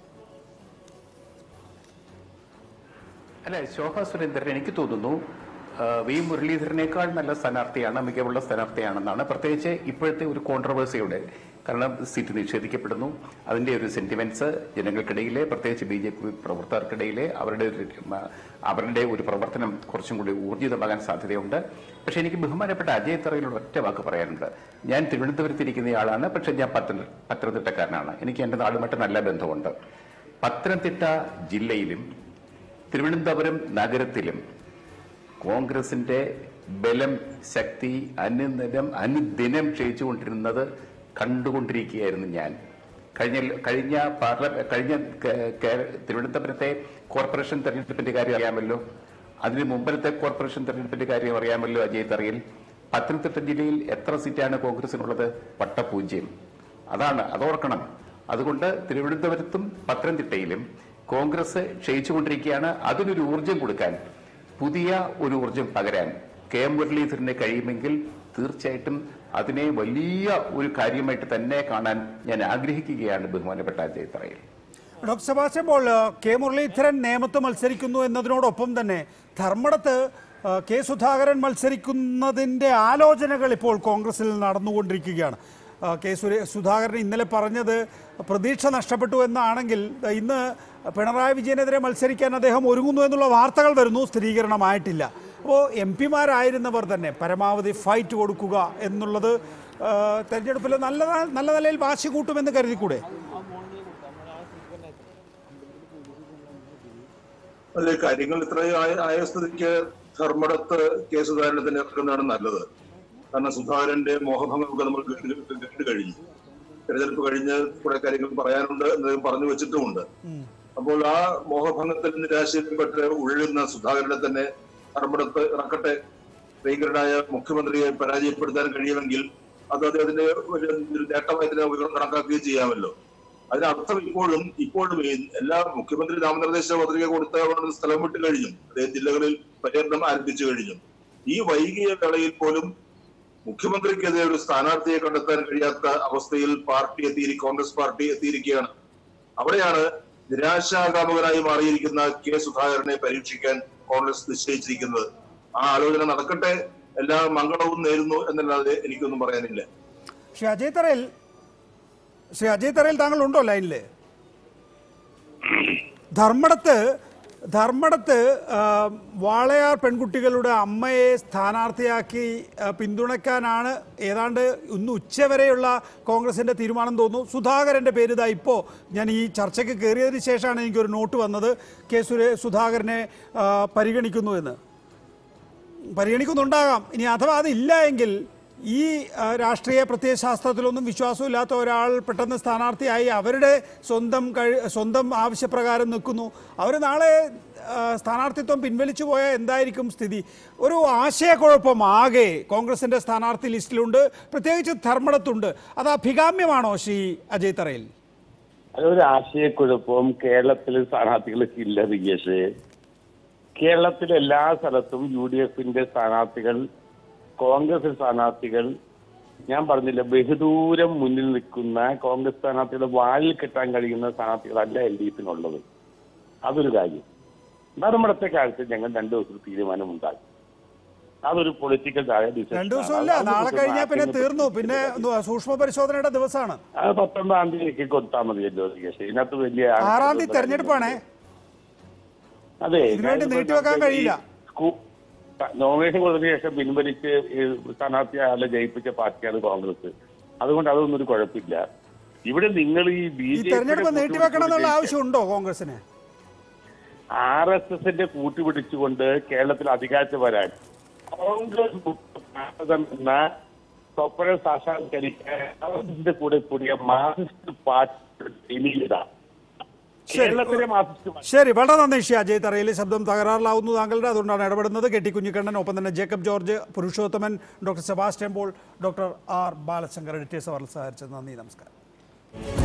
അല്ല ശോഭ സുരേന്ദ്രൻ എനിക്ക് തോന്നുന്നു ആ, വി മുരളീധരനേക്കാൾ നല്ല സ്ഥാനാർത്ഥിയാണ് മികവുള്ള സ്ഥാനാർത്ഥിയാണെന്നാണ് പ്രത്യേകിച്ച് ഇപ്പോഴത്തെ ഒരു കോൺട്രവേഴ്സിയുടെ കാരണം സീറ്റ് നിഷേധിക്കപ്പെടുന്നു അതിന്റെ ഒരു സെന്റിമെന്റ്സ് ജനങ്ങൾക്കിടയിലെ പ്രത്യേകിച്ച് ബി ജെ പി പ്രവർത്തകർക്കിടയിലെ അവരുടെ ഒരു മ, അവരുടെ ഒരു പ്രവർത്തനം കുറച്ചും കൂടി ഊർജിതമാകാൻ സാധ്യതയുണ്ട് പക്ഷെ എനിക്ക് ബഹുമാനപ്പെട്ട അജയ് തറയിലുള്ള ഒറ്റ വാക്ക് പറയാനുണ്ട് ഞാൻ തിരുവനന്തപുരത്തിരിക്കുന്നയാളാണ് പക്ഷെ ഞാൻ പത്തന പത്തനംതിട്ടക്കാരനാണ് എനിക്ക് എന്റെ നാടുമായിട്ട് നല്ല ബന്ധമുണ്ട് പത്തനംതിട്ട ജില്ലയിലും തിരുവനന്തപുരം നഗരത്തിലും കോൺഗ്രസിന്റെ ബലം ശക്തി അനുദിനം അനുദിനം ക്ഷയിച്ചുകൊണ്ടിരുന്നത് കണ്ടുകൊണ്ടിരിക്കുകയായിരുന്നു ഞാൻ കഴിഞ്ഞ കഴിഞ്ഞ പാർല കഴിഞ്ഞ കേ- കേ- തിരുവനന്തപുരത്തെ കോർപ്പറേഷൻ തെരഞ്ഞെടുപ്പിന്റെ കാര്യം അറിയാമല്ലോ അതിന് മുമ്പത്തെ കോർപ്പറേഷൻ തെരഞ്ഞെടുപ്പിന്റെ കാര്യം അറിയാമല്ലോ അജയ് തറയിൽ പത്തനംതിട്ട ജില്ലയിൽ എത്ര സീറ്റാണ് കോൺഗ്രസിനുള്ളത് വട്ടപൂജ്യം അതാണ് അതോർക്കണം അതുകൊണ്ട് തിരുവനന്തപുരത്തും പത്തനംതിട്ടയിലും കോൺഗ്രസ് ക്ഷയിച്ചുകൊണ്ടിരിക്കുകയാണ് അതിനൊരു ഊർജം കൊടുക്കാൻ പുതിയ ഒരു ഊർജം പകരാൻ കെ എം മുരളീധരന് കഴിയുമെങ്കിൽ തീർച്ചയായിട്ടും അതിനെ വലിയ ഒരു കാര്യമായിട്ട് തന്നെ കാണാൻ ഞാൻ ആഗ്രഹിക്കുകയാണ് ബഹുമാനപ്പെട്ട അജയ് തറയിൽ ഡോക്ടർ സെബാസ്റ്റ്യൻ പോൾ ആ, കെ മുരളീധരൻ നേമത്ത് മത്സരിക്കുന്നു എന്നതിനോടൊപ്പം തന്നെ ധർമ്മടത്ത് ആ, കെ സുധാകരൻ മത്സരിക്കുന്നതിൻ്റെ ആലോചനകൾ ഇപ്പോൾ കോൺഗ്രസിൽ നടന്നുകൊണ്ടിരിക്കുകയാണ് ആ, കെ സുരേ സുധാകരൻ ഇന്നലെ പറഞ്ഞത് പ്രതീക്ഷ നഷ്ടപ്പെട്ടു എന്നാണെങ്കിൽ ദാ ഇന്ന് പിണറായി വിജയനെതിരെ മത്സരിക്കാൻ അദ്ദേഹം ഒരുങ്ങുന്നു എന്നുള്ള വാർത്തകൾ വരുന്നു സ്ഥിരീകരണമായിട്ടില്ല അപ്പോൾ എം പിമാരായിരുന്നവർ തന്നെ പരമാവധി ഫൈറ്റ് കൊടുക്കുക എന്നുള്ളത് ആ, തെരഞ്ഞെടുപ്പിൽ നല്ല നല്ല നിലയിൽ വാശി കൂട്ടുമെന്ന് കരുതിക്കൂടെ അല്ലെ കാര്യങ്ങൾ ഇത്രയും ആയ ആയ സ്ഥിതിക്ക് ധർമ്മടത്ത് കെ സുധാകരനെ തന്നെ ഇറക്കുന്നതാണ് നല്ലത് കാരണം സുധാകരന്റെ മോഹഭംഗമൊക്കെ നമ്മൾ കേട്ട് കേട്ട് കഴിഞ്ഞു തെരഞ്ഞെടുപ്പ് കഴിഞ്ഞ് കുറെ കാര്യങ്ങൾ പറയാനുണ്ട് എന്ന് പറഞ്ഞു വെച്ചിട്ടുമുണ്ട് അപ്പോൾ ആ മോഹഭംഗത്തിൽ നിരാശയിൽപ്പെട്ട് ഉഴലുന്ന സുധാകരനെ തന്നെ ധർമ്മടത്ത് ഇറക്കട്ടെ ഭീകരനായ മുഖ്യമന്ത്രിയെ പരാജയപ്പെടുത്താൻ കഴിയുമെങ്കിൽ അത് അദ്ദേഹത്തിന്റെ ഒരു ഒരു നേട്ടമായി തന്നെ ഉയർന്ന് കണക്കാക്കുകയും ചെയ്യാമല്ലോ അതിനർത്ഥം ഇപ്പോഴും ഇപ്പോഴും ഈ എല്ലാ മുഖ്യമന്ത്രി നാമനിർദ്ദേശ പത്രിക കൊടുത്ത അവിടെ സ്ഥലം വിട്ട് കഴിഞ്ഞു അദ്ദേഹം ജില്ലകളിൽ പര്യടനം ആരംഭിച്ചു കഴിഞ്ഞു ഈ വൈകിയ വേളയിൽ പോലും മുഖ്യമന്ത്രിക്കെതിരെ ഒരു സ്ഥാനാർത്ഥിയെ കണ്ടെത്താൻ കഴിയാത്ത അവസ്ഥയിൽ പാർട്ടി എത്തിയിരി കോൺഗ്രസ് പാർട്ടി എത്തിയിരിക്കുകയാണ് അവിടെയാണ് നിരാശാകാമുകനായി മാറിയിരിക്കുന്ന കെ സുധാകരനെ പരീക്ഷിക്കാൻ കോൺഗ്രസ് നിശ്ചയിച്ചിരിക്കുന്നത് ആ ആലോചന നടക്കട്ടെ എല്ലാ മംഗളവും നേരുന്നു എന്നല്ലാതെ എനിക്കൊന്നും പറയാനില്ല ശ്രീ അജയ് തറയിൽ ശ്രീ അജയ് തറയിൽ താങ്കൾ ഉണ്ടോ ലൈനിൽ ധർമ്മടത്ത് ധർമ്മടത്ത് ആ, വാളയാർ പെൺകുട്ടികളുടെ അമ്മയെ സ്ഥാനാർത്ഥിയാക്കി ആ, പിന്തുണയ്ക്കാനാണ് ഏതാണ്ട് ഇന്ന് ഉച്ചവരെയുള്ള കോൺഗ്രസിൻ്റെ തീരുമാനം തോന്നുന്നു സുധാകരൻ്റെ പേര് ഇതാ ഇപ്പോൾ ഞാൻ ഈ ചർച്ചയ്ക്ക് കയറിയതിന് ശേഷമാണ് എനിക്കൊരു നോട്ട് വന്നത് കെ സുരേ സുധാകരനെ ആ, പരിഗണിക്കുന്നു എന്ന് പരിഗണിക്കുന്നുണ്ടാകാം ഇനി അഥവാ അതില്ല എങ്കിൽ ഈ ആ, രാഷ്ട്രീയ പ്രത്യയശാസ്ത്രത്തിലൊന്നും വിശ്വാസമില്ലാത്ത ഒരാൾ പെട്ടെന്ന് സ്ഥാനാർത്ഥിയായി അവരുടെ സ്വന്തം കഴി സ്വന്തം ആവശ്യപ്രകാരം നിൽക്കുന്നു അവർ നാളെ ആ, സ്ഥാനാർത്ഥിത്വം പിൻവലിച്ചു പോയാൽ എന്തായിരിക്കും സ്ഥിതി ഒരു ആശയക്കുഴപ്പം ആകെ കോൺഗ്രസിൻ്റെ സ്ഥാനാർത്ഥി ലിസ്റ്റിലുണ്ട് പ്രത്യേകിച്ച് ധർമ്മടത്തുണ്ട് അത് അഭികാമ്യമാണോ ശ്രീ അജയ് തറയിൽ അതൊരു ആശയക്കുഴപ്പവും കേരളത്തിലെ സ്ഥാനാർത്ഥികൾക്ക് ഇല്ല റിയേഷ് കേരളത്തിലെ എല്ലാ സ്ഥലത്തും യു ഡി എഫിന്റെ സ്ഥാനാർത്ഥികൾ കോൺഗ്രസ് സ്ഥാനാർത്ഥികൾ ഞാൻ പറഞ്ഞില്ല ബഹുദൂരം മുന്നിൽ നിൽക്കുന്ന കോൺഗ്രസ് സ്ഥാനാർത്ഥികളുടെ വാലിൽ കെട്ടാൻ കഴിയുന്ന സ്ഥാനാർത്ഥികളല്ല എൽ ഡി എഫിനുള്ളത് അതൊരു കാര്യം നമ്മുടെ കാലത്ത് ഞങ്ങൾ രണ്ടു ദിവസത്തിൽ തീരുമാനമുണ്ടാകും അതൊരു പൊളിറ്റിക്കൽ രണ്ടു ദിവസമില്ല നാളെ കഴിഞ്ഞാൽ പിന്നെ തീർന്നു പിന്നെ എന്തുവാ, സൂക്ഷ്മ പരിശോധനയുടെ ദിവസമാണ് അത് പത്തൊമ്പതാം തീയതിക്ക് കൊടുത്താൽ മതിയല്ലോ കേസ് ഇതിനകത്ത് വലിയ ആറാം തീയതി തെരഞ്ഞെടുപ്പാണേ അതെ ഇതിനുവേണ്ടി നീട്ടിവെക്കാൻ കഴിയില്ല. സ്കൂ- നോമിനേഷൻ കൊടുത്തതിന് ശേഷം പിൻവലിച്ച് ഈ സ്ഥാനാർത്ഥിയാലെ ജയിപ്പിച്ച പാർട്ടിയാണ് കോൺഗ്രസ് അതുകൊണ്ട് അതൊന്നും ഒരു കുഴപ്പമില്ല ഇവിടെ നിങ്ങൾ ഈ ബി ഈ തെരഞ്ഞെടുപ്പ് നീട്ടിവെക്കണം എന്നുള്ള ആവശ്യമുണ്ടോ കോൺഗ്രസിന് ആർ എസ് എസിന്റെ കൂട്ടുപിടിച്ചുകൊണ്ട് കേരളത്തിൽ അധികാരത്തിൽ വരാൻ കോൺഗ്രസ് എന്ന സ്വപ്നം സാക്ഷാത്കരിക്കാൻ അതിന്റെ കൂടെ കൂടിയ മാർക്സിസ്റ്റ് പാർട്ടി ഇനിയിടാം കേരളത്തിലെ മാർക്സിസ്റ്റ് ശരി വളരെ നന്ദി ഷി അജയ് തറയിലെ ശബ്ദം തകരാറിലാവുന്നു താങ്കളുടെ അതുകൊണ്ടാണ് ഇടപെടുന്നത് കെ ടി കുഞ്ഞിക്കണ്ണൻ ഒപ്പം തന്നെ Jacob George Purushothaman doctor Sebastian Paul doctor R Balashankar editors അവർ സഹകരിച്ചത് നന്ദി നമസ്കാരം